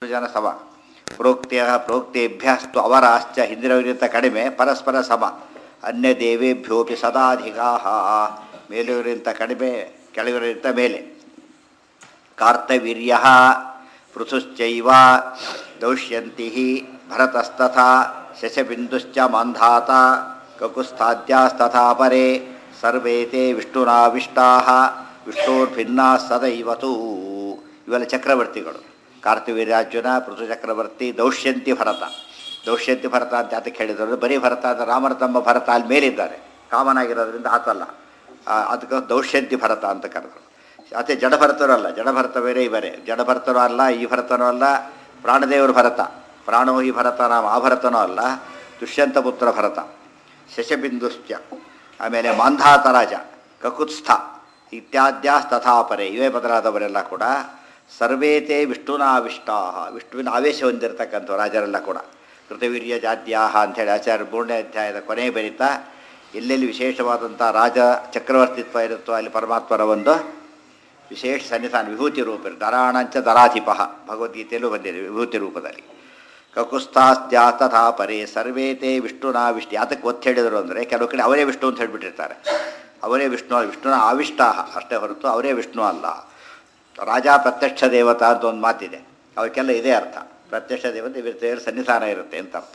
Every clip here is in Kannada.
ಜನ ಸಮ ಪ್ರೋಕ್ತಿಯ ಪ್ರೋಕ್ತೇಭ್ಯಸ್ತು ಅವರಾಶ್ಚ ಹಿಂದಿನವರಿಗಿಂತ ಕಡಿಮೆ ಪರಸ್ಪರ ಸಮ ಅನ್ಯ ದೇವೇಭ್ಯೋಪಿ ಸದಾಧಿಕಾ ಮೇಲೆಯವರಿಗಿಂತ ಕಡಿಮೆ ಕೆಳಗಿವರಿಗಿಂತ ಮೇಲೆ ಕಾರ್ತವೀರ್ಯ ಪೃಥುಶ್ಚೈವ ದೌಷ್ಯಂತಿ ಭರತಸ್ತಥಾ ಶಶಬಿಂದುಶ್ಚ ಮಾಂಧಾತ ಕಕುಸ್ಥಾದ್ಯಾಸ್ತಥಾ ಪರೆ ಸರ್ವೇ ತೇ ವಿಷ್ಣುನಾವಿಷ್ಟಾ ವಿಷ್ಣೋರ್ಭಿನ್ನಾ ಸದೈವತು ಇವೆಲ್ಲ ಚಕ್ರವರ್ತಿಗಳು ಕಾರ್ತಿವೀರ್ಯಾರ್ಜುನ ಪೃಥು ಚಕ್ರವರ್ತಿ ದೌಷ್ಯಂತಿ ಭರತ ದೌಷ್ಯಂತಿ ಭರತ ಅಂತ ಅದಕ್ಕೆ ಹೇಳಿದ್ರು ಬರೀ ಭರತ ಅಂತ ರಾಮನ ತಮ್ಮ ಭರತ ಅಲ್ಲಿ ಮೇಲಿದ್ದಾರೆ ಕಾಮನ್ ಆಗಿರೋದ್ರಿಂದ ಆತಲ್ಲ ಆ, ಅದಕ್ಕೆ ದೌಷ್ಯಂತಿ ಭರತ ಅಂತ ಕರೆದರು ಅದೇ ಜಡಭರತರು ಅಲ್ಲ ಜಡಭರತ ಬೇರೆ ಇವರೇ ಜಡಭರತನೂ ಅಲ್ಲ ಈ ಭರತನೂ ಅಲ್ಲ ಪ್ರಾಣದೇವರು ಭರತ ಪ್ರಾಣೋ ಈ ಭರತ ನಾಮ ಆ ಭರತನೂ ಅಲ್ಲ ದುಷ್ಯಂತ ಪುತ್ರ ಭರತ ಶಶಬಿಂದುಶ್ಚ ಆಮೇಲೆ ಮಾಂಧಾತ ರಾಜ ಕಕುತ್ಸ್ಥ ಇತ್ಯಾದ್ಯಾಸ್ತಥಾಪರೆ ಇವೇ ಬದಲಾದವರೆಲ್ಲ ಕೂಡ ಸರ್ವೇತೇ ವಿಷ್ಣುನಾವಿಷ್ಟಾ ವಿಷ್ಣುವಿನ ಆವೇಶ ಹೊಂದಿರತಕ್ಕಂಥ ರಾಜರೆಲ್ಲ ಕೂಡ ಕೃತವೀರ್ಯ ಜಾತ್ಯಾಹ ಅಂಥೇಳಿ ಆಚಾರ್ಯ ಮೂರನೇ ಅಧ್ಯಾಯದ ಕೊನೆ ಬರೀತಾ ಎಲ್ಲೆಲ್ಲಿ ವಿಶೇಷವಾದಂಥ ರಾಜ ಚಕ್ರವರ್ತಿತ್ವ ಇರುತ್ತೋ ಅಲ್ಲಿ ಪರಮಾತ್ಮರ ಒಂದು ವಿಶೇಷ ಸನ್ನಿಧಾನ ವಿಭೂತಿ ರೂಪ ದರಾಣಂಚ ದರಾಧಿಪ ಭಗವದ್ಗೀತೆಯಲ್ಲೂ ಬಂದಿದೆ ವಿಭೂತಿ ರೂಪದಲ್ಲಿ ಕಕುಸ್ಥಾಸ್ತ್ಯಾ ತಥಾ ಪರೇ ಸರ್ವೇ ತೇ ವಿಷ್ಣುನ ವಿಷ್ಣು ಯಾತಕ್ಕೆ ಒತ್ತು ಹೇಳಿದರು ಅಂದರೆ ಕೆಲವು ಕಡೆ ಅವರೇ ವಿಷ್ಣು ಅಂತ ಹೇಳಿಬಿಟ್ಟಿರ್ತಾರೆ ಅವರೇ ವಿಷ್ಣು ವಿಷ್ಣುನ ಆವಿಷ್ಟಾ ಅಷ್ಟೇ ಹೊರತು ಅವರೇ ವಿಷ್ಣು ಅಲ್ಲ ರಾಜ ಪ್ರತ್ಯಕ್ಷ ದೇವತಾ ಅಂತ ಒಂದು ಮಾತಿದೆ ಅವಕ್ಕೆಲ್ಲ ಇದೇ ಅರ್ಥ ಪ್ರತ್ಯಕ್ಷ ದೇವತೆ ದೇವರ ಸನ್ನಿಧಾನ ಇರುತ್ತೆ ಅಂತ ಅರ್ಥ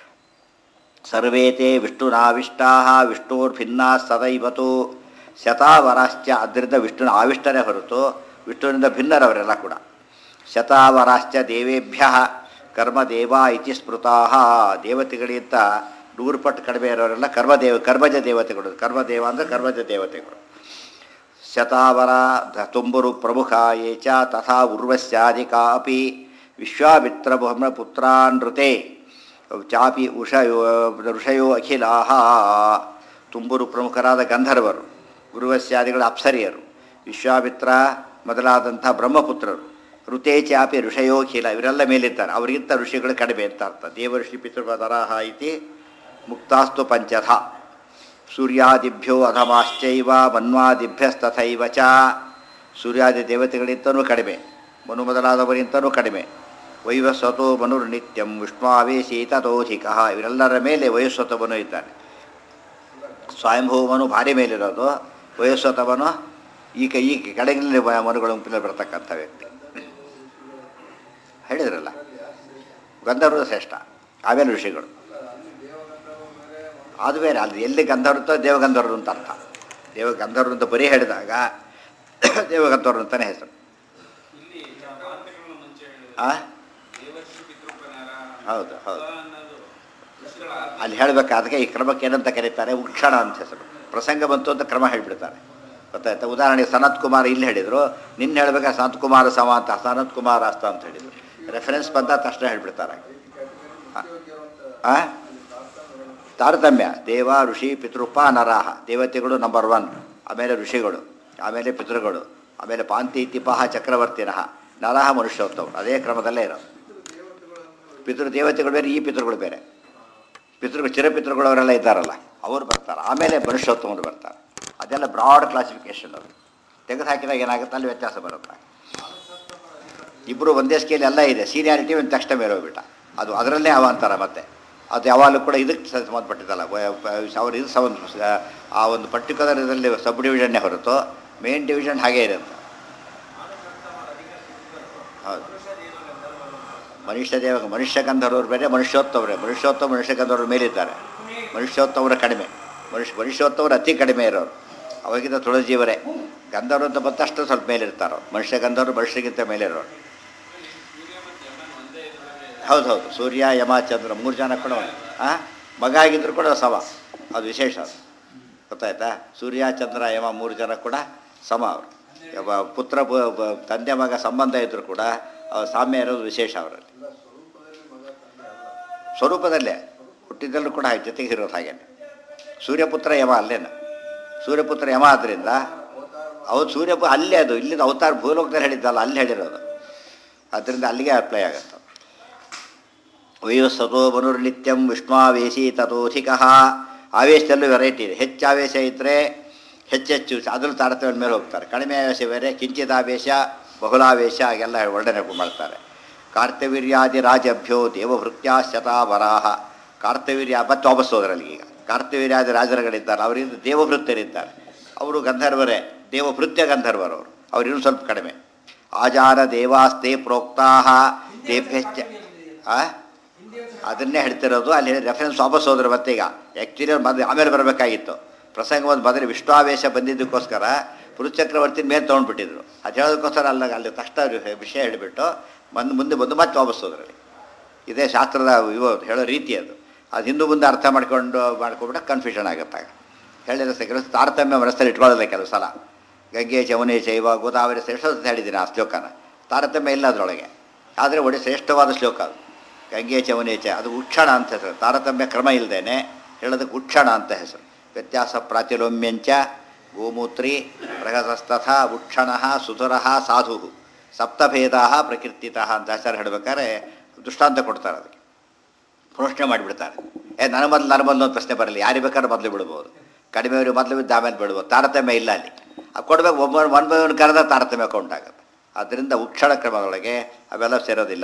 ಸರ್ವೇ ತೇ ವಿಷ್ಣುನಾವಿಷ್ಟಾ ವಿಷ್ಣುರ್ಭಿನ್ನಾ ಸದೈವತು ಶತಾವರಾಶ್ಚ ಅದರಿಂದ ವಿಷ್ಣುನ ಆವಿಷ್ಟರೇ ಹೊರತು ವಿಷ್ಣುವಿನಿಂದ ಭಿನ್ನರವರೆಲ್ಲ ಕೂಡ ಶತಾವರಾಶ್ಚ ದೇವೇಭ್ಯ ಕರ್ಮದೇವ ಇತಿ ಸ್ಮೃತಾ ದೇವತೆಗಳಿಗಿಂತ ನೂರು ಪಟ್ಟು ಕಡಿಮೆ ಇರೋರೆಲ್ಲ ಕರ್ಮದೇವ ಕರ್ಮಜ ದೇವತೆಗಳು ಕರ್ಮದೇವ ಅಂದರೆ ಕರ್ಮಜ ದೇವತೆಗಳು ಶತಾವರ ಧ- ತುಂಬುರು ಪ್ರಮುಖ ಯೇ ಚ ತಥಾ ಉರ್ವಸ್ಯಾಧಿಕಾ ಅಪಿ ವಿಶ್ವಾಮಿತ್ರ ಪುತ್ರಾನೃತೆ ಚಾಪಿ ಉಷಯೋ ಋಷಯೋ ಅಖಿಲಾಹ ತುಂಬುರು ಪ್ರಮುಖರಾದ ಗಂಧರ್ವರು ಗುರುವಸ್ಯಾದಿಗಳ ಅಪ್ಸರಿಯರು ವಿಶ್ವಾಮಿತ್ರ ಮೊದಲಾದಂಥ ಬ್ರಹ್ಮಪುತ್ರರು ಋತೆ ಚಾಪಿ ಋಷಯೋಖಿಲ ಇವರೆಲ್ಲ ಮೇಲಿದ್ದಾರೆ ಅವರಿಗಿಂತ ಋಷಿಗಳು ಕಡಿಮೆ ಅಂತ ಅರ್ಥ ದೇವಋಷಿ ಪಿತೃಪದರಾಹ ಇತಿ ಮುಕ್ತಾಸ್ತು ಪಂಚಧ ಸೂರ್ಯಾದಿಭ್ಯೋ ಅಧಮಾಶ್ಚೈವ ಮನ್ವಾದಿಭ್ಯಸ್ತಥೈವ ಚ ಸೂರ್ಯಾದಿ ದೇವತೆಗಳಿಂತನೂ ಕಡಿಮೆ ಮನು ಮೊದಲಾದವರಿಂತನೂ ಕಡಿಮೆ ವೈವಸ್ವತೋ ಮನುರ್ ನಿತ್ಯಂ ವಿಷ್ಣುವಾವೇಶೀತತೋಧಿಕ ಇವರೆಲ್ಲರ ಮೇಲೆ ವಯಸ್ವತವನು ಇದ್ದಾನೆ ಸ್ವಯಂಭೂಮನು ಭಾರಿ ಮೇಲಿರೋದು ವಯಸ್ವತವನು ಈಗ ಈ ಕಡೆಗಳಲ್ಲಿ ಮನುಗಳ ಗುಂಪಿನಲ್ಲಿ ಬರ್ತಕ್ಕಂಥ ವ್ಯಕ್ತಿ ಹೇಳಿದ್ರಲ್ಲ ಗಂಧರ್ವ ಶ್ರೇಷ್ಠ ಆಮೇಲೆ ಋಷಿಗಳು ಅದು ಬೇರೆ ಅಲ್ಲಿ ಎಲ್ಲಿ ಗಂಧರ್ವ ದೇವಗಂಧರ್ವರು ಅಂತ ಅರ್ಥ ದೇವಗಂಧರ್ವರು ಅಂತ ಬರೀ ಹೇಳಿದಾಗ ದೇವಗಂಧರ್ವರು ಅಂತಲೇ ಹೆಸರು ಇಲ್ಲಿ ಮಾತುಗಳನ್ನು ಮುಂಚೆ ಹೇಳಿದ್ರು. ಆ ದೇವರ್ಷಿ ಪಿತೃಪ್ರನಾರ ಹೌದು ಹೌದು ಸ ಅನ್ನೋದು ಋಷಿಗಳ ಅಲ್ಲಿ ಹೇಳಬೇಕು ಅದಕ್ಕೆ ಈ ಕ್ರಮಕ್ಕೆ ಏನಂತ ಕರೀತಾರೆ ಉಕ್ಷಣ ಅಂತ ಹೆಸರು ಪ್ರಸಂಗ ಬಂತು ಅಂತ ಕ್ರಮ ಹೇಳಿಬಿಡ್ತಾರೆ ಗೊತ್ತಾಯ್ತಾ ಉದಾಹರಣೆಗೆ ಸನತ್ ಕುಮಾರ್ ಇಲ್ಲಿ ಹೇಳಿದರು ನಿನ್ನ ಹೇಳ್ಬೇಕಾದ್ರೆ ಸನತ್ ಕುಮಾರ ಸಮ ಅಂತ ಸನತ್ ಕುಮಾರ ಅಸ್ತ ಅಂತ ಹೇಳಿದರು ರೆಫರೆನ್ಸ್ ಬಂದ ತಕ್ಷಣ ಹೇಳ್ಬಿಡ್ತಾರೆ ಆ? ತಾರತಮ್ಯ ದೇವ ಋಷಿ ಪಿತೃಪ ನರಾಹ ದೇವತೆಗಳು ನಂಬರ್ ಒನ್ ಆಮೇಲೆ ಋಷಿಗಳು ಆಮೇಲೆ ಪಿತೃಗಳು ಆಮೇಲೆ ಪಾಂತಿ ತಿಪಹ ಚಕ್ರವರ್ತಿನಃ ನರಹ ಮನುಷ್ಯೋತ್ತವರು ಅದೇ ಕ್ರಮದಲ್ಲೇ ಇರೋದು ಪಿತೃ ದೇವತೆಗಳು ಬೇರೆ ಈ ಪಿತೃಗಳು ಬೇರೆ ಪಿತೃಗಳು ಚಿರಪಿತೃಗಳು ಅವರೆಲ್ಲ ಇದ್ದಾರಲ್ಲ ಅವರು ಬರ್ತಾರೆ ಆಮೇಲೆ ಮನುಷ್ಯೋತ್ತಮರು ಬರ್ತಾರೆ ಅದೆಲ್ಲ ಬ್ರಾಡ್ ಕ್ಲಾಸಿಫಿಕೇಶನ್ ಅದು ತೆಗೆದು ಹಾಕಿದಾಗ ಏನಾಗುತ್ತೆ ಅಲ್ಲಿ ವ್ಯತ್ಯಾಸ ಬರುತ್ತೆ ಇಬ್ಬರು ಒಂದೇ ಸ್ಕೇಲ್ ಎಲ್ಲ ಇದೆ ಸೀನಿಯಾರಿಟಿ ಒಂದು ತಕ್ಷಣ ಮೇಲೆ ಹೋಗ್ಬಿಟ್ಟ ಅದು ಅದರಲ್ಲೇ ಅವಾಂತರ ಮತ್ತೆ ಅದು ಯಾವಾಗಲೂ ಕೂಡ ಇದಕ್ಕೆ ಸ- ಸಂಬಂಧಪಟ್ಟಿದ್ದಲ್ಲ ವ- ಪ- ಅವ್ರು ಇದು ಸಂಬಂಧ ಆ ಒಂದು ಪರ್ಟಿಕ್ಯುಲರ್ ಇದರಲ್ಲಿ ಸಬ್ ಡಿವಿಷನ್ನೇ ಹೊರತು ಮೇನ್ ಡಿವಿಷನ್ ಹಾಗೇ ಇರುತ್ತೆ ಹೌದು ಮನುಷ್ಯ ದೇವ ಮನುಷ್ಯ ಗಂಧರ್ವರು ಬೇರೆ ಮನುಷ್ಯೋತ್ತವರೇ ಮನುಷ್ಯೋತ್ತಮ ಮನುಷ್ಯ ಗಂಧರ್ವರು ಮೇಲಿದ್ದಾರೆ ಮನುಷ್ಯೋತ್ತಮರ ಕಡಿಮೆ ಮನುಷ್ಯ ಮನುಷ್ಯೋತ್ತವರು ಅತಿ ಕಡಿಮೆ ಇರೋರು ಅವಾಗಿಂದ ತುಳಜೀವರೇ ಗಂಧರ್ವ ಅಂತ ಬಂದಷ್ಟು ಸ್ವಲ್ಪ ಮೇಲಿರ್ತಾರೋ ಮನುಷ್ಯ ಗಂಧರ್ವರು ಮನುಷ್ಯರಿಗಿಂತ ಮೇಲಿರೋರು ಹೌದು ಹೌದು ಸೂರ್ಯ ಯಮ ಚಂದ್ರ ಮೂರು ಜನ ಕೂಡ ಆ ಮಗ ಆಗಿದ್ರು ಕೂಡ ಸಮ ಅದು ವಿಶೇಷ ಅದು ಗೊತ್ತಾಯ್ತಾ ಸೂರ್ಯ ಚಂದ್ರ ಯಮ ಮೂರು ಜನ ಕೂಡ ಸಮ ಅವರು ಯವ ಪುತ್ರ ಬ- ಬ- ತಂದೆ ಮಗ ಸಂಬಂಧ ಇದ್ದರೂ ಕೂಡ ಅವ್ರ ಸಾಮ್ಯ ಇರೋದು ವಿಶೇಷ ಅವರಲ್ಲಿ ಸ್ವರೂಪದಲ್ಲೇ ಹುಟ್ಟಿದಲ್ಲೂ ಕೂಡ ಹಾಗೆ ಜೊತೆಗೆ ಇರೋದು ಹಾಗೇನೆ ಸೂರ್ಯಪುತ್ರ ಯಮ ಅಲ್ಲೇನ ಸೂರ್ಯಪುತ್ರ ಯಮ ಆದ್ದರಿಂದ ಅವ್ರು ಸೂರ್ಯಪು ಅಲ್ಲೇ ಅದು ಇಲ್ಲಿಂದ ಅವತಾರ ಭೂಲೋಕದಲ್ಲಿ ಹೇಳಿದ್ದಲ್ಲ ಅಲ್ಲಿ ಹೇಳಿರೋದು ಆದ್ದರಿಂದ ಅಲ್ಲಿಗೆ ಅಪ್ಲೈ ಆಗುತ್ತೆ ವಯೋಸ್ಸತೋ ಮನುರ್ನಿತ್ಯಂ ವಿಷ್ಣುವೇಶಿ ತಥೋಧಿಕ ಆವೇಶದಲ್ಲೂ ವೆರೈಟಿ ಇದೆ ಹೆಚ್ಚು ಆವೇಶ ಇದ್ದರೆ ಹೆಚ್ಚೆಚ್ಚು ಅದರಲ್ಲೂ ತಾರತಮ್ಯ ಮೇಲೆ ಹೋಗ್ತಾರೆ ಕಡಿಮೆ ಆವೇಶ ಬೇರೆ ಕಿಂಚಿತ್ ಆವೇಶ ಬಹುಲಾವೇಶ ಹಾಗೆಲ್ಲ ವರ್ಣನೆ ಮಾಡ್ತಾರೆ ಕಾರ್ತವೀರ್ಯಾದಿ ರಾಜಭ್ಯೋ ದೇವಭೃತ್ಯಾ ಶತಾವರಾಹ ಕಾರ್ತವೀರ್ಯ ಮತ್ತೆ ವಾಪಸ್ ಹೋದ್ರಲ್ಲಿ ಈಗ ಕಾರ್ತವೀರ್ಯಾದಿ ರಾಜರುಗಳಿದ್ದಾರೆ ಅವರಿಂದ ದೇವಭೃತ್ಯರಿದ್ದಾರೆ ಅವರು ಗಂಧರ್ವರೇ ದೇವಭೃತ್ಯ ಗಂಧರ್ವರು ಅವರು ಅವ್ರು ಇನ್ನೂ ಸ್ವಲ್ಪ ಕಡಿಮೆ ಆಜಾರ ದೇವಾಸ್ತೆ ಪ್ರೋಕ್ತಾ ದೇಭ್ಯಶ್ಚ ಆ ಅದನ್ನೇ ಹೇಳ್ತಿರೋದು ಅಲ್ಲಿ ರೆಫರೆನ್ಸ್ ವಾಪಸ್ ಹೋದ್ರೆ ಮತ್ತೆ ಈಗ ಆ್ಯಕ್ಚುಲಿ ಅವ್ರು ಮೊದಲು ಆಮೇಲೆ ಬರಬೇಕಾಗಿತ್ತು ಪ್ರಸಂಗ ಒಂದು ಮೊದಲು ವಿಷ್ಣುವೇಶ ಬಂದಿದ್ದಕ್ಕೋಸ್ಕರ ಪುರುಚಕ್ರವರ್ತಿನ ಮೇಲೆ ತೊಗೊಂಡ್ಬಿಟ್ಟಿದ್ರು ಅದು ಹೇಳೋದಕ್ಕೋಸ್ಕರ ಅಲ್ಲ ಅಲ್ಲಿ ತಕ್ಷಣ ಅವ್ರು ವಿಷಯ ಹೇಳಿಬಿಟ್ಟು ಬಂದು ಮುಂದೆ ಬಂದು ಮತ್ತೆ ವಾಪಸ್ ಹೋದ್ರಲ್ಲಿ ಇದೇ ಶಾಸ್ತ್ರದ ಇವು ಹೇಳೋ ರೀತಿ ಅದು ಅದು ಹಿಂದೂ ಮುಂದೆ ಅರ್ಥ ಮಾಡ್ಕೊಂಡು ಮಾಡ್ಕೊಬಿಟ್ರೆ ಕನ್ಫ್ಯೂಷನ್ ಆಗುತ್ತಾಗ ಹೇಳಿದ್ರೆ ಕೆಲಸ ತಾರತಮ್ಯ ಮನಸ್ಸಲ್ಲಿ ಇಟ್ಕೊಳ್ಳೋಲ್ಲ ಕೆಲವು ಸಲ ಗಂಗೆ ಚಮನೆ ಚೈವ ಗೋದಾವರಿ ಶ್ರೇಷ್ಠ ಅಂತ ಹೇಳಿದ್ದೀನಿ ಆ ಶ್ಲೋಕನ ತಾರತಮ್ಯ ಇಲ್ಲ ಅದರೊಳಗೆ ಆದರೆ ಒಳ್ಳೆ ಶ್ರೇಷ್ಠವಾದ ಶ್ಲೋಕ ಅದು ಗಂಗೆ ಚಮನೆ ಚ ಅದು ಉಕ್ಷಣ ಅಂತ ಹೆಸರು ತಾರತಮ್ಯ ಕ್ರಮ ಇಲ್ಲದೇನೆ ಹೇಳೋದಕ್ಕೆ ಉಕ್ಷಣ ಅಂತ ಹೆಸರು ವ್ಯತ್ಯಾಸ ಪ್ರಾತಿಲೋಮ್ಯಂಚ ಗೋಮೂತ್ರಿ ಬೃಹತಸ್ತಥ ಉಕ್ಷಣ ಸುಧುರ ಸಾಧು ಸಪ್ತಭೇದ ಪ್ರಕೀರ್ತಿತ ಅಂತ ಹೆಸರು ಹೇಳ್ಬೇಕಾದ್ರೆ ದೃಷ್ಟಾಂತ ಕೊಡ್ತಾರೆ ಅದಕ್ಕೆ ಪ್ರಶ್ನೆ ಮಾಡಿಬಿಡ್ತಾರೆ ಏ ನನ್ನ ಮೊದಲು ನನ್ನ ಮೊದಲು ಒಂದು ಪ್ರಶ್ನೆ ಬರಲಿ ಯಾರಿಗೆ ಬೇಕಾದ್ರೆ ಮೊದಲು ಬಿಡ್ಬೋದು ಕಡಿಮೆಯವ್ರಿಗೆ ಮೊದಲು ಬಿದ್ದು ಆಮೇಲೆ ಬಿಡ್ಬೋದು ತಾರತಮ್ಯ ಇಲ್ಲ ಅಲ್ಲಿ ಅದು ಕೊಡ್ಬೇಕು ಒಬ್ಬ ಒನ್ ಬೈ ಒನ್ ಕರೆದ ತಾರತಮ್ಯ ಉಂಟಾಗುತ್ತೆ ಆದ್ದರಿಂದ ಉಕ್ಷಣ ಕ್ರಮದೊಳಗೆ ಅವೆಲ್ಲ ಸೇರೋದಿಲ್ಲ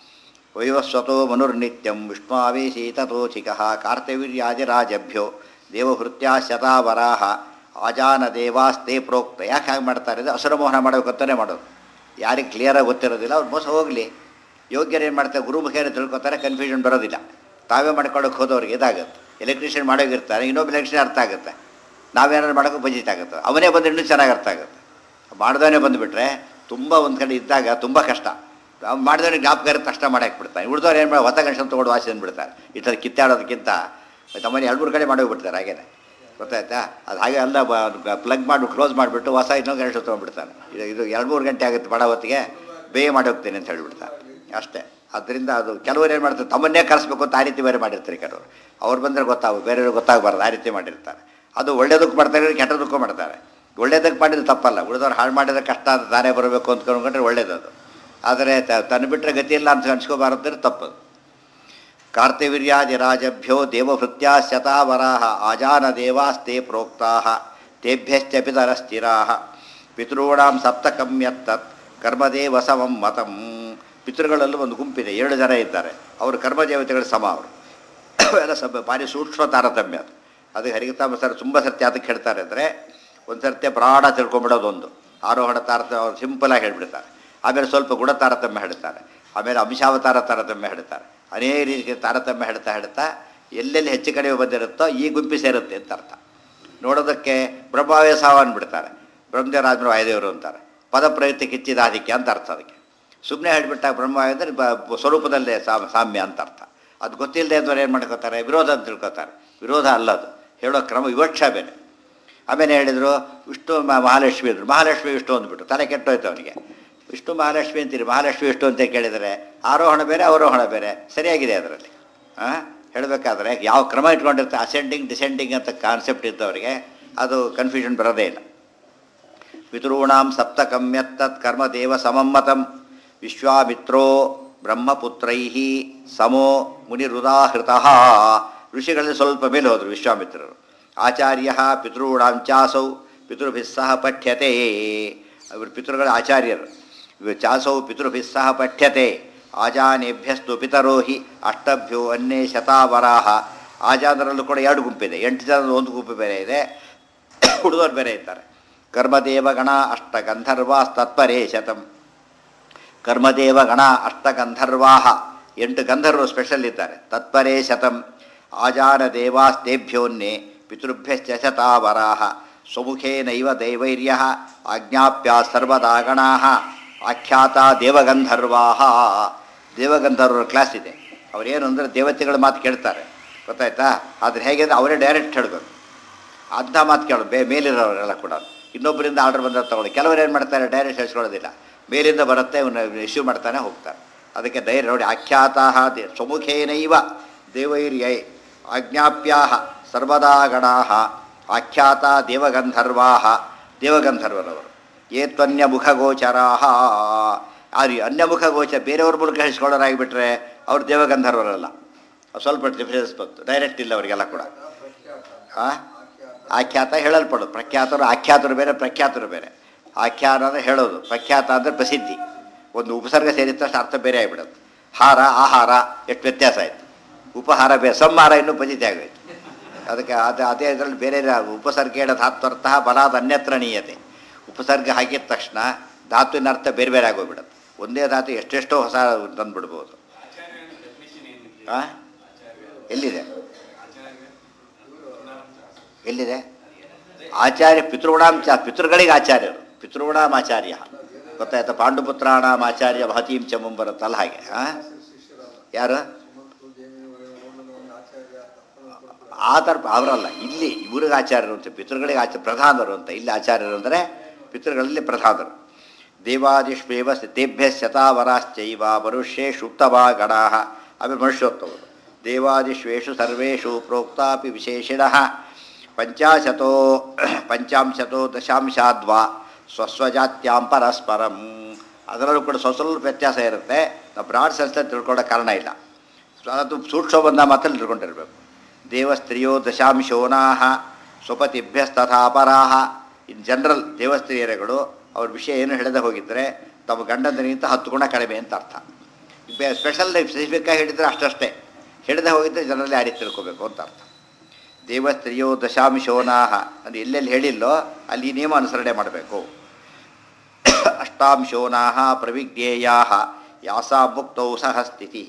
ವೈವಸ್ವತೋ ಮನುರ್ನಿತ್ಯಂ ವಿಷ್ಣುವೇಶೀತತೋಚಿಕ ಕಾರ್ತವೀರ್ಯಾದಿರಾಜಭ್ಯೋ ದೇವಭೃತ್ಯಾ ಶತಾವರಾಹ ಆಜಾನ ದೇವಾಸ್ತೆ ಪ್ರೋಕ್ತ ಯಾಕೆ ಹಾಗೆ ಮಾಡ್ತಾರೆ ಅಂದರೆ ಅಸುರಮೋಹನ ಮಾಡಬೇಕಂತಾನೆ ಮಾಡೋದು ಯಾರಿಗೆ ಕ್ಲಿಯರಾಗಿ ಗೊತ್ತಿರೋದಿಲ್ಲ ಅವ್ರು ಮೋಸ ಹೋಗಲಿ ಯೋಗ್ಯರು ಏನು ಮಾಡ್ತಾರೆ ಗುರು ಮುಖೇನ ತಿಳ್ಕೊತಾರೆ ಕನ್ಫ್ಯೂಷನ್ ಬರೋದಿಲ್ಲ ತಾವೇ ಮಾಡ್ಕೊಳ್ಳೋಕೆ ಹೋದವ್ರಿಗೆ ಇದಾಗುತ್ತೆ ಎಲೆಕ್ಟ್ರಿಷಿಯನ್ ಮಾಡೋಗಿರ್ತಾರೆ ಇನ್ನೊಬ್ಬ ಎಲೆಕ್ಟ್ರಿಷಿಯನ್ ಅರ್ಥ ಆಗುತ್ತೆ ನಾವೇನಾದ್ರು ಮಾಡೋಕೆ ಬಜಿತ್ ಆಗುತ್ತೆ ಅವನೇ ಬಂದು ಇನ್ನೂ ಚೆನ್ನಾಗಿ ಅರ್ಥ ಆಗುತ್ತೆ ಮಾಡ್ದವನೇ ಬಂದುಬಿಟ್ರೆ ತುಂಬ ಒಂದು ಕಡೆ ಇದ್ದಾಗ ತುಂಬ ಕಷ್ಟ ಅವ್ನು ಮಾಡಿದವನಿಗೆ ಜ್ಞಾಪಕ ಇರುತ್ತೆ ತಕ್ಷಣ ಮಾಡಕ್ಕೆ ಬಿಡ್ತಾನೆ ಉಳಿದವ್ರು ಏನು ಮಾಡಿ ಹೊಸ ಗಣೇಶನ್ ತೊಗೊಂಡು ವಾಸಿ ಅಂದ್ಬಿಡ್ತಾರೆ ಈ ಥರ ಕಿತ್ತಾಡೋದಕ್ಕಿಂತ ತಮ್ಮನೆ ಎರಡು ಮೂರು ಕಡೆ ಮಾಡೋಗ್ಬಿಡ್ತಾರೆ ಹಾಗೇನೆ ಗೊತ್ತಾಯ್ತಾ ಅದು ಹಾಗೆ ಅಲ್ಲ ಪ್ಲಗ್ ಮಾಡಿ ಕ್ಲೋಸ್ ಮಾಡಿಬಿಟ್ಟು ಹೊಸ ಇನ್ನೊಂದು ಗಣೇಶ ತೊಗೊಂಡ್ಬಿಡ್ತಾನೆ ಇದು ಇದು ಎರಡು ಮೂರು ಗಂಟೆ ಆಗುತ್ತೆ ಮಾಡೋ ಹೊತ್ತಿಗೆ ಬೇಗ ಮಾಡಿ ಹೋಗ್ತೇನೆ ಅಂತ ಹೇಳಿಬಿಡ್ತಾರೆ ಅಷ್ಟೇ ಅದರಿಂದ ಅದು ಕೆಲವರು ಏನು ಮಾಡ್ತಾರೆ ತಮ್ಮನ್ನೇ ಕರೆಸ್ಬೇಕು ಅಂತ ಆ ರೀತಿ ಬೇರೆ ಮಾಡಿರ್ತಾರೆ ಕೆಲವರು ಅವ್ರು ಬಂದರೆ ಗೊತ್ತಾಗ ಬೇರೆಯವ್ರಿಗೆ ಗೊತ್ತಾಗಬಾರ್ದು ಆ ರೀತಿ ಮಾಡಿರ್ತಾರೆ ಅದು ಒಳ್ಳೇದಕ್ಕೆ ಮಾಡ್ತಾರೆ ಕೆಟ್ಟದಕ್ಕೂ ಮಾಡ್ತಾರೆ ಒಳ್ಳೇದಕ್ಕೆ ಮಾಡಿದ್ರೆ ತಪ್ಪಲ್ಲ ಉಳಿದವ್ರು ಹಾಳು ಮಾಡಿದ್ರೆ ಕಷ್ಟ ಅಂತ ತಾನೇ ಬರಬೇಕು ಅಂತ ಅಂದ್ಕೊಂಡ್ರೆ ಒಳ್ಳೇದದು ಆದರೆ ತ- ತನ್ನ ಬಿಟ್ಟರೆ ಗತಿ ಇಲ್ಲ ಅಂತ ಅನ್ಸ್ಕೋಬಾರದ್ರೆ ತಪ್ಪದು ಕಾರ್ತಿವೀರ್ಯಾದಿರಾಜಭ್ಯೋ ದೇವಭೃತ್ಯಾ ಶತಾವರಾಹ ಆಜಾನ ದೇವಾಸ್ತೆ ಪ್ರೋಕ್ತಾ ತೇಭ್ಯಶ್ಚ ಪಿತರಸ್ಥಿರಾ ಪಿತॄಣಾಂ ಸಪ್ತಕಮ್ಯತ್ತತ್ ಕರ್ಮದೇವ ಸಮಂ ಮತಂ ಪಿತೃಗಳಲ್ಲೂ ಒಂದು ಗುಂಪಿದೆ ಏಳು ಜನ ಇದ್ದಾರೆ ಅವರು ಕರ್ಮದೇವತೆಗಳ ಸಮ ಅವರು ಅವೆಲ್ಲ ಸ್ವಲ್ಪ ಭಾರಿ ಸೂಕ್ಷ್ಮ ತಾರತಮ್ಯ ಅದು ಅದು ಹರಿಗತಾಮ ಸರ್ ತುಂಬ ಸರ್ತಿ ಅದಕ್ಕೆ ಹೇಳ್ತಾರೆ ಅಂದರೆ ಒಂದು ಸರ್ತಿ ಪ್ರಾಣ ತಿಳ್ಕೊಂಬಿಡೋದು ಒಂದು ಆರೋಹಣ ತಾರತಮ್ಯ ಅವ್ರು ಸಿಂಪಲಾಗಿ ಹೇಳ್ಬಿಡ್ತಾರೆ ಆಮೇಲೆ ಸ್ವಲ್ಪ ಗುಣ ತಾರತಮ್ಯ ಹೇಳ್ತಾರೆ ಆಮೇಲೆ ಅಂಶಾವತಾರ ತಾರತಮ್ಯ ಹೇಳ್ತಾರೆ ಅನೇಕ ರೀತಿಯ ತಾರತಮ್ಯ ಹೇಳ್ತಾ ಹೇಳ್ತಾ ಎಲ್ಲೆಲ್ಲಿ ಹೆಚ್ಚು ಕಡಿಮೆ ಬಂದಿರುತ್ತೋ ಈ ಗುಂಪಿ ಸೇರುತ್ತೆ ಅಂತ ಅರ್ಥ ನೋಡೋದಕ್ಕೆ ಬ್ರಹ್ಮಾವೇ ಸಾವ ಅಂದ್ಬಿಡ್ತಾರೆ ಬ್ರಹ್ಮದೇವರಾಜರು ವಾಯುದೇವರು ಅಂತಾರೆ ಪದ ಪ್ರಯುಕ್ತಿ ಕಿಚ್ಚಿದ ಆದಿಕ್ಯ ಅಂತ ಅರ್ಥ ಅದಕ್ಕೆ ಸುಮ್ಮನೆ ಹೇಳ್ಬಿಟ್ಟಾಗ ಬ್ರಹ್ಮ ಅಂದರೆ ಬ ಬ- ಸ್ವರೂಪದಲ್ಲೇ ಸಾಮ್ ಸಾಮ್ಯ ಅಂತ ಅರ್ಥ ಅದು ಗೊತ್ತಿಲ್ಲದೆ ಅಂದವ್ರು ಏನು ಮಾಡ್ಕೋತಾರೆ ವಿರೋಧ ಅಂತ ತಿಳ್ಕೊತಾರೆ ವಿರೋಧ ಅಲ್ಲದು ಹೇಳೋ ಕ್ರಮ ವಿವಕ್ಷ ಬೇರೆ ಆಮೇಲೆ ಹೇಳಿದರು ವಿಷ್ಣು ಮ- ಮಹಾಲಕ್ಷ್ಮಿ ಇದ್ರು ಮಹಾಲಕ್ಷ್ಮಿ ವಿಷ್ಣು ಅಂದ್ಬಿಟ್ಟು ತಲೆ ಕೆಟ್ಟೋಯ್ತು ಅವನಿಗೆ ವಿಷ್ಣು ಮಹಾಲಕ್ಷ್ಮಿ ಅಂತೀರಿ ಮಹಾಲಕ್ಷ್ಮಿ ವಿಷ್ಣು ಅಂತ ಕೇಳಿದರೆ ಆರೋಹಣ ಬೇರೆ ಅವರೋಹಣ ಬೇರೆ ಸರಿಯಾಗಿದೆ ಅದರಲ್ಲಿ ಹಾಂ ಹೇಳಬೇಕಾದ್ರೆ ಯಾವ ಕ್ರಮ ಇಟ್ಕೊಂಡಿರ್ತಾರೆ ಅಸೆಂಡಿಂಗ್ ಡಿಸೆಂಡಿಂಗ್ ಅಂತ ಕಾನ್ಸೆಪ್ಟ್ ಇದ್ದವರಿಗೆ ಅದು ಕನ್ಫ್ಯೂಷನ್ ಬರೋದೇ ಇಲ್ಲ ಪಿತॄಣಾಂ ಸಪ್ತಕಮ್ಯತ್ತತ್ ಕರ್ಮದೇವ ಸಮಮ್ಮತಂ ವಿಶ್ವಾಮಿತ್ರೋ ಬ್ರಹ್ಮಪುತ್ರೈ ಸಮೋ ಮುನಿರುದಾಹೃತ ಋಷಿಗಳಲ್ಲಿ ಸ್ವಲ್ಪ ಮೇಲೆ ಹೋದರು ವಿಶ್ವಾಮಿತ್ರರು ಆಚಾರ್ಯ ಪಿತॄಣಾಂ ಚಾಸೌ ಪಿತೃಭಿಃ ಸಹ ಪಠ್ಯತೆ ಅವರು ಪಿತೃಗಳ ಆಚಾರ್ಯರು ಇವರು ಚಾಸೌ ಪಿತೃಭಿಃ ಸಹ ಪಠ್ಯತೆ ಆಜಾನೇಭ್ಯಸ್ತು ಪಿತರೋ ಹಿ ಅಷ್ಟಭ್ಯೋ ಅನ್ಯೇ ಶತಾವರಾಹ ಆಜಾನರಲ್ಲೂ ಕೂಡ ಎರಡು ಗುಂಪಿದೆ ಎಂಟು ಜನದ ಒಂದು ಗುಂಪು ಬೇರೆ ಇದೆ ಹುಡುಗರು ಬೇರೆ ಇದ್ದಾರೆ ಕರ್ಮದೇವಗಣ ಅಷ್ಟಗಂಧರ್ವಾಸ್ತತ್ಪರೇ ಶತಂ ಕರ್ಮದೇವಗಣ ಅಷ್ಟಗಂಧರ್ವಾಹ ಎಂಟು ಗಂಧರ್ವರು ಸ್ಪೆಷಲ್ ಇದ್ದಾರೆ ತತ್ಪರೇ ಶತಂ ಆಜಾನ ದೇವಾಸ್ತೇಭ್ಯೋನ್ಯೇ ಪಿತೃಭ್ಯಶ್ಚ ಶತಾವರಾಹ ಸ್ವಮುಖೇನೈವ ದೈವೈರ್ಯ ಆಜ್ಞಾಪ್ಯ ಸರ್ವದಾ ಗಣಾ ಆಖ್ಯಾತ ದೇವಗಂಧರ್ವಾಹ ದೇವಗಂಧರ್ವರ ಕ್ಲಾಸ್ ಇದೆ ಅವರೇನು ಅಂದರೆ ದೇವತೆಗಳ ಮಾತು ಕೇಳ್ತಾರೆ ಗೊತ್ತಾಯ್ತಾ ಆದರೆ ಹೇಗೆ ಅಂದರೆ ಅವರೇ ಡೈರೆಕ್ಟ್ ಹೇಳಬೇಕು ಅಂಥ ಮಾತು ಕೇಳೋದು ಬೇ ಮೇಲಿರೋರೆಲ್ಲ ಕೂಡ ಇನ್ನೊಬ್ಬರಿಂದ ಆರ್ಡರ್ ಬಂದ ತಗೊಳ್ಳಿ ಕೆಲವರು ಏನು ಮಾಡ್ತಾರೆ ಡೈರೆಕ್ಟ್ ಹೇಳ್ಸ್ಕೊಳ್ಳೋದಿಲ್ಲ ಮೇಲಿಂದ ಬರುತ್ತೆ ಇವನ್ನ ಇಶ್ಯೂ ಮಾಡ್ತಾನೆ ಹೋಗ್ತಾರೆ ಅದಕ್ಕೆ ಧೈರ್ಯ ನೋಡಿ ಆಖ್ಯಾತಾ ದೇ ಸ್ವಮುಖೇನೈವ ದೇವೈರ್ಯೈ ಆಜ್ಞಾಪ್ಯಾ ಸರ್ವದಾ ಗಣಾ ಆಖ್ಯಾತ ದೇವಗಂಧರ್ವಾ ದೇವಗಂಧರ್ವರವರು ಏ ತ್ವನ್ಯ ಮುಖಗೋಚರಾ ಆರಿ ಅನ್ಯಮುಖ ಗೋಚರ ಬೇರೆಯವ್ರ ಮೂಲಕ ಹೇಳಿಸ್ಕೊಳ್ಳೋರಾಗಿಬಿಟ್ರೆ ಅವ್ರು ದೇವಗಂಧರ್ವರಲ್ಲ ಸ್ವಲ್ಪ ಡಿಫರೆನ್ಸ್ ಬಂತು ಡೈರೆಕ್ಟ್ ಇಲ್ಲ ಅವರಿಗೆಲ್ಲ ಕೂಡ ಆ? ಆಖ್ಯಾತ ಹೇಳಲ್ಪಡೋದು ಪ್ರಖ್ಯಾತರು ಆಖ್ಯಾತರು ಬೇರೆ ಪ್ರಖ್ಯಾತರು ಬೇರೆ ಆಖ್ಯಾನ ಅಂದರೆ ಹೇಳೋದು ಪ್ರಖ್ಯಾತ ಅಂದರೆ ಪ್ರಸಿದ್ಧಿ ಒಂದು ಉಪಸರ್ಗ ಸೇರಿದ ತಕ್ಷಣ ಅರ್ಥ ಬೇರೆ ಆಗಿಬಿಡುತ್ತೆ ಹಾರ ಆಹಾರ ಎಷ್ಟು ವ್ಯತ್ಯಾಸ ಆಯಿತು ಉಪಹಾರ ಬೇರೆ ಸಂಹಾರ ಇನ್ನೂ ಪಜಿತಿ ಆಗೋಯ್ತು ಅದಕ್ಕೆ ಅದು ಅದೇ ಇದರಲ್ಲಿ ಬೇರೆ ಉಪಸರ್ಗೇಣ ಧಾತ್ವರ್ಥ ಬಲಾದ ಅನ್ಯತ್ರ ನೀಯತೆ ಉಪಸರ್ಗ ಹಾಕಿದ ತಕ್ಷಣ ಧಾತುವಿನ ಅರ್ಥ ಬೇರೆ ಬೇರೆ ಆಗೋಗ್ಬಿಡುತ್ತೆ ಒಂದೇ ಧಾತು ಎಷ್ಟೆಷ್ಟೋ ಹೊಸ ತಂದುಬಿಡ್ಬೋದು ಆಚಾರ್ಯ ಡೆಫಿನೇಷನ್ ಏನಿದೆ ಆ? ಆಚಾರ್ಯ ಎಲ್ಲಿದೆ ಆಚಾರ್ಯ ಎಲ್ಲಿದೆ ಆಚಾರ್ಯ ಪಿತೃಗುಣಾಂಚ ಪಿತೃಗಳಿಗೆ ಆಚಾರ್ಯರು ಪಿತೃಗುಣಾಂ ಆಚಾರ್ಯ ಗೊತ್ತಾಯ್ತಾ ಪಾಂಡುಪುತ್ರಾಣಾಂ ಆಚಾರ್ಯ ಭವತೀಂ ಚಮಂ ಬರುತ್ತಲ್ಲ ಹಾಗೆ ಆ? ಯಾರು ಆ ಥರ ಅವರಲ್ಲ ಇಲ್ಲಿ ಇವ್ರಿಗೆ ಆಚಾರ್ಯರು ಅಂತ ಪಿತೃಗಳಿಗೆ ಆಚಾರ ಪ್ರಧಾನರು ಅಂತ ಇಲ್ಲಿ ಆಚಾರ್ಯರು ಅಂದರೆ ಪಿತೃಗಳಲ್ಲಿ ಪ್ರಧಾನರು ದೇವಾದಿಷ್ವೇವ ತೇಭ್ಯ ಶತಾವರಾಶ್ಚೈವ ಮನುಷ್ಯೇಷು ಉತ್ತಮ ಗಣಾ ಆಮೇಲೆ ಮನುಷ್ಯೋತ್ತಮರು ದೇವಾದಿಶ್ವೇಷು ಸರ್ವೇಷು ಪ್ರೋಕ್ತಾಪಿ ವಿಶೇಷಿಣ ಪಂಚಾಶತೋ ಪಂಚಾಂಶತೋ ದಶಾಂಶಾದ್ವಾ ಸ್ವಸ್ವಜಾತ್ಯಾಂ ಪರಸ್ಪರಂ ಅದರಲ್ಲೂ ಕೂಡ ಸ್ವಲ್ಪ ಸ್ವಲ್ಪ ವ್ಯತ್ಯಾಸ ಇರುತ್ತೆ ನಾವು ಬ್ರಾಡ್ ಸೆನ್ಸ್ನಲ್ಲಿ ತಿಳ್ಕೊಳ್ಳೋ ಕಾರಣ ಇಲ್ಲ ಅದು ಸೂಕ್ಷ್ಮ ಬಂದ ಮಾತಲ್ಲಿ ತಿಳ್ಕೊಂಡಿರ್ಬೇಕು ದೇವಸ್ತ್ರೀಯೋ ದಶಾಂಶೋನಾಹ ಸ್ವಪತಿಭ್ಯಸ್ತಥಾಪರಾಹ ಇನ್ ಜನರಲ್ ದೇವಸ್ತ್ರೀಯರುಗಳು ಅವ್ರ ವಿಷಯ ಏನು ಹೇಳದೆ ಹೋಗಿದ್ರೆ ತಮ್ಮ ಗಂಡಂದರಿಗಿಂತ ಹತ್ತು ಗುಣ ಕಡಿಮೆ ಅಂತ ಅರ್ಥ ಸ್ಪೆಷಲ್ ಸ್ಪೆಸಿಫಿಕ್ಕಾಗಿ ಹೇಳಿದರೆ ಅಷ್ಟಷ್ಟೇ ಹೇಳದೆ ಹೋಗಿದ್ರೆ ಜನರಲ್ಲಿ ಆ ರೀತಿ ತಿಳ್ಕೊಬೇಕು ಅಂತ ಅರ್ಥ ದೇವಸ್ತ್ರೀಯೋ ದಶಾಂಶೋನಾಹ ಅದು ಎಲ್ಲೆಲ್ಲಿ ಹೇಳಿಲ್ಲೋ ಅಲ್ಲಿ ಈ ನಿಯಮ ಅನುಸರಣೆ ಮಾಡಬೇಕು ಅಷ್ಟಾಂಶೋನಾಹ ಪ್ರವಿಜ್ಞೇಯಾ ಯಾಸಾ ಮುಕ್ತೌ ಸಹ ಸ್ಥಿತಿ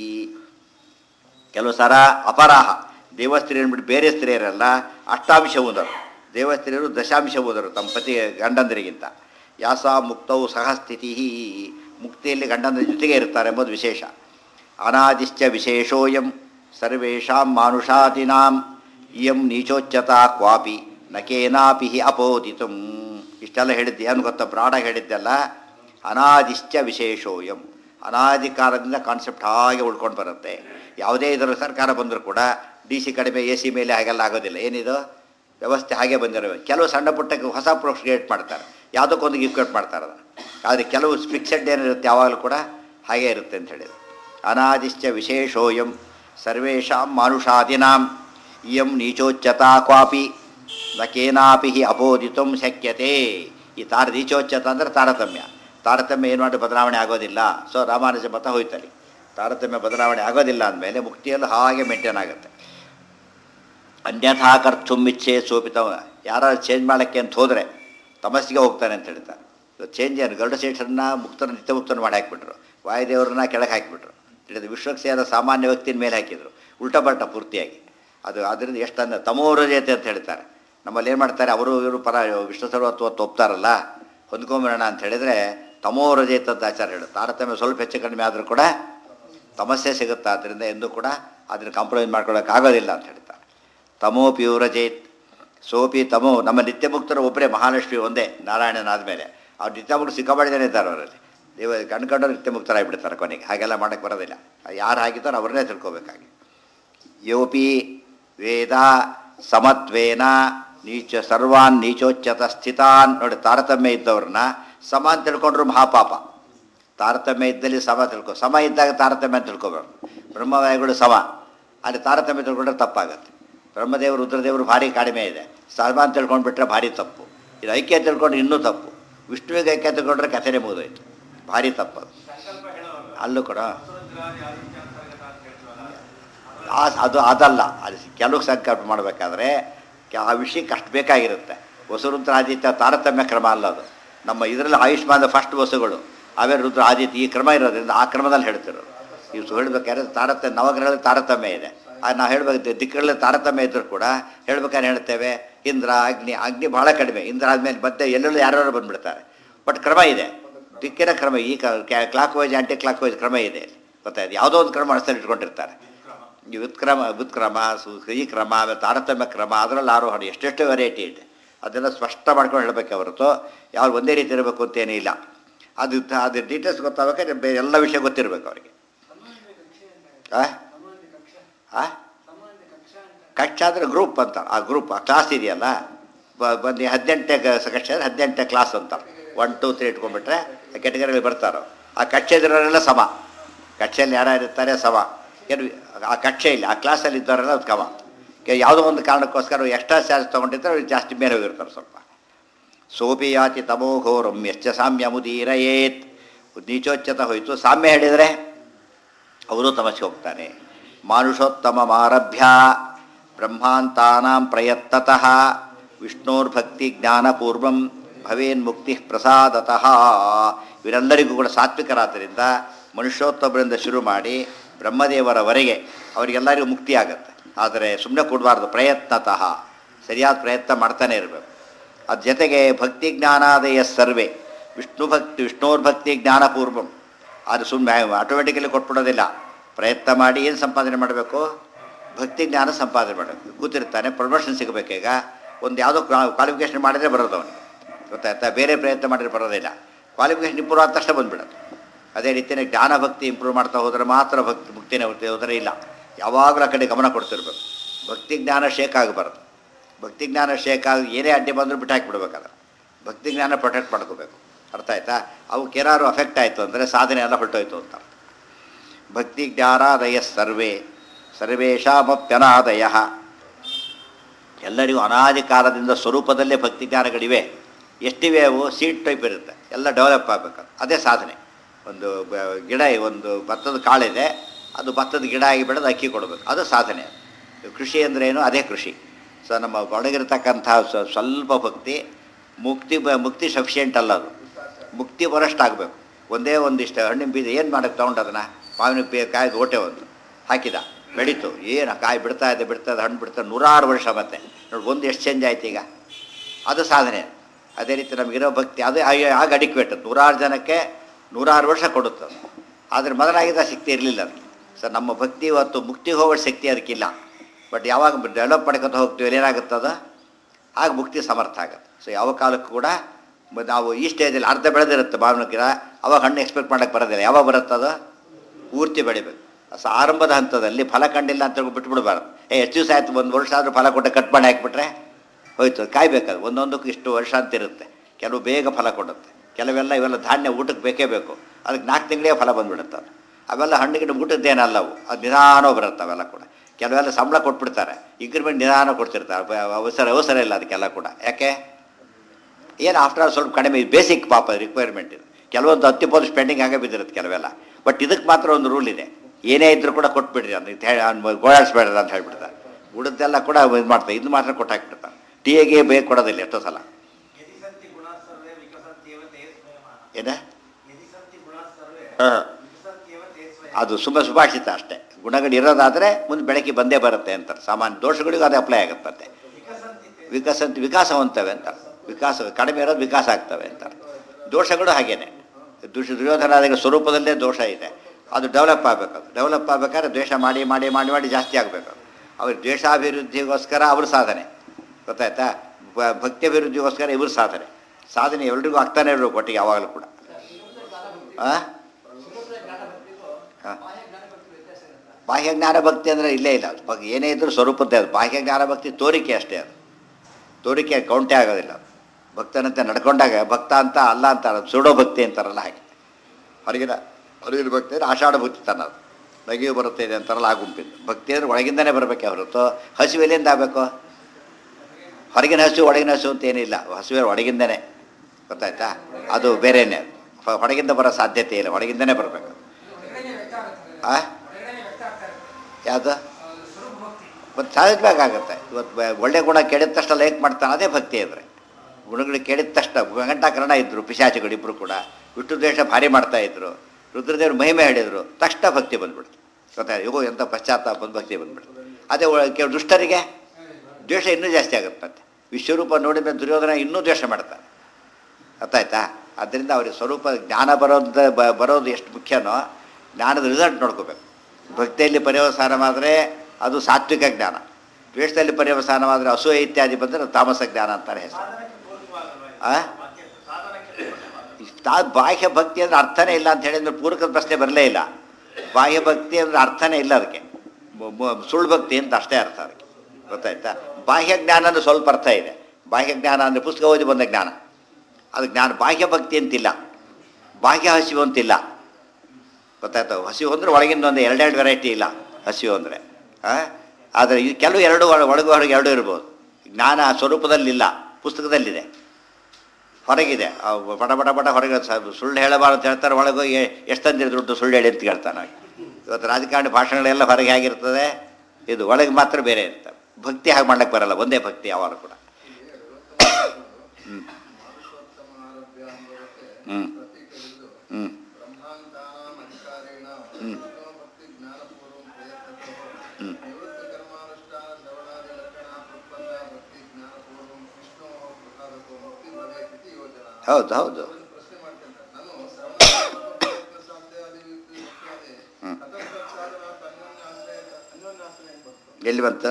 ಕೆಲವು ಸರ ಅಪರಾಹ ದೇವಸ್ತ್ರೀಯರು ಬಿಟ್ಟು ಬೇರೆ ಸ್ತ್ರೀಯರಲ್ಲ ಅಷ್ಟಾಂಶ ಓದರು ದೇವಸ್ತ್ರೀಯರು ದಶಾಂಶ ಓದರು ತಮ್ಮ ಪತಿ ಗಂಡಂದರಿಗಿಂತ ಯಾಸ ಮುಕ್ತೌ ಸಹ ಸ್ಥಿತಿ ಮುಕ್ತಿಯಲ್ಲಿ ಗಂಡಂದರ ಜೊತೆಗೆ ಇರ್ತಾರೆ ಎಂಬುದು ವಿಶೇಷ ಅನಾದಿಶ್ಚ ವಿಶೇಷೋಯಂ ಸರ್ವೇಷಾಂ ಮಾನುಷಾದಿನಾಂ ಇಯಂ ನೀಚೋಚ್ಚತಾ ಕ್ವಾಪಿ ನ ಕೇನಾಪಿ ಹಿ ಅಪೋದಿತು ಇಷ್ಟೆಲ್ಲ ಹೇಳಿದ್ದೆ ಏನು ಗೊತ್ತಾ ಬ್ರಾಡಾಗಿ ಹೇಳಿದ್ದೆಲ್ಲ ಅನಾದಿಶ್ಚ ವಿಶೇಷೋಯಂ ಅನಾದಿ ಕಾಲದಿಂದ ಕಾನ್ಸೆಪ್ಟ್ ಹಾಗೆ ಉಳ್ಕೊಂಡು ಬರುತ್ತೆ ಯಾವುದೇ ಇದರ ಸರ್ಕಾರ ಬಂದರೂ ಕೂಡ ಡಿ ಸಿ ಕಡಿಮೆ ಎ ಸಿ ಮೇಲೆ ಹಾಗೆಲ್ಲ ಆಗೋದಿಲ್ಲ ಏನಿದು ವ್ಯವಸ್ಥೆ ಹಾಗೆ ಬಂದಿರಬೇಕು ಕೆಲವು ಸಣ್ಣ ಪುಟ್ಟಕ್ಕೆ ಹೊಸ ಪ್ರೋಕ್ಸ್ ಕ್ರಿಯೇಟ್ ಮಾಡ್ತಾರೆ ಯಾವುದಕ್ಕೊಂದು ಇಕ್ವೇಟ್ ಮಾಡ್ತಾರೆ ಅದನ್ನು ಆದರೆ ಕೆಲವು ಫಿಕ್ಸೆಡ್ ಏನಿರುತ್ತೆ ಯಾವಾಗಲೂ ಕೂಡ ಹಾಗೇ ಇರುತ್ತೆ ಅಂತ ಹೇಳಿದ್ರು ಅನಾದಿಶ್ಚ ವಿಶೇಷೋಯಂ ಸರ್ವೇಷಾಂ ಮಾನುಷಾದಿನಾಂ ಇಯಂ ನೀಚೋಚ್ಚತಾ ಕ್ವಾಪಿ ನ ಕೇನಾಪಿ ಹಿ ಅಬೋಧಿತುಂ ಶಕ್ಯತೆ ಈ ತಾರ ನೀಚೋಚ್ಚತ ಅಂದರೆ ತಾರತಮ್ಯ ತಾರತಮ್ಯ ಏನು ಮಾಡಿ ಬದಲಾವಣೆ ಆಗೋದಿಲ್ಲ ಸೊ ರಾಮಾನುಜ ಮತ ಹೋಯ್ತಲ್ಲಿ ತಾರತಮ್ಯ ಬದಲಾವಣೆ ಆಗೋದಿಲ್ಲ ಅಂದಮೇಲೆ ಮುಕ್ತಿಯಲ್ಲೂ ಹಾಗೆ ಮೇಂಟೈನ್ ಆಗುತ್ತೆ ಅನ್ಯಥಾ ಕರ್ತುಂ ಇಚ್ಛೆ ಸೋಪಿತವ ಯಾರು ಚೇಂಜ್ ಮಾಡೋಕ್ಕೆ ಅಂತ ಹೋದರೆ ತಮಸ್ಸಿಗೆ ಹೋಗ್ತಾನೆ ಅಂತ ಹೇಳ್ತಾರೆ ಚೇಂಜ್ ಏನು ಗರುಡ ಶೇಷರನ್ನ ಮುಕ್ತನ ನಿತ್ಯ ಮುಕ್ತನ ಮಾಡಿ ಹಾಕಿಬಿಟ್ರು ವಾಯುದೇವರನ್ನ ಕೆಳಗೆ ಹಾಕಿಬಿಟ್ರು ತಿಳಿದು ವಿಶ್ವಕ್ಸೇನ ಸಾಮಾನ್ಯ ವ್ಯಕ್ತಿನ ಮೇಲೆ ಹಾಕಿದರು ಉಲ್ಟಾ ಪಲ್ಟ ಪೂರ್ತಿಯಾಗಿ ಅದು ಅದರಿಂದ ಎಷ್ಟು ಅಂದ್ರೆ ತಮೋರಜತೆ ಅಂತ ಹೇಳ್ತಾರೆ ನಮ್ಮಲ್ಲಿ ಏನು ಮಾಡ್ತಾರೆ ಅವರು ಇವರು ಪರ ವಿಷ್ಣು ಸರ್ವತ್ವತ್ತು ಒಪ್ತಾರಲ್ಲ ಹೊಂದ್ಕೊಂಬಿಡೋಣ ಅಂತ ಹೇಳಿದರೆ ತಮೋರಜೇತ ಅಂತ ಆಚಾರ ಹೇಳು ತಾರತಮ್ಯ ಸ್ವಲ್ಪ ಹೆಚ್ಚು ಕಡಿಮೆ ಆದರೂ ಕೂಡ ಸಮಸ್ಯೆ ಸಿಗುತ್ತೆ ಆದ್ದರಿಂದ ಎಂದೂ ಕೂಡ ಅದನ್ನು ಕಾಂಪ್ರಮೈಸ್ ಮಾಡ್ಕೊಳ್ಳೋಕ್ಕಾಗೋದಿಲ್ಲ ಅಂತ ಹೇಳ್ತಾರೆ ತಮೋಪಿ ವ್ರಜೇತ್ ಸೋಪಿ ತಮೋ ನಮ್ಮ ನಿತ್ಯಮುಕ್ತರು ಒಬ್ಬರೇ ಮಹಾಲಕ್ಷ್ಮಿ ಒಂದೇ ನಾರಾಯಣನಾದ ಮೇಲೆ ಅವ್ರು ನಿತ್ಯಮುಕ್ತ ಸಿಕ್ಕಾಪಡಿದಾನೆ ಇದ್ದಾರೆ ಅವರಲ್ಲಿ ದೇವ ಕಣ್ಕಂಡವ್ರು ನಿತ್ಯಮುಕ್ತರಾಗಿಬಿಡ್ತಾರೆ ಕೊನೆಗೆ ಹಾಗೆಲ್ಲ ಮಾಡೋಕ್ಕೆ ಬರೋದಿಲ್ಲ ಯಾರು ಹಾಕಿದ್ದಾರೋ ಅವ್ರನ್ನೇ ತಿಳ್ಕೊಬೇಕಾಗಿ ಯೋಪಿ ವೇದ ಸಮತ್ವೇನ ನೀಚ ಸರ್ವಾನ್ ನೀಚೋಚ್ಚತ ಸ್ಥಿತಾನ್ ನೋಡಿ ತಾರತಮ್ಯ ಇದ್ದವ್ರನ್ನ ಸಮ ಅಂತ ತಿಳ್ಕೊಂಡ್ರು ಮಹಾಪಾಪ ತಾರತಮ್ಯ ಇದ್ದಲ್ಲಿ ಸಮ ತಿಳ್ಕೊ ಸಮ ಇದ್ದಾಗ ತಾರತಮ್ಯ ಅಂತ ತಿಳ್ಕೊಬೇಕು ಬ್ರಹ್ಮವಾಯುಗಳು ಸಮ ಅಲ್ಲಿ ತಾರತಮ್ಯ ತಿಳ್ಕೊಂಡ್ರೆ ತಪ್ಪಾಗತ್ತೆ ಬ್ರಹ್ಮದೇವರು ರುದ್ರದೇವರು ಭಾರಿ ಕಡಿಮೆ ಇದೆ ಸಮ ಅಂತ ತಿಳ್ಕೊಂಡ್ಬಿಟ್ರೆ ಭಾರಿ ತಪ್ಪು ಇದು ಐಕ್ಯ ತಿಳ್ಕೊಂಡ್ರೆ ಇನ್ನೂ ತಪ್ಪು ವಿಷ್ಣುವಿಗೆ ಐಕ್ಯ ತಿಳ್ಕೊಂಡ್ರೆ ಕಥೆನೇ ಮುಗಿದೋಯ್ತು ಭಾರಿ ತಪ್ಪು ಅದು ಸಂಕಲ್ಪ ಹೇಳೋವಾಗ ಅಲ್ಲೂ ಕೂಡ ವಸುರುದ್ರಾದಿ ಆದಿತ್ಯ ಅಂತರ್ಗತ ಅಂತ ಹೇಳ್ತೀವಲ್ಲ ಆ- ಅದು ಅದಲ್ಲ ಅದು ಕೆಲವು ಸಂಕಲ್ಪ ಮಾಡಬೇಕಾದ್ರೆ ಆ ವಿಷಯಕ್ಕೆ ಅಷ್ಟು ಬೇಕಾಗಿರುತ್ತೆ ವಸುರುದ್ರ ಆದಿತ್ಯ ತಾರತಮ್ಯ ಕ್ರಮ ಅಲ್ಲ ಅದು ನಮ್ಮ ಇದರಲ್ಲಿ ಆಯುಷ್ಮಾನದ ಫಸ್ಟ್ ವಸುಗಳು ಆಮೇಲೆ ರುದ್ರ ಆದಿತ್ಯ ಈ ಕ್ರಮ ಇರೋದ್ರಿಂದ ಆ ಕ್ರಮದಲ್ಲಿ ಹೇಳ್ತಿರೋರು ಇವು ಹೇಳ್ಬೇಕಾದ್ರೆ ತಾರತಮ್ಯ ನವಗ್ರಹಗಳಲ್ಲಿ ತಾರತಮ್ಯ ಇದೆ ಆ ನಾವು ಹೇಳ್ಬೇಕು ದಿಕ್ಕಗಳಲ್ಲಿ ತಾರತಮ್ಯ ಇದ್ದರೂ ಕೂಡ ಹೇಳ್ಬೇಕಾದ್ರೆ ಹೇಳ್ತೇವೆ ಇಂದ್ರ ಅಗ್ನಿ ಅಗ್ನಿ ಬಹಳ ಕಡಿಮೆ ಇಂದ್ರ ಆದಮೇಲೆ ಮತ್ತೆ ಎಲ್ಲೆಲ್ಲೂ ಯಾರ್ಯಾರು ಬಂದ್ಬಿಡ್ತಾರೆ ಬಟ್ ಕ್ರಮ ಇದೆ ದಿಕ್ಕಿನ ಕ್ರಮ ಈ clockwise anticlockwise ಕ್ರಮ ಇದೆ ಗೊತ್ತಾಯ್ತು ಯಾವುದೋ ಒಂದು ಕ್ರಮ ಮನಸ್ಸಲ್ಲಿ ಇಟ್ಕೊಂಡಿರ್ತಾರೆ ಈ ವ್ಯುತ್ಕ್ರಮ ವ್ಯುತ್ಕ್ರಮ ಸು- ಈ ಕ್ರಮ ಆಮೇಲೆ ತಾರತಮ್ಯ ಕ್ರಮ ಅದರಲ್ಲಿ ಆರೋಹಣ ಎಷ್ಟೆಷ್ಟು ವೆರೈಟಿ ಇದೆ ಅದೆಲ್ಲ ಸ್ಪಷ್ಟ ಮಾಡ್ಕೊಂಡು ಹೇಳಬೇಕೆ ಹೊರತು ಯಾವ ಒಂದೇ ರೀತಿ ಇರಬೇಕು ಅಂತೇನೂ ಇಲ್ಲ ಅದು ತ- ಅದು ಡೀಟೇಲ್ಸ್ ಗೊತ್ತಾಗಬೇಕಾದ್ರೆ ಬೇರೆ ಎಲ್ಲ ವಿಷಯ ಗೊತ್ತಿರಬೇಕು ಅವರಿಗೆ ಆ? ಆ? ಕಕ್ಷಾ ಅಂದರೆ ಗ್ರೂಪ್ ಅಂತ ಆ ಗ್ರೂಪ್ ಆ ಕ್ಲಾಸ್ ಇದೆಯಲ್ಲ ಬ- ಬಂದು ಹದಿನೆಂಟನೇ ಕಕ್ಷೆ ಅಂದರೆ ಹದಿನೆಂಟನೇ ಕ್ಲಾಸ್ ಅಂತ ಒನ್ ಟೂ ತ್ರೀ ಇಟ್ಕೊಂಡ್ಬಿಟ್ರೆ ಕೆಟಗರಿಯಲ್ಲಿ ಬರ್ತಾರೋ ಆ ಕಕ್ಷೆ ಇರೋರೆಲ್ಲ ಸಮ ಕಕ್ಷೆಯಲ್ಲಿ ಯಾರ್ಯಾರು ಇರ್ತಾರೆ ಸಮ ಏನು ಆ ಕಕ್ಷೆ ಇಲ್ಲ ಆ ಕ್ಲಾಸಲ್ಲಿ ಇದ್ದವರೆಲ್ಲ ಅದು ಕಮ ಕೆ- ಯಾವುದೋ ಒಂದು ಕಾರಣಕ್ಕೋಸ್ಕರ ಎಕ್ಸ್ಟ್ರಾ ಚಾರ್ಜ್ ತೊಗೊಂಡಿರ್ತಾರೆ ಅವ್ರಿಗೆ ಜಾಸ್ತಿ ಮೇಲೆ ಹೋಗಿರ್ತಾರೆ ಸ್ವಲ್ಪ ಸೋಪಿ ಯಾತಿ ತಮೋಘೋರಂ ಯಶ್ಚ ಸಾಮ್ಯಮುದೀರಯೇತ್ ನೀಚೋಚ್ಚತ ಹೋಯಿತು ಸಾಮ್ಯ ಹೇಳಿದರೆ ಅವರು ತಮಸ್ಗೆ ಹೋಗ್ತಾನೆ ಮಾನುಷೋತ್ತಮ ಮಾರಭ್ಯ ಬ್ರಹ್ಮಾಂತಾನಾಂ ಪ್ರಯತ್ನತಃ ವಿಷ್ಣೋರ್ಭಕ್ತಿ ಜ್ಞಾನಪೂರ್ವಂ ಭವೇನ್ ಮುಕ್ತಿ ಪ್ರಸಾದತಃ ಇವರೆಲ್ಲರಿಗೂ ಕೂಡ ಸಾತ್ವಿಕರಾದ್ದರಿಂದ ಮನುಷ್ಯೋತ್ತಮರಿಂದ ಶುರು ಮಾಡಿ ಬ್ರಹ್ಮದೇವರವರೆಗೆ ಅವರಿಗೆಲ್ಲರಿಗೂ ಮುಕ್ತಿ ಆಗುತ್ತೆ ಆದರೆ ಸುಮ್ಮನೆ ಕೊಡಬಾರ್ದು ಪ್ರಯತ್ನತಃ ಸರಿಯಾದ ಪ್ರಯತ್ನ ಮಾಡ್ತಾನೆ ಇರಬೇಕು ಅದ್ರ ಜೊತೆಗೆ ಭಕ್ತಿ ಜ್ಞಾನಾದಯ ಸರ್ವೇ ವಿಷ್ಣು ಭಕ್ತಿ ವಿಷ್ಣೋರ್ಭಕ್ತಿ ಜ್ಞಾನಪೂರ್ವಂ ಅದು ಸುಮ್ಮನೆ ಆಟೋಮೆಟಿಕಲಿ ಕೊಟ್ಬಿಡೋದಿಲ್ಲ ಪ್ರಯತ್ನ ಮಾಡಿ ಏನು ಸಂಪಾದನೆ ಮಾಡಬೇಕು ಭಕ್ತಿ ಜ್ಞಾನ ಸಂಪಾದನೆ ಮಾಡಬೇಕು ಕೂತಿರ್ತಾನೆ ಪ್ರಮೋಷನ್ ಸಿಗಬೇಕೀಗ ಒಂದು ಯಾವುದೋ ಕ್ವಾಲಿಫಿಕೇಷನ್ ಮಾಡಿದರೆ ಬರೋದು ಅವನಿಗೆ ಗೊತ್ತಾಯ್ತಾ ಬೇರೆ ಪ್ರಯತ್ನ ಮಾಡಿದ್ರೆ ಬರೋದಿಲ್ಲ ಕ್ವಾಲಿಫಿಕೇಷನ್ ಇಂಪ್ರೂವ್ ಆದ ತಕ್ಷಣ ಬಂದ್ಬಿಡೋದು ಅದೇ ರೀತಿಯೇ ಜ್ಞಾನ ಭಕ್ತಿ ಇಂಪ್ರೂವ್ ಮಾಡ್ತಾ ಹೋದರೆ ಮಾತ್ರ ಭಕ್ತಿ ಮುಕ್ತಿನೇ ಹೊರತು ಹೋದರೆ ಇಲ್ಲ ಯಾವಾಗಲೂ ಆ ಕಡೆ ಗಮನ ಕೊಡ್ತಿರ್ಬೇಕು ಭಕ್ತಿ ಜ್ಞಾನ ಶೇಕ್ ಆಗಬಾರ್ದು ಭಕ್ತಿ ಜ್ಞಾನ ಶೇಕ್ ಆಗಿ ಏನೇ ಅಡ್ಡಿ ಬಂದರೂ ಬಿಟ್ಟು ಹಾಕಿಬಿಡ್ಬೇಕಾದ್ರೆ ಭಕ್ತಿ ಜ್ಞಾನ ಪ್ರೊಟೆಕ್ಟ್ ಮಾಡ್ಕೋಬೇಕು ಅರ್ಥ ಆಯ್ತಾ ಅವಕ್ಕೆ ಏನಾದ್ರು ಅಫೆಕ್ಟ್ ಆಯಿತು ಅಂದರೆ ಸಾಧನೆ ಎಲ್ಲ ಹೊರಟೋಯ್ತು ಅಂತ ಭಕ್ತಿ ಜ್ಞಾನಾದಯ ಸರ್ವೇ ಸರ್ವೇಶಾಮಪ್ಯನಾದಯ ಎಲ್ಲರಿಗೂ ಅನಾದಿ ಕಾಲದಿಂದ ಸ್ವರೂಪದಲ್ಲೇ ಭಕ್ತಿ ಜ್ಞಾನಗಳಿವೆ ಎಷ್ಟಿವೆ ಅವು ಸೀಡ್ ಟೈಪ್ ಇರುತ್ತೆ ಎಲ್ಲ ಡೆವಲಪ್ ಆಗಬೇಕು ಅದೇ ಸಾಧನೆ ಒಂದು ಬ- ಗಿಡ ಒಂದು ಭತ್ತದ ಕಾಳಿದೆ ಅದು ಭತ್ತದ ಗಿಡ ಆಗಿ ಬೆಳೆದು ಅಕ್ಕಿ ಕೊಡಬೇಕು ಅದು ಸಾಧನೆ ಕೃಷಿ ಅಂದ್ರೇನು ಅದೇ ಕೃಷಿ ಸೊ ನಮ್ಮ ಒಳಗಿರ್ತಕ್ಕಂಥ ಸ್ವ- ಸ್ವಲ್ಪ ಭಕ್ತಿ ಮುಕ್ತಿ ಬ ಮುಕ್ತಿ ಸಫಿಷಿಯೆಂಟ್ ಅಲ್ಲ ಅದು ಮುಕ್ತಿ ಬರೋಷ್ಟು ಆಗಬೇಕು ಒಂದೇ ಒಂದಿಷ್ಟು ಹಣ್ಣಿನ ಬೀಜ ಏನು ಮಾಡೋಕ್ಕೆ ತೊಗೊಂಡು ಅದನ್ನು ಮಾವಿನ ಪೇ ಕಾಯಿ ಗೋಟೆ ಒಂದು ಹಾಕಿದ ಬೆಳೀತು ಏನು ಕಾಯಿ ಬಿಡ್ತಾ ಇದೆ ಬಿಡ್ತಾ ಇದೆ ಹಣ್ಣು ಬಿಡ್ತಾ ನೂರಾರು ವರ್ಷ ಮತ್ತೆ ನೋಡಿ ಒಂದು ಎಷ್ಟು ಚೇಂಜ್ ಆಯ್ತು ಈಗ ಅದು ಸಾಧನೆ ಅದೇ ರೀತಿ ನಮಗಿರೋ ಭಕ್ತಿ ಅದು ಆಗ- ಆಗ ಅಡಿಕ್ವೇಟ್ ನೂರಾರು ಜನಕ್ಕೆ ನೂರಾರು ವರ್ಷ ಕೊಡುತ್ತೆ ಅದು. ಆದರೆ ಮೊದಲಾಗಿದ್ದ ಶಕ್ತಿ ಇರಲಿಲ್ಲ ಅದಕ್ಕೆ ಸರ್ ನಮ್ಮ ಭಕ್ತಿ ಇವತ್ತು ಮುಕ್ತಿ ಹೋಗೋ ಶಕ್ತಿ ಅದಕ್ಕಿಲ್ಲ ಬಟ್ ಯಾವಾಗ ಡೆವಲಪ್ ಮಾಡ್ಕೊತ ಹೋಗ್ತೀವಿ ಏನಾಗುತ್ತದ ಆಗ ಮುಕ್ತಿ ಸಮರ್ಥ ಆಗುತ್ತೆ ಸೊ ಯಾವ ಕಾಲಕ್ಕೂ ಕೂಡ ಮ- ನಾವು ಈ ಸ್ಟೇಜಲ್ಲಿ ಅರ್ಧ ಬೆಳೆದಿರುತ್ತೆ ಮಾವಿನ ಗಿಡ ಅವಾಗ ಹಣ್ಣು ಎಕ್ಸ್ಪೆಕ್ಟ್ ಮಾಡೋಕ್ಕೆ ಬರೋದಿಲ್ಲ ಯಾವಾಗ ಬರುತ್ತದು ಪೂರ್ತಿ ಬೆಳಿಬೇಕು ಸೊ ಆರಂಭದ ಹಂತದಲ್ಲಿ ಫಲ ಕಂಡಿಲ್ಲ ಅಂತ ಹೇಳ್ಬಿಟ್ಟು ಬಿಟ್ಬಿಡ್ಬಾರ್ದು ಏ ಎಷ್ಟು ದಿವಸ ಆಯ್ತು ಒಂದು ವರ್ಷ ಆದರೂ ಫಲ ಕೊಟ್ಟು ಕಟ್ ಮಾಡಿ ಹಾಕ್ಬಿಟ್ರೆ ಹೋಯ್ತು ಕಾಯ್ಬೇಕದು ಒಂದೊಂದಕ್ಕೂ ಇಷ್ಟು ವರ್ಷ ಅಂತ ಇರುತ್ತೆ ಕೆಲವು ಬೇಗ ಫಲ ಕೊಡುತ್ತೆ ಕೆಲವೆಲ್ಲ ಇವೆಲ್ಲ ಧಾನ್ಯ ಊಟಕ್ಕೆ ಬೇಕೇ ಬೇಕು ಅದಕ್ಕೆ ನಾಲ್ಕು ತಿಂಗಳಿಗೆ ಫಲ ಬಂದ್ಬಿಡುತ್ತೆ ಅದು ಅವೆಲ್ಲ ಹಣ್ಣಿಗಿಡ ಊಟದ್ದೇನಲ್ಲವು ಅದು ನಿಧಾನ ಬರುತ್ತೆ ಅವೆಲ್ಲ ಕೂಡ ಕೆಲವೆಲ್ಲ ಸಂಬಳ ಕೊಟ್ಬಿಡ್ತಾರೆ ಇಂಕ್ರಿಮೆಂಟ್ ನಿಧಾನ ಕೊಡ್ತಿರ್ತಾರೆ ಬ- ಅವಸರ ಅವಸರ ಇಲ್ಲ ಅದಕ್ಕೆಲ್ಲ ಕೂಡ ಯಾಕೆ ಏನು ಆಫ್ಟರ್ ಆಲ್ ಸ್ವಲ್ಪ ಕಡಿಮೆ ಬೇಸಿಕ್ ಪಾಪ ರಿಕ್ವೈರ್ಮೆಂಟ್ ಇದು ಕೆಲವೊಂದು ಹತ್ತು ಇಪ್ಪತ್ತು ಸ್ಪೆಂಡಿಂಗ್ ಆಗೇ ಬಿದ್ದಿರುತ್ತೆ ಕೆಲವೆಲ್ಲ ಬಟ್ ಇದಕ್ಕೆ ಮಾತ್ರ ಒಂದು ರೂಲ್ ಇದೆ ಏನೇ ಇದ್ರೂ ಕೂಡ ಕೊಟ್ಬಿಡ್ರಿ ಅಂತ ಇದು ಹೇಳಿ ಅವ್ನು ಗೋಳಾಡಿಸ್ಬೇಡ್ರಿ ಅಂತ ಹೇಳ್ಬಿಡ್ತಾರೆ ಉಳಿದೆಲ್ಲ ಕೂಡ ಇದು ಮಾಡ್ತಾರೆ ಇದು ಮಾತ್ರ ಕೊಟ್ಟು ಹಾಕ್ಬಿಡ್ತಾರೆ ಟೀಗೆ ಬೇಕು ಕೊಡೋದಿಲ್ಲ ಎಷ್ಟೋ ಸಲ ಯದಿ ಸಂತಿ ಗುಣಾಃ ಸರ್ವೇ ವಿಕಸಂತ್ಯೇವ ತೇ ಸ್ವಯಂ ಏನ ಯದಿ ಸಂತಿ ಗುಣಾಃ ಸರ್ವೇ ಹಾಂ ವಿಕಸಂತ್ಯೇವ ತೇ ಸ್ವಯಂ ಅದು ತುಂಬ ಸುಭಾಷಿತ ಅಷ್ಟೇ ಗುಣಗಳು ಇರೋದಾದರೆ ಮುಂದೆ ಬೆಳಕಿಗೆ ಬಂದೇ ಬರುತ್ತೆ ಅಂತಾರೆ ಸಾಮಾನ್ಯ ದೋಷಗಳಿಗೂ ಅದು ಅಪ್ಲೈ ಆಗುತ್ತಂತೆ ವಿಕಸಂತಿ ತೇ ವಿಕಸಂತ ವಿಕಾಸ ಹೊಂದ್ತವೆ ಅಂತ ವಿಕಾಸ ಕಡಿಮೆ ಇರೋದು ವಿಕಾಸ ಆಗ್ತವೆ ಅಂತ ದೋಷಗಳು ಹಾಗೇನೆ ದುಷ ದುರ್ಯೋಧನಾದಿಗಳ ಸ್ವರೂಪದಲ್ಲೇ ದೋಷ ಇದೆ ಅದು ಡೆವಲಪ್ ಆಗಬೇಕು ಅದು ಡೆವಲಪ್ ಆಗಬೇಕಾದ್ರೆ ದ್ವೇಷ ಮಾಡಿ ಮಾಡಿ ಮಾಡಿ ಮಾಡಿ ಜಾಸ್ತಿ ಆಗಬೇಕು ಅವ್ರ ದ್ವೇಷಾಭಿವೃದ್ಧಿಗೋಸ್ಕರ ಅವ್ರ ಸಾಧನೆ ಗೊತ್ತಾಯ್ತಾ ಬ- ಭಕ್ತಿ ಅಭಿವೃದ್ಧಿಗೋಸ್ಕರ ಇವ್ರ ಸಾಧನೆ ಸಾಧನೆ ಎಲ್ರಿಗೂ ಆಗ್ತಾನೆ ಇರಬೇಕು ಒಟ್ಟಿಗೆ ಯಾವಾಗಲೂ ಕೂಡ ಆ? ಆ. ಬಾಹ್ಯ ಜ್ಞಾನ ಭಕ್ತಿ ಅಂದರೆ ಇಲ್ಲೇ ಇಲ್ಲ ಅದು ಬಗ್- ಏನೇ ಇದ್ರೂ ಸ್ವರೂಪದ್ದೇ ಅದು ಬಾಹ್ಯ ಜ್ಞಾನ ಭಕ್ತಿ ತೋರಿಕೆ ಅಷ್ಟೇ ಅದು ತೋರಿಕೆ ಕೌಂಟೇ ಆಗೋದಿಲ್ಲ ಅದು. ಭಕ್ತನಂತೆ ನಡ್ಕೊಂಡಾಗ ಭಕ್ತ ಅಂತ ಅಲ್ಲ ಅಂತಾರೆ ಸುಡೋ ಭಕ್ತಿ ಅಂತಾರಲ್ಲ ಹಾಗೆ ಹೊರಗಿನ ಹೊರಗಿನ ಭಕ್ತಿ ಅಂದರೆ ಆಷಾಢ ಭಕ್ತಿ ತನ್ನದು ನಗಿಯು ಬರುತ್ತೆ ಇದೆ ಅಂತಾರಲ್ಲ ಆ ಗುಂಪಿಂದ ಭಕ್ತಿ ಅಂದರೆ ಒಳಗಿಂದನೇ ಬರಬೇಕೆ ಹೊರತು ಹಸಿವು ಎಲ್ಲಿಂದ ಆಗಬೇಕು ಹೊರಗಿನ ಹಸು ಒಳಗಿನ ಹಸು ಅಂತ ಏನಿಲ್ಲ ಹಸುವೆ ಒಳಗಿಂದನೇ ಗೊತ್ತಾಯ್ತಾ ಅದು ಬೇರೆನೇ ಹೊ- ಹೊರಗಿಂದ ಬರೋ ಸಾಧ್ಯತೆ ಇಲ್ಲ ಒಳಗಿಂದನೇ ಬರಬೇಕು ಆ ಯಾವುದು ಮತ್ತು ಸಾಧಿಸ್ಬೇಕಾಗತ್ತೆ ಇವತ್ತು ಬ- ಒಳ್ಳೆ ಗುಣ ಕೇಳಿದ ತಕ್ಷಣ ಲೈಕ್ ಮಾಡ್ತಾನೆ ಅದೇ ಭಕ್ತಿ ಅಂದರೆ ಗುಣಗಳು ಕೇಳಿದ ತಕ್ಷಣ ವೆಂಕಟಾಕರಣ ಇದ್ದರು ಪಿಶಾಚಿಗಳು ಇಬ್ಬರು ಕೂಡ ವಿಷ್ಣು ದ್ವೇಷ ಭಾರಿ ಮಾಡ್ತಾ ಇದ್ರು ರುದ್ರದೇವ್ರು ಮಹಿಮೆ ಹೇಳಿದರು ತಕ್ಷಣ ಭಕ್ತಿ ಬಂದ್ಬಿಡ್ತು ಗೊತ್ತಾಯ್ತು ಇಗೋ ಎಂಥ ಪಶ್ಚಾತ್ತಾಪ ಬಂದು ಭಕ್ತಿ ಬಂದ್ಬಿಡ್ತು ಅದೇ ಒಳ- ಕೆಲವು ದುಷ್ಟರಿಗೆ ದ್ವೇಷ ಇನ್ನೂ ಜಾಸ್ತಿ ಆಗುತ್ತೆ ಮತ್ತೆ ವಿಶ್ವರೂಪ ನೋಡಿದ ಮೇಲೆ ದುರ್ಯೋಧನ ಇನ್ನೂ ದ್ವೇಷ ಮಾಡ್ತಾನೆ ಅರ್ಥಾಯ್ತಾ ಆದ್ದರಿಂದ ಅವ್ರಿಗೆ ಸ್ವರೂಪ ಜ್ಞಾನ ಬರೋದು ಬ- ಬರೋದು ಎಷ್ಟು ಮುಖ್ಯನೋ ಜ್ಞಾನದ ರಿಸಲ್ಟ್ ನೋಡ್ಕೋಬೇಕು ಭಕ್ತಿಯಲ್ಲಿ ಪರ್ಯವಸಾನವಾದರೆ ಅದು ಸಾತ್ವಿಕ ಜ್ಞಾನ ದ್ವೇಷದಲ್ಲಿ ಪರ್ಯವಸಾನವಾದರೆ ಅಸೂಯೆ ಇತ್ಯಾದಿ ಬಂದರೆ ಅದು ತಾಮಸ ಜ್ಞಾನ ಅಂತಾರೆ ಹೆಸರು ಸಾಧನಕ್ಕೆ ಪೂರಕವಾಗಲ್ವಾ ಇದು? ಆ? ವಾಕ್ಯ ಸಾಧನಕ್ಕೆ ಪೂರಕವಾಗಲ್ವಾ? ತಾ ಬಾಹ್ಯ ಭಕ್ತಿ ಅಂದರೆ ಅರ್ಥನೇ ಇಲ್ಲ ಅಂತ ಹೇಳಿದ್ರೆ ಪೂರಕದ ಪ್ರಶ್ನೆ ಬರಲೇ ಇಲ್ಲ ಬಾಹ್ಯ ಭಕ್ತಿ ಅಂದರೆ ಅರ್ಥನೇ ಇಲ್ಲ ಅದಕ್ಕೆ ಮು- ಮು- ಸುಳ್ಳು ಭಕ್ತಿ ಅಂತ ಅಷ್ಟೇ ಅರ್ಥ ಅದಕ್ಕೆ ಗೊತ್ತಾಯ್ತಾ ಬಾಹ್ಯ ಜ್ಞಾನ ಅಂದ್ರೆ ಸ್ವಲ್ಪ ಅರ್ಥ ಇದೆ ಬಾಹ್ಯ ಜ್ಞಾನ ಅಂದರೆ ಪುಸ್ತಕ ಓದಿ ಬಂದ ಜ್ಞಾನ ಅದು ಜ್ಞಾನ ಬಾಹ್ಯ ಭಕ್ತಿ ಅಂತಿಲ್ಲ ಬಾಹ್ಯ ಹಸಿವು ಅಂತಿಲ್ಲ ಗೊತ್ತಾಯ್ತು ಹಸಿವು ಅಂದರೆ ಒಳಗಿಂದ ಒಂದು ಎರಡೆರಡು ವೆರೈಟಿ ಇಲ್ಲ ಹಸಿವು ಅಂದರೆ ಆದರೆ ಇದು ಕೆಲವು ಎರಡು ಒಳ- ಒಳಗು ಹೊರಗೆ ಎರಡು ಇರ್ಬೋದು ಜ್ಞಾನ ಸ್ವರೂಪದಲ್ಲಿಲ್ಲ ಪುಸ್ತಕದಲ್ಲಿದೆ ಹೊರಗಿದೆ ಆ ಪಟ ಪಟ ಪಟ ಹೊರಗೆ ಸ- ಸುಳ್ಳು ಹೇಳಬಾರ್ದು ಅಂತ ಹೇಳ್ತಾರೆ ಒಳಗೆ ಹೋಗಿ ಎಷ್ಟು ತಂದಿರಿ ದುಡ್ಡು ಸುಳ್ಳು ಹೇಳಿ ಅಂತ ಕೇಳ್ತಾನೆ ಅವ್ನು. ಇವತ್ತು ರಾಜಕಾರಣಿ ಭಾಷಣಗಳೆಲ್ಲ ಹೊರಗೆ ಹೇಗಿರ್ತದೆ ಇದು ಒಳಗೆ ಮಾತ್ರ ಬೇರೆ ಇರ್ತವೆ ಭಕ್ತಿ ಹಾಗೆ ಮಾಡ್ಲಿಕ್ಕೆ ಬರಲ್ಲ ಒಂದೇ ಭಕ್ತಿ ಯಾವಾಗ ಕೂಡ ಹ್ಞೂ ಹ್ಞೂ ಹ್ಞೂ ಹ್ಞೂ ಹ್ಞೂ ಹೌದು ಹೌದು ಎಲ್ಲಿ ಬಂತು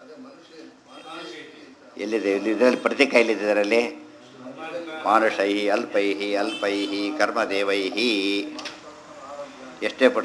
ಎಲ್ಲಿದೆ ಇಲ್ಲಿ ಇದರಲ್ಲಿ ಪ್ರತೀಕ ಎಲ್ಲಿದೆ ಇದರಲ್ಲಿ ಮಾನುಷೈ ಅಲ್ಪೈಹಿ ಅಲ್ಪೈಹಿ ಕರ್ಮದೇವೈಹಿ ಎಷ್ಟೇ ಪುಟ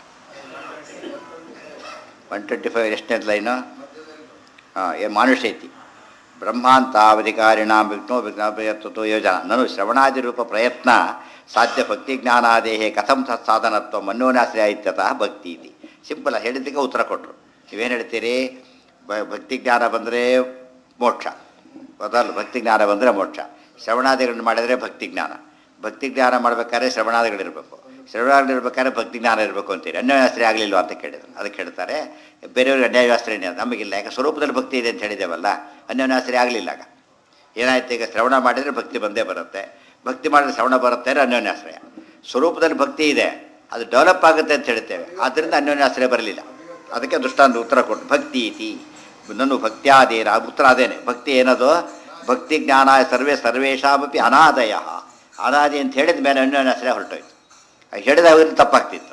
ಒನ್ ಟ್ವೆಂಟಿ ಫೈವ್ ಎಷ್ಟನೇ ಲೈನು ಹಾಂ ಏ ಮಾನುಷೈತಿ ಬ್ರಹ್ಮಾಂತಾವಧಿಕಾರಿಣಾಂ ವಿಘ್ನೋ ವಿಘ್ನೋ ಯೋಜನಾ ನನು ಶ್ರವಣಾದಿರೂಪ ಪ್ರಯತ್ನ ಸಾಧ್ಯ ಭಕ್ತಿ ಜ್ಞಾನಾದೇಹೆ ಕಥಂ ತತ್ ಸಾಧನತ್ವ ಮನ್ಯೋನಾಶ್ರಯ ಇತ್ಯತಃ ಭಕ್ತಿ ಇತಿ ಸಿಂಪಲ್ ಹೇಳಿದ್ದಕ್ಕೆ ಉತ್ತರ ಕೊಟ್ಟರು ನೀವೇನು ಹೇಳ್ತೀರಿ ಬ- ಭಕ್ತಿ ಜ್ಞಾನ ಬಂದರೆ ಮೋಕ್ಷ ಗೊತ್ತಲ್ಲ ಭಕ್ತಿ ಜ್ಞಾನ ಬಂದರೆ ಮೋಕ್ಷ ಶ್ರವಣಾದಿಗಳನ್ನು ಮಾಡಿದರೆ ಭಕ್ತಿ ಜ್ಞಾನ ಭಕ್ತಿ ಜ್ಞಾನ ಮಾಡಬೇಕಾದ್ರೆ ಶ್ರವಣಾದಿಗಳಿರಬೇಕು ಶ್ರವಣಾದಿಗಳಿರ್ಬೇಕಾದ್ರೆ ಭಕ್ತಿ ಜ್ಞಾನ ಇರಬೇಕು ಅಂತೀರಿ ಅನ್ಯಾಯಾಸ್ತ್ರಿ ಆಗಲಿಲ್ವ ಅಂತ ಕೇಳಿದ್ರು ಅದಕ್ಕೆ ಹೇಳ್ತಾರೆ ಬೇರೆಯವ್ರಿಗೆ ಅನ್ಯಾಯಾಸ್ತ್ರೀನೇ ಅಂತ ನಮಗಿಲ್ಲ ಯಾಕೆ ಸ್ವರೂಪದಲ್ಲಿ ಭಕ್ತಿ ಇದೆ ಅಂತ ಹೇಳಿದ್ದೇವಲ್ಲ ಅನ್ಯೋನ್ಯಾಸ್ತ್ರಿ ಆಗಲಿಲ್ಲ ಆಗ ಏನಾಯ್ತು ಈಗ ಶ್ರವಣ ಮಾಡಿದರೆ ಭಕ್ತಿ ಬಂದೇ ಬರುತ್ತೆ ಭಕ್ತಿ ಮಾಡಿದ್ರೆ ಶ್ರವಣ ಬರುತ್ತೆ ಅಂದರೆ ಅನ್ಯೋನ್ಯಾಶ್ರಯ ಸ್ವರೂಪದಲ್ಲಿ ಭಕ್ತಿ ಇದೆ ಅದು ಡೆವಲಪ್ ಆಗುತ್ತೆ ಅಂತ ಹೇಳ್ತೇವೆ ಆದ್ದರಿಂದ ಅನ್ಯೋನ್ಯಾಶ್ರಯ ಬರಲಿಲ್ಲ ಅದಕ್ಕೆ ದೃಷ್ಟಾಂತ ಉತ್ತರ ಕೊಟ್ಟು ಭಕ್ತಿ ಇತಿ ನನ್ನ ಭಕ್ತ್ಯಾದೇನ ಉತ್ತರ ಅದೇನೆ ಭಕ್ತಿ ಏನದು ಭಕ್ತಿ ಜ್ಞಾನ ಸರ್ವೇ ಸರ್ವೇಶಾಮಪಿ ಅನಾದಯ ಅನಾದಿ ಅಂತ ಹೇಳಿದ ಮೇಲೆ ಅನ್ಯೋನ್ಯಾಶ್ರಯ ಹೊರಟೋಯ್ತು ಅದು ಹೇಳಿದ ಅವ್ರಿಗೆ ತಪ್ಪಾಗ್ತಿತ್ತು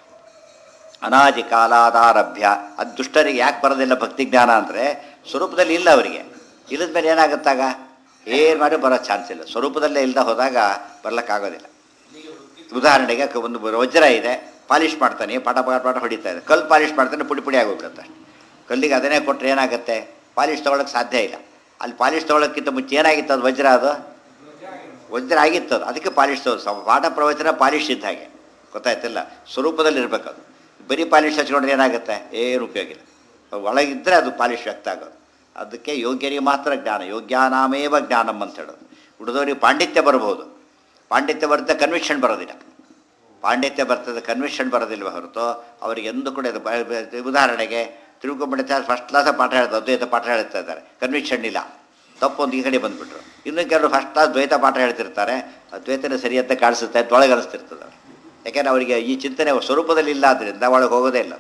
ಅನಾದಿ ಕಾಲಾದಾರಭ್ಯ ಅದು ದುಷ್ಟರಿಗೆ ಯಾಕೆ ಬರೋದಿಲ್ಲ ಭಕ್ತಿ ಜ್ಞಾನ ಅಂದರೆ ಸ್ವರೂಪದಲ್ಲಿ ಇಲ್ಲ ಅವರಿಗೆ ಇಲ್ಲದ ಮೇಲೆ ಏನಾಗುತ್ತಾಗ ಏನು ಮಾಡಿ ಬರೋ ಚಾನ್ಸ್ ಇಲ್ಲ ಸ್ವರೂಪದಲ್ಲೇ ಇಲ್ಲದ ಹೋದಾಗ ಬರ್ಲಿಕ್ಕಾಗೋದಿಲ್ಲ ಉದಾಹರಣೆಗೆ ಕ- ಒಂದು ವಜ್ರ ಇದೆ ಪಾಲಿಷ್ ಮಾಡ್ತಾನೆ ಪಾಠ ಪಾಠ ಪಾಠ ಹೊಡಿತಾ ಇದೆ ಕಲ್ಲು ಪಾಲಿಷ್ ಮಾಡ್ತಾನೆ ಪುಡಿ ಪುಡಿ ಆಗೋಗ್ಬಿಡುತ್ತೆ ಅಷ್ಟೆ ಕಲ್ಲಿಗೆ ಅದನ್ನೇ ಕೊಟ್ಟರೆ ಏನಾಗುತ್ತೆ ಪಾಲಿಷ್ ತೊಗೊಳಕ್ಕೆ ಸಾಧ್ಯ ಇಲ್ಲ ಅಲ್ಲಿ ಪಾಲಿಷ್ ತೊಗೊಳಕ್ಕಿಂತ ಮುಂಚೆ ಏನಾಗಿತ್ತು ಅದು ವಜ್ರ ಅದು ವಜ್ರ ಆಗಿತ್ತು ಅದು ಅದಕ್ಕೆ ಪಾಲಿಷ್ ತೋರಿಸ ಪಾಠ ಪ್ರವಚನ ಪಾಲಿಷ್ ಇದ್ದ ಹಾಗೆ ಗೊತ್ತಾಯ್ತಿಲ್ಲ ಸ್ವರೂಪದಲ್ಲಿ ಇರಬೇಕು ಅದು ಬರೀ ಪಾಲಿಷ್ ಹಚ್ಕೊಂಡ್ರೆ ಏನಾಗುತ್ತೆ ಏನು ಉಪಯೋಗ ಇಲ್ಲ ಒಳಗಿದ್ದರೆ ಅದು ಪಾಲಿಷ್ ವ್ಯಕ್ತ ಆಗೋದು ಅದಕ್ಕೆ ಯೋಗ್ಯರಿಗೆ ಮಾತ್ರ ಜ್ಞಾನ ಯೋಗ್ಯಾನಾಮೇವ ಜ್ಞಾನಂ ಅಂತ ಹೇಳೋದು ಉಳಿದವರಿಗೆ ಪಾಂಡಿತ್ಯ ಬರ್ಬೋದು ಪಾಂಡಿತ್ಯ ಬರುತ್ತೆ ಕನ್ವಿಕ್ಷನ್ ಬರೋದಿಲ್ಲ ಪಾಂಡಿತ್ಯ ಬರ್ತದೆ ಕನ್ವಿಕ್ಷನ್ ಬರೋದಿಲ್ವ ಹೊರತು ಅವರಿಗೆ ಎಂದು ಕೂಡ ಇದು ಬ- ಬ- ಉದಾಹರಣೆಗೆ ತಿರುಗುಂಬಡಿತ ಫಸ್ಟ್ ಕ್ಲಾಸ ಪಾಠ ಹೇಳ್ತಾರೆ ಅದ್ವೈತ ಪಾಠ ಹೇಳ್ತಾ ಇದ್ದಾರೆ ಕನ್ವಿಕ್ಷನ್ ಇಲ್ಲ ತಪ್ಪು ಒಂದು ಈ ಕಡೆ ಬಂದುಬಿಟ್ರು ಇನ್ನು ಕೆಲವರು ಫಸ್ಟ್ ಕ್ಲಾಸ್ ದ್ವೈತ ಪಾಠ ಹೇಳ್ತಿರ್ತಾರೆ ಅದ್ವೈತನೇ ಸರಿ ಅಂತ ಕಾಣಿಸುತ್ತೆ ಅಂತ ಒಳಗೆ ಅನಿಸ್ತಿರ್ತದೆ ಅವ್ರಿಗೆ. ಯಾಕೆಂದ್ರೆ ಅವರಿಗೆ ಈ ಚಿಂತನೆ ಸ್ವರೂಪದಲ್ಲಿ ಇಲ್ಲ ಆದ್ದರಿಂದ ಒಳಗೆ ಹೋಗೋದೇ ಇಲ್ಲ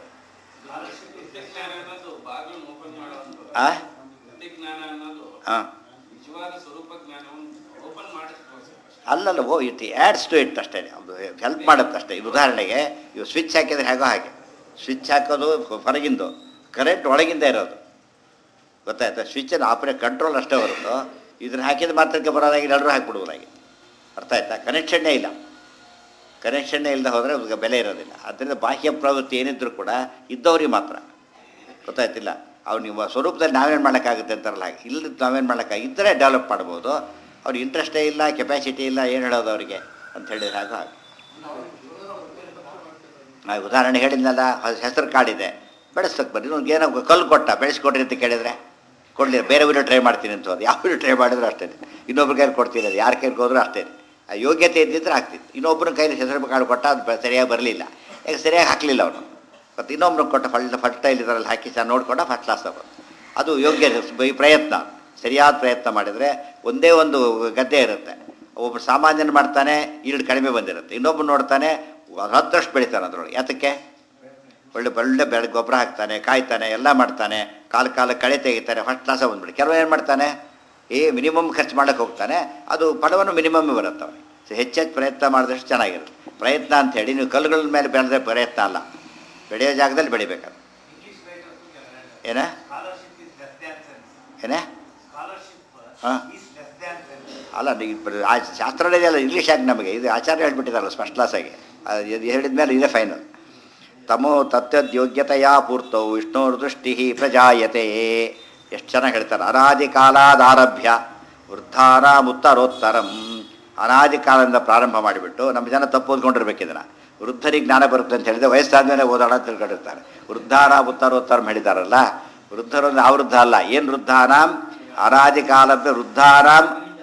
ಜ್ಞಾನ ಅನ್ನೋದು ಬಾಗಿಲು ಓಪನ್ ಮಾಡುವಂಥದ್ದು ಆ ಭಕ್ತಿ ಜ್ಞಾನ ಅನ್ನೋದು ಹಾಂ ನಿಜವಾದ ಸ್ವರೂಪ ಜ್ಞಾನವನ್ನು ಓಪನ್ ಮಾಡಿಸ್ಬೋದು ಅಲ್ಲಲ್ಲ oh it adds to it ಅಷ್ಟೇ ಅದು ಹೆಲ್ಪ್ ಮಾಡುತ್ತೆ ಅಷ್ಟೇ ಈಗ ಉದಾಹರಣೆಗೆ ಇವು ಸ್ವಿಚ್ ಹಾಕಿದ್ರೆ ಹೇಗೋ ಹಾಗೆ ಸ್ವಿಚ್ ಹಾಕೋದು ಹೊರಗಿಂದು ಕರೆಂಟ್ ಒಳಗಿಂದ ಇರೋದು ಗೊತ್ತಾಯ್ತಾ ಸ್ವಿಚ್ಚನ್ನು ಆಪರೇಟ್ ಕಂಟ್ರೋಲ್ ಅಷ್ಟೇ ಹೊರತು ಇದನ್ನು ಹಾಕಿದ ಮಾತ್ರಕ್ಕೆ ಬರೋದಾಗಿ ಎಲ್ಲರೂ ಹಾಕಿಬಿಡುವುದಾಗಿ ಅರ್ಥ ಆಯ್ತಾ ಕನೆಕ್ಷನ್ನೇ ಇಲ್ಲ ಕನೆಕ್ಷನ್ನೇ ಇಲ್ಲದೆ ಹೋದರೆ ಅದಕ್ಕೆ ಬೆಲೆ ಇರೋದಿಲ್ಲ ಆದ್ದರಿಂದ ಬಾಹ್ಯ ಪ್ರವೃತ್ತಿ ಏನಿದ್ರು ಕೂಡ ಇದ್ದವ್ರಿಗೆ ಮಾತ್ರ ಗೊತ್ತಾಯ್ತಿಲ್ಲ ಅವ್ರು ನೀವು ಸ್ವರೂಪದಲ್ಲಿ ನಾವೇನು ಮಾಡೋಕ್ಕಾಗುತ್ತೆ ಅಂತಾರಲ್ಲ ಹಾಗೆ ಇಲ್ಲದ ನಾವೇನು ಮಾಡೋಕ್ಕಾಗ ಇದ್ದರೆ ಡೆವಲಪ್ ಮಾಡ್ಬೋದು ಅವ್ರಿಗೆ ಇಂಟ್ರೆಸ್ಟೇ ಇಲ್ಲ ಕೆಪಾಸಿಟಿ ಇಲ್ಲ ಏನು ಹೇಳೋದು ಅವರಿಗೆ ಅಂತ ಹೇಳಿದ್ರೆ ಹಾಗೆ ಹಾಗೆ ನಾ ಉದಾಹರಣೆ ಹೇಳಿದ್ನಲ್ಲ ಅದು ಹೆಸರು ಕಾಡಿದೆ ಬೆಳೆಸಕ್ಕೆ ಬರ್ರಿ ನಿಮ್ಗೆ ಏನೋ ಕಲ್ಲು ಕೊಟ್ಟ ಬೆಳೆಸ್ಕೊಡ್ರಿ ಅಂತ ಕೇಳಿದ್ರೆ ಕೊಡಲಿ ಬೇರೆ ಊರು ಟ್ರೈ ಮಾಡ್ತೀನಿ ಅಂತ ಹೋದ ಯಾವ ಟ್ರೈ ಮಾಡಿದ್ರು ಅಷ್ಟೇ ಇನ್ನೊಬ್ರ ಕೈಲಿ ಕೊಡ್ತೀನಿ ಅದು ಯಾರ ಕೈಲಿ ಹೋದ್ರೂ ಅಷ್ಟೇ ಆ ಯೋಗ್ಯತೆ ಇದ್ದಿದ್ರೆ ಆಗ್ತಿತ್ತು ಇನ್ನೊಬ್ಬನ ಕೈಲಿ ಹೆಸರು ಕಾಳು ಕೊಟ್ಟ ಅದು ಬ- ಸರಿಯಾಗಿ ಬರಲಿಲ್ಲ ಯಾಕೆ ಸರಿಯಾಗಿ ಹಾಕಲಿಲ್ಲ ಅವನು ಮತ್ತು ಇನ್ನೊಬ್ರಿಗೆ ಕೊಟ್ಟ ಫಲ್ ಫಸ್ಟ್ ಇದರಲ್ಲಿ ಹಾಕಿ ಸಹ ನೋಡ್ಕೊಂಡ ಫಸ್ಟ್ ಕ್ಲಾಸ್ ತಗೊಂಡು ಅದು ಯೋಗ್ಯ ಈ ಪ್ರಯತ್ನ ಸರಿಯಾದ ಪ್ರಯತ್ನ ಮಾಡಿದರೆ ಒಂದೇ ಒಂದು ಗದ್ದೆ ಇರುತ್ತೆ ಒಬ್ಬರು ಸಾಮಾನ್ಯನ ಮಾಡ್ತಾನೆ ಈಲ್ಡ್ ಕಡಿಮೆ ಬಂದಿರುತ್ತೆ ಇನ್ನೊಬ್ಬರು ನೋಡ್ತಾನೆ ಹತ್ತಷ್ಟು ಬೆಳಿತಾನೆ ಅದರೊಳಗೆ ಯಾತಕ್ಕೆ ಒಳ್ಳೆ ಒಳ್ಳೆ ಬೆಳೆ ಗೊಬ್ಬರ ಹಾಕ್ತಾನೆ ಕಾಯ್ತಾನೆ ಎಲ್ಲ ಮಾಡ್ತಾನೆ ಕಾಲ ಕಾಲ ಕಳೆ ತೆಗಿತಾನೆ ಫಸ್ಟ್ ಕ್ಲಾಸ ಬಂದ್ಬಿಡಿ ಕೆಲವು ಏನು ಮಾಡ್ತಾನೆ ಏ ಮಿನಿಮಮ್ ಖರ್ಚು ಮಾಡೋಕ್ಕೆ ಹೋಗ್ತಾನೆ ಅದು ಫಲವನ್ನು ಮಿನಿಮಮ್ ಬರುತ್ತೆ ಅವನಿಗೆ ಸೊ ಹೆಚ್ಚೆಚ್ಚು ಪ್ರಯತ್ನ ಮಾಡಿದಷ್ಟು ಚೆನ್ನಾಗಿರುತ್ತೆ ಪ್ರಯತ್ನ ಅಂತ ಹೇಳಿ ನೀವು ಕಲ್ಲುಗಳ ಮೇಲೆ ಬೆಳೆದ್ರೆ ಪ್ರಯತ್ನ ಅಲ್ಲ ಬೆಳೆಯೋ ಜಾಗದಲ್ಲಿ ಬೆಳಿಬೇಕದು ಇಂಗ್ಲಿಷ್ ರೈಟರ್ಸ್ ಏನ scholarship is less than sense ಏನೇ ಸ್ಕಾಲರ್ಶಿಪ್ ಹಾ. ಈಸ್ ಲೆಸ್ ದ್ಯಾನ್ ಸೆನ್ಸ್ ಅಲ್ಲ ನೀವು ಬರೀ ಆ ಶಾಸ್ತ್ರನೇ ಅಲ್ಲ ಇಂಗ್ಲೀಷ್ ಆಗಿ ನಮಗೆ ಇದು ಆಚಾರ್ಯ ಹೇಳ್ಬಿಟ್ಟಿದ್ದಾರಲ್ಲ ಫಸ್ಟ್ ಕ್ಲಾಸಾಗಿ ಅದು ಹೇಳಿದ ಮೇಲೆ ಇದೇ ಫೈನಲ್ ತಮೋ ತತ್ತದ್ಯೋಗ್ಯತೆಯ ಪೂರ್ತೌ ವಿಷ್ಣುರ್ ದೃಷ್ಟಿ ಪ್ರಜಾಯತೆ ಎಷ್ಟು ಚೆನ್ನಾಗಿ ಹೇಳ್ತಾರೆ ಅನಾದಿ ಕಾಲಾದಾರಭ್ಯ ವೃದ್ಧಾನಾಮುತ್ತರೋತ್ತರಂ ಅನಾದಿ ಕಾಲದಿಂದ ಪ್ರಾರಂಭ ಮಾಡಿಬಿಟ್ಟು ನಮ್ಮ ಜನ ತಪ್ಪು ಓದ್ಕೊಂಡಿರ್ಬೇಕು ಇದನ್ನು ವೃದ್ಧರಿಗೆ ಜ್ಞಾನ ಬರುತ್ತೆ ಅಂತ ಹೇಳಿದ್ರೆ ವಯಸ್ಸಾದ್ಮೇಲೆ ಓದಾಡ ಅಂತ ತಿಳ್ಕೊಂಡಿರ್ತಾರೆ ವೃದ್ಧಾನ ಉತ್ತರೋತ್ತರಂ ಹೇಳಿದಾರಲ್ಲ ವೃದ್ಧರು ಅಂದ್ರೆ ಆ ವೃದ್ಧ ಅಲ್ಲ ಏನು ವೃದ್ಧಾನಾಂ ಅನಾದಿ ಕಾಲದ ವೃದ್ಧಾನಾಂ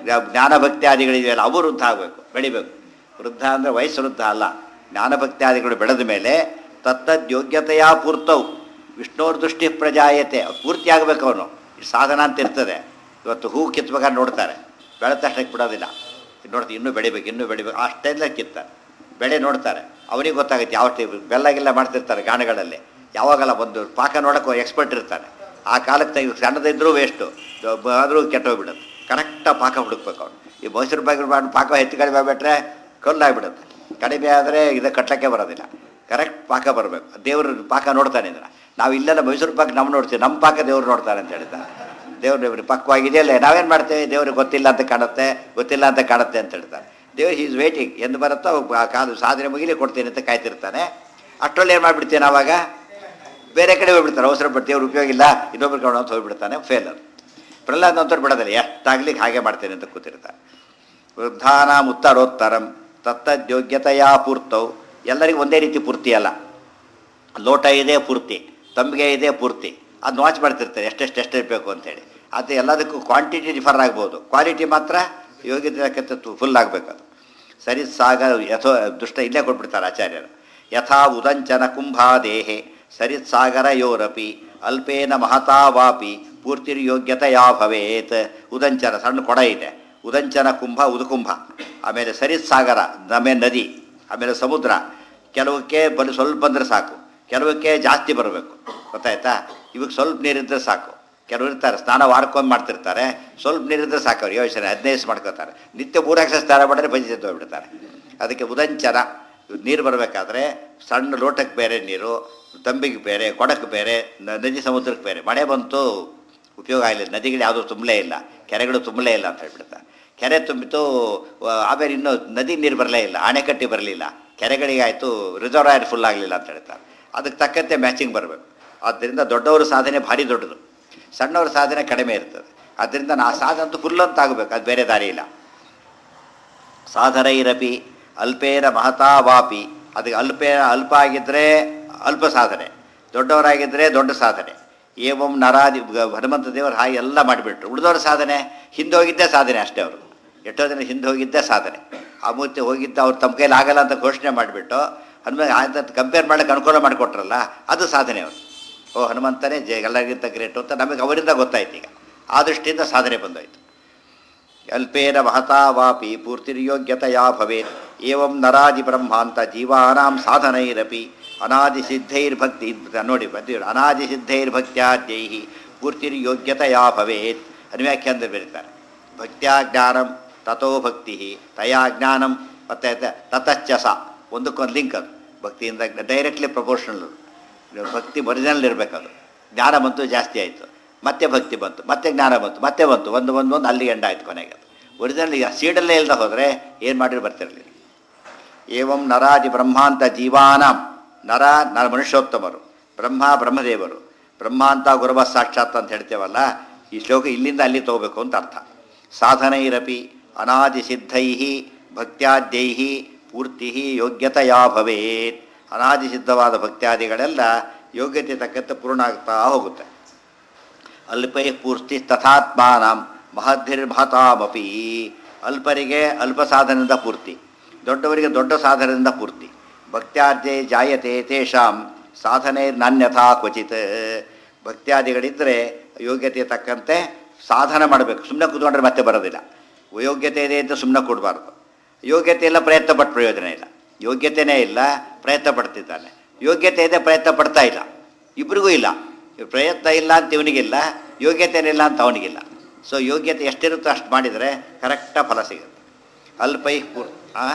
ಜ್ಞಾನಭಕ್ತ್ಯಾದಿಗಳಿದೆಯಲ್ಲ ಅವು ವೃದ್ಧ ಆಗಬೇಕು ಬೆಳಿಬೇಕು ವೃದ್ಧ ಅಂದರೆ ವಯಸ್ಸು ವೃದ್ಧ ಅಲ್ಲ ಜ್ಞಾನಭಕ್ತ್ಯಾದಿಗಳು ಬೆಳೆದ ಮೇಲೆ ತತ್ತದ್ಯೋಗ್ಯತೆಯ ಪೂರ್ತವು ವಿಷ್ಣುವ್ರ ದೃಷ್ಟಿ ಪ್ರಜಾಯತೆ ಅವ್ನು ಪೂರ್ತಿ ಆಗಬೇಕು ಅವನು ಈ ಸಾಧನ ಅಂತ ಇರ್ತದೆ ಇವತ್ತು ಹೂ ಕಿತ್ಬೇಕಾದ್ರೆ ನೋಡ್ತಾರೆ ಬೆಳೆದ ತಕ್ಷಣ ಬಿಡೋದಿಲ್ಲ ನೋಡ್ತೀವಿ ಇನ್ನೂ ಬೆಳಿಬೇಕು ಇನ್ನೂ ಬೆಳಿಬೇಕು ಅಷ್ಟೆಲ್ಲ ಕಿತ್ತಾರೆ ಬೆಳೆ ನೋಡ್ತಾರೆ ಅವನಿಗೆ ಗೊತ್ತಾಗುತ್ತೆ ಯಾವ ಟೈಪ್ ಬೆಲ್ಲಗೆಲ್ಲ ಮಾಡ್ತಿರ್ತಾರೆ ಗಾಣಗಳಲ್ಲಿ ಯಾವಾಗಲ್ಲ ಒಂದು ಪಾಕ ನೋಡೋಕೆ ಎಕ್ಸ್ಪರ್ಟ್ ಇರ್ತಾನೆ ಆ ಕಾಲಕ್ಕೆ ತೆಗೆದು ಸಣ್ಣದಿದ್ದರೂ ವೇಸ್ಟು ಆದರೂ ಕೆಟ್ಟೋಗ್ಬಿಡುತ್ತೆ ಕರೆಕ್ಟಾಗಿ ಪಾಕ ಹುಡುಕ್ಬೇಕು ಅವನು ಈ ಮೈಸೂರು ಬಾಗಿಲು ಮಾಡಿ ಪಾಕ ಹೆಚ್ಚು ಕಡಿಮೆ ಆಗಿಬಿಟ್ರೆ ಕಲ್ಲಾಗ್ಬಿಡುತ್ತೆ ಕಡಿಮೆ ಆದರೆ ಇದು ಕಟ್ಟಕ್ಕೆ ಬರೋದಿಲ್ಲ ಕರೆಕ್ಟ್ ಪಾಕ ಬರಬೇಕು ದೇವರು ಪಾಕ ನೋಡ್ತಾನೆ ಇದನ್ನು ನಾವು ಇಲ್ಲೆಲ್ಲ ಮೈಸೂರು ಪಾಕ ನಮ್ಮ ನೋಡ್ತೀವಿ ನಮ್ಮ ಪಾಕ ದೇವ್ರು ನೋಡ್ತಾರೆ ಅಂತ ಹೇಳ್ತಾರೆ ದೇವ್ರು ಇವ್ರಿಗೆ ಪಕ್ವಾಗಿದೆಯಲ್ಲ ನಾವೇನು ಮಾಡ್ತೇವೆ ದೇವ್ರಿಗೆ ಗೊತ್ತಿಲ್ಲ ಅಂತ ಕಾಣುತ್ತೆ ಗೊತ್ತಿಲ್ಲ ಅಂತ ಕಾಣುತ್ತೆ ಅಂತ ಹೇಳ್ತಾರೆ ದೇವ್ರು ಈಸ್ ವೇಟಿಂಗ್ ಎಂದು ಬರುತ್ತೋ ಆ ಕಾದು ಸಾಧನೆ ಮುಗಿಲಿ ಕೊಡ್ತೀನಿ ಅಂತ ಕಾಯ್ತಿರ್ತಾನೆ ಅಷ್ಟರಲ್ಲಿ ಏನು ಮಾಡಿಬಿಡ್ತೀನಿ ಆವಾಗ ಬೇರೆ ಕಡೆ ಹೋಗ್ಬಿಡ್ತಾರೆ ಅವಸರ ಪಟ್ಟು ದೇವ್ರು ಉಪಯೋಗ ಇಲ್ಲ ಇನ್ನೊಬ್ರು ಕಡೆ ಅಂತ ಹೋಗ್ಬಿಡ್ತಾನೆ ಫೇಲ್ ಅದು ಪ್ರಹ್ಲಾದ್ ಅಂತವ್ರು ಬಿಡೋದಿಲ್ಲ ಎಷ್ಟಾಗ್ಲಿ ಹಾಗೆ ಮಾಡ್ತೇನೆ ಅಂತ ಕೂತಿರ್ತಾರೆ ವೃದ್ಧಾನಾಂ ಉತ್ತರೋತ್ತರಂ ತತ್ತದ್ಯೋಗ್ಯತೆಯ ಪೂರ್ತವು ಎಲ್ಲರಿಗೂ ಒಂದೇ ರೀತಿ ಪೂರ್ತಿ ಅಲ್ಲ ಲೋಟ ಇದೆ ಪೂರ್ತಿ ತಂಬಿಗೆ ಇದೆ ಪೂರ್ತಿ ಅದನ್ನ ವಾಚ್ ಮಾಡ್ತಿರ್ತಾರೆ ಎಷ್ಟೆಷ್ಟು ಎಷ್ಟು ಇರಬೇಕು ಅಂತೇಳಿ ಅದು ಎಲ್ಲದಕ್ಕೂ ಕ್ವಾಂಟಿಟಿ ಡಿಫರ್ ಆಗ್ಬೋದು ಕ್ವಾಲಿಟಿ ಮಾತ್ರ ಯೋಗ್ಯತೆ ಫುಲ್ ಆಗಬೇಕು ಅದು ಸರಿ ಸಾಗ ಯಥೋ ದುಷ್ಟ ಇಲ್ಲೇ ಕೊಟ್ಬಿಡ್ತಾರೆ ಆಚಾರ್ಯರು ಯಥಾ ಉದಂಚನ ಕುಂಭಾದೇಹೆ ಸರಿತ್ಸಾಗರ ಯೋರಪಿ ಅಲ್ಪೇನ ಮಹತಾ ವಾಪಿ ಪೂರ್ತಿರ್ಯೋಗ್ಯತೆಯ ಭವೇತ್ ಉದಂಚನ ಸಣ್ಣ ಕೊಡ ಇದೆ ಉದಂಚನ ಕುಂಭ ಉದುಕುಂಭ ಆಮೇಲೆ ಸರಿತ್ಸಾಗರ ಆಮೇಲೆ ನದಿ ಆಮೇಲೆ ಸಮುದ್ರ ಕೆಲವಕ್ಕೆ ಬರೀ ಸ್ವಲ್ಪ ಬಂದರೆ ಸಾಕು ಕೆಲವಕ್ಕೆ ಜಾಸ್ತಿ ಬರಬೇಕು ಗೊತ್ತಾಯ್ತಾ ಇವಾಗ ಸ್ವಲ್ಪ ನೀರಿದ್ರೆ ಸಾಕು ಕೆಲವರು ಇರ್ತಾರೆ ಸ್ನಾನ ವಾರಕ್ಕೊಮ್ಮೆ ಮಾಡ್ತಿರ್ತಾರೆ ಸ್ವಲ್ಪ ನೀರಿದ್ರೆ ಸಾಕು ಅವ್ರು ಯೋಚನೆ ಹದಿನೈದು ಮಾಡ್ಕೋತಾರೆ ನಿತ್ಯ ಮೂರಾಕ್ಷ ಸ್ನಾನ ಮಾಡಿದ್ರೆ ಪಂಚ ಎದ್ದು ಹೋಗ್ಬಿಡ್ತಾರೆ ಅದಕ್ಕೆ ಉದಂಚನ ನೀರು ಬರಬೇಕಾದ್ರೆ ಸಣ್ಣ ಲೋಟಕ್ಕೆ ಬೇರೆ ನೀರು ತಂಬಿಗೆ ಬೇರೆ ಕೊಡಕ್ಕೆ ಬೇರೆ ನ- ನದಿ ಸಮುದ್ರಕ್ಕೆ ಬೇರೆ ಮಳೆ ಬಂತು ಉಪಯೋಗ ಆಗಲಿಲ್ಲ ನದಿಗಳು ಯಾವುದೂ ತುಂಬಲೇ ಇಲ್ಲ ಕೆರೆಗಳು ತುಂಬಲೇ ಇಲ್ಲ ಅಂತ ಹೇಳ್ಬಿಡ್ತಾರೆ ಕೆರೆ ತುಂಬಿತು ವ- ಆಮೇಲೆ ಇನ್ನೂ ನದಿ ನೀರು ಬರಲೇ ಇಲ್ಲ ಅಣೆಕಟ್ಟಿ ಬರಲಿಲ್ಲ ಕೆರೆಗಳಿಗಾಯಿತು ರಿಸರ್ವಾಯರ್ ಫುಲ್ ಆಗಲಿಲ್ಲ ಅಂತ ಹೇಳ್ತಾರೆ ಅದಕ್ಕೆ ತಕ್ಕಂತೆ ಮ್ಯಾಚಿಂಗ್ ಬರಬೇಕು ಆದ್ದರಿಂದ ದೊಡ್ಡವರ ಸಾಧನೆ ಭಾರಿ ದೊಡ್ಡದು ಸಣ್ಣವ್ರ ಸಾಧನೆ ಕಡಿಮೆ ಇರ್ತದೆ ಆದ್ದರಿಂದ ನಾ ಸಾಧನೆ ಅಂತೂ ಫುಲ್ ಅಂತ ಆಗಬೇಕು ಅದು ಬೇರೆ ದಾರಿ ಇಲ್ಲ ಸಾಧನೈರಪಿ ಅಲ್ಪೇನ ಮಹತಾ ವಾಪಿ ಅದಕ್ಕೆ ಅಲ್ಪೇನ ಅಲ್ಪ ಆಗಿದ್ದರೆ ಅಲ್ಪ ಸಾಧನೆ ದೊಡ್ಡವರಾಗಿದ್ದರೆ ದೊಡ್ಡ ಸಾಧನೆ ಏವಂ ನರಾದಿ ಗ- ಹನುಮಂತ ದೇವರು ಹಾಗೆ ಎಲ್ಲ ಮಾಡಿಬಿಟ್ರು ಉಳಿದವ್ರ ಸಾಧನೆ ಹಿಂದೆ ಹೋಗಿದ್ದೇ ಸಾಧನೆ ಅಷ್ಟೇ ಅವರು ಎಷ್ಟೋ ಜನ ಹಿಂದೆ ಹೋಗಿದ್ದೇ ಸಾಧನೆ ಆ ಮೂರ್ತಿ ಹೋಗಿದ್ದ ಅವ್ರು ತಮ್ಮ ಕೈಲಿ ಆಗಲ್ಲ ಅಂತ ಘೋಷಣೆ ಮಾಡಿಬಿಟ್ಟು ಹನುಮ ಅಂತ ಕಂಪೇರ್ ಮಾಡೋಕ್ಕೆ ಅನುಕೂಲ ಮಾಡಿಕೊಟ್ರಲ್ಲ ಅದು ಸಾಧನೆ ಅವರು ಓ ಹನುಮಂತನೇ ಜೆ ಎಲ್ಲರಿಗಿಂತ ಗ್ರೇಟು ಅಂತ ನಮಗೆ ಅವರಿಂದ ಗೊತ್ತಾಯ್ತು ಈಗ ಆ ದೃಷ್ಟಿಯಿಂದ ಸಾಧನೆ ಬಂದೋಯ್ತು ಅಲ್ಪೇನ ಮಹತಾ ವಾಪಿ ಪೂರ್ತಿರ್ಯೋಗ್ಯತೆಯ ಭವೇತ್ ಏವಂ ನರಾದಿ ಬ್ರಹ್ಮಾಂತ ಜೀವಾನಾಂ ಸಾಧನೈರಪಿ ಅನಾದಿ ಸಿದ್ಧೈರ್ಭಕ್ತಿ ನೋಡಿ ಬಂದಿರು ಅನಾದಿ ಸಿದ್ಧೈರ್ಭಕ್ತ್ಯಾದ್ಯೈ ಪೂರ್ತಿರ್ಯೋಗ್ಯತೆಯ ಭವೇತ್ ಅನ್ವ್ಯಾಖ್ಯಾನದಲ್ಲಿ ಬರೀತಾರೆ ಭಕ್ತ್ಯಾ ಜ್ಞಾನಂ ತಥೋ ಭಕ್ತಿ ತಯಾ ಜ್ಞಾನಂ ಮತ್ತೆ ತತಶ್ಚ ಸ ಒಂದಕ್ಕೊಂದು ಲಿಂಕ್ ಅದು ಭಕ್ತಿಯಿಂದ ಡೈರೆಕ್ಟ್ಲಿ ಪ್ರಪೋರ್ಷನಲ್ ಭಕ್ತಿ ಒರಿಜಿನಲ್ ಇರಬೇಕದು ಜ್ಞಾನ ಬಂತು ಜಾಸ್ತಿ ಆಯಿತು ಮತ್ತೆ ಭಕ್ತಿ ಬಂತು ಮತ್ತೆ ಜ್ಞಾನ ಬಂತು ಮತ್ತೆ ಬಂತು ಒಂದು ಒಂದು ಒಂದು ಅಲ್ಲಿ ಎಂಡ ಆಯ್ತು ಕೊನೆಗೆ ಅದು ಒರಿಜಿನಲ್ ಈಗ ಸೀಡಲ್ಲೇ ಇಲ್ಲದೆ ಹೋದರೆ ಏನು ಮಾಡಿದ್ರು ಬರ್ತಿರಲಿಲ್ಲ ಏವಂ ನರಾದಿ ಬ್ರಹ್ಮಾಂತ ಜೀವಾನಾಂ ನರ ನರ ಮನುಷ್ಯೋತ್ತಮರು ಬ್ರಹ್ಮ ಬ್ರಹ್ಮದೇವರು ಬ್ರಹ್ಮ ಅಂತ ಗುರುಬ ಸಾಕ್ಷಾತ್ ಅಂತ ಹೇಳ್ತೇವಲ್ಲ ಈ ಶ್ಲೋಕ ಇಲ್ಲಿಂದ ಅಲ್ಲಿ ತಗೋಬೇಕು ಅಂತ ಅರ್ಥ ಸಾಧನೈರಪಿ ಅನಾದಿ ಸಿದ್ಧೈ ಭಕ್ತ್ಯಾದ್ಯೈ ಪೂರ್ತಿ ಯೋಗ್ಯತೆಯಾ ಭವೇತ್ ಅನಾದಿ ಸಿದ್ಧವಾದ ಭಕ್ತ್ಯಾದಿಗಳೆಲ್ಲ ಯೋಗ್ಯತೆ ತಕ್ಕಂತೆ ಪೂರ್ಣ ಆಗ್ತಾ ಹೋಗುತ್ತೆ ಅಲ್ಪೈ ಪೂರ್ತಿ ತಥಾತ್ಮಾನಂ ಮಹದ್ಭಿರ್ಮಹತಾಮಪಿ ಅಲ್ಪರಿಗೆ ಅಲ್ಪ ಸಾಧನದಿಂದ ಪೂರ್ತಿ ದೊಡ್ಡವರಿಗೆ ದೊಡ್ಡ ಸಾಧನದಿಂದ ಪೂರ್ತಿ ಭಕ್ತ್ಯಾದ್ಯೈ ಜಾಯತೆ ತೇಷಾಂ ಸಾಧನೆ ನಾನ್ಯಥಾ ಕ್ವಚಿತ್ ಭಕ್ತ್ಯಾದಿಗಳಿದ್ದರೆ ಯೋಗ್ಯತೆ ತಕ್ಕಂತೆ ಸಾಧನ ಮಾಡಬೇಕು ಸುಮ್ಮನೆ ಕೂತ್ಕೊಂಡ್ರೆ ಮತ್ತೆ ಬರೋದಿಲ್ಲ ಯೋಗ್ಯತೆ ಇದೆ ಅಂತ ಸುಮ್ಮನೆ ಕೊಡಬಾರ್ದು ಯೋಗ್ಯತೆ ಇಲ್ಲ ಪ್ರಯತ್ನ ಪಟ್ಟು ಪ್ರಯೋಜನ ಇಲ್ಲ ಯೋಗ್ಯತೆಯೇ ಇಲ್ಲ ಪ್ರಯತ್ನ ಪಡ್ತಿದ್ದಾನೆ ಯೋಗ್ಯತೆ ಇದೆ ಪ್ರಯತ್ನ ಪಡ್ತಾ ಇಲ್ಲ ಇಬ್ರಿಗೂ ಇಲ್ಲ ಇವ್ ಪ್ರಯತ್ನ ಇಲ್ಲ ಅಂತ ಇವನಿಗಿಲ್ಲ ಯೋಗ್ಯತೆನೇ ಇಲ್ಲ ಅಂತ ಅವನಿಗಿಲ್ಲ ಸೊ ಯೋಗ್ಯತೆ ಎಷ್ಟಿರುತ್ತೋ ಅಷ್ಟು ಮಾಡಿದರೆ ಕರೆಕ್ಟಾಗಿ ಫಲ ಸಿಗುತ್ತೆ ಅಲ್ಪೈ ಪೂರ್ ಆ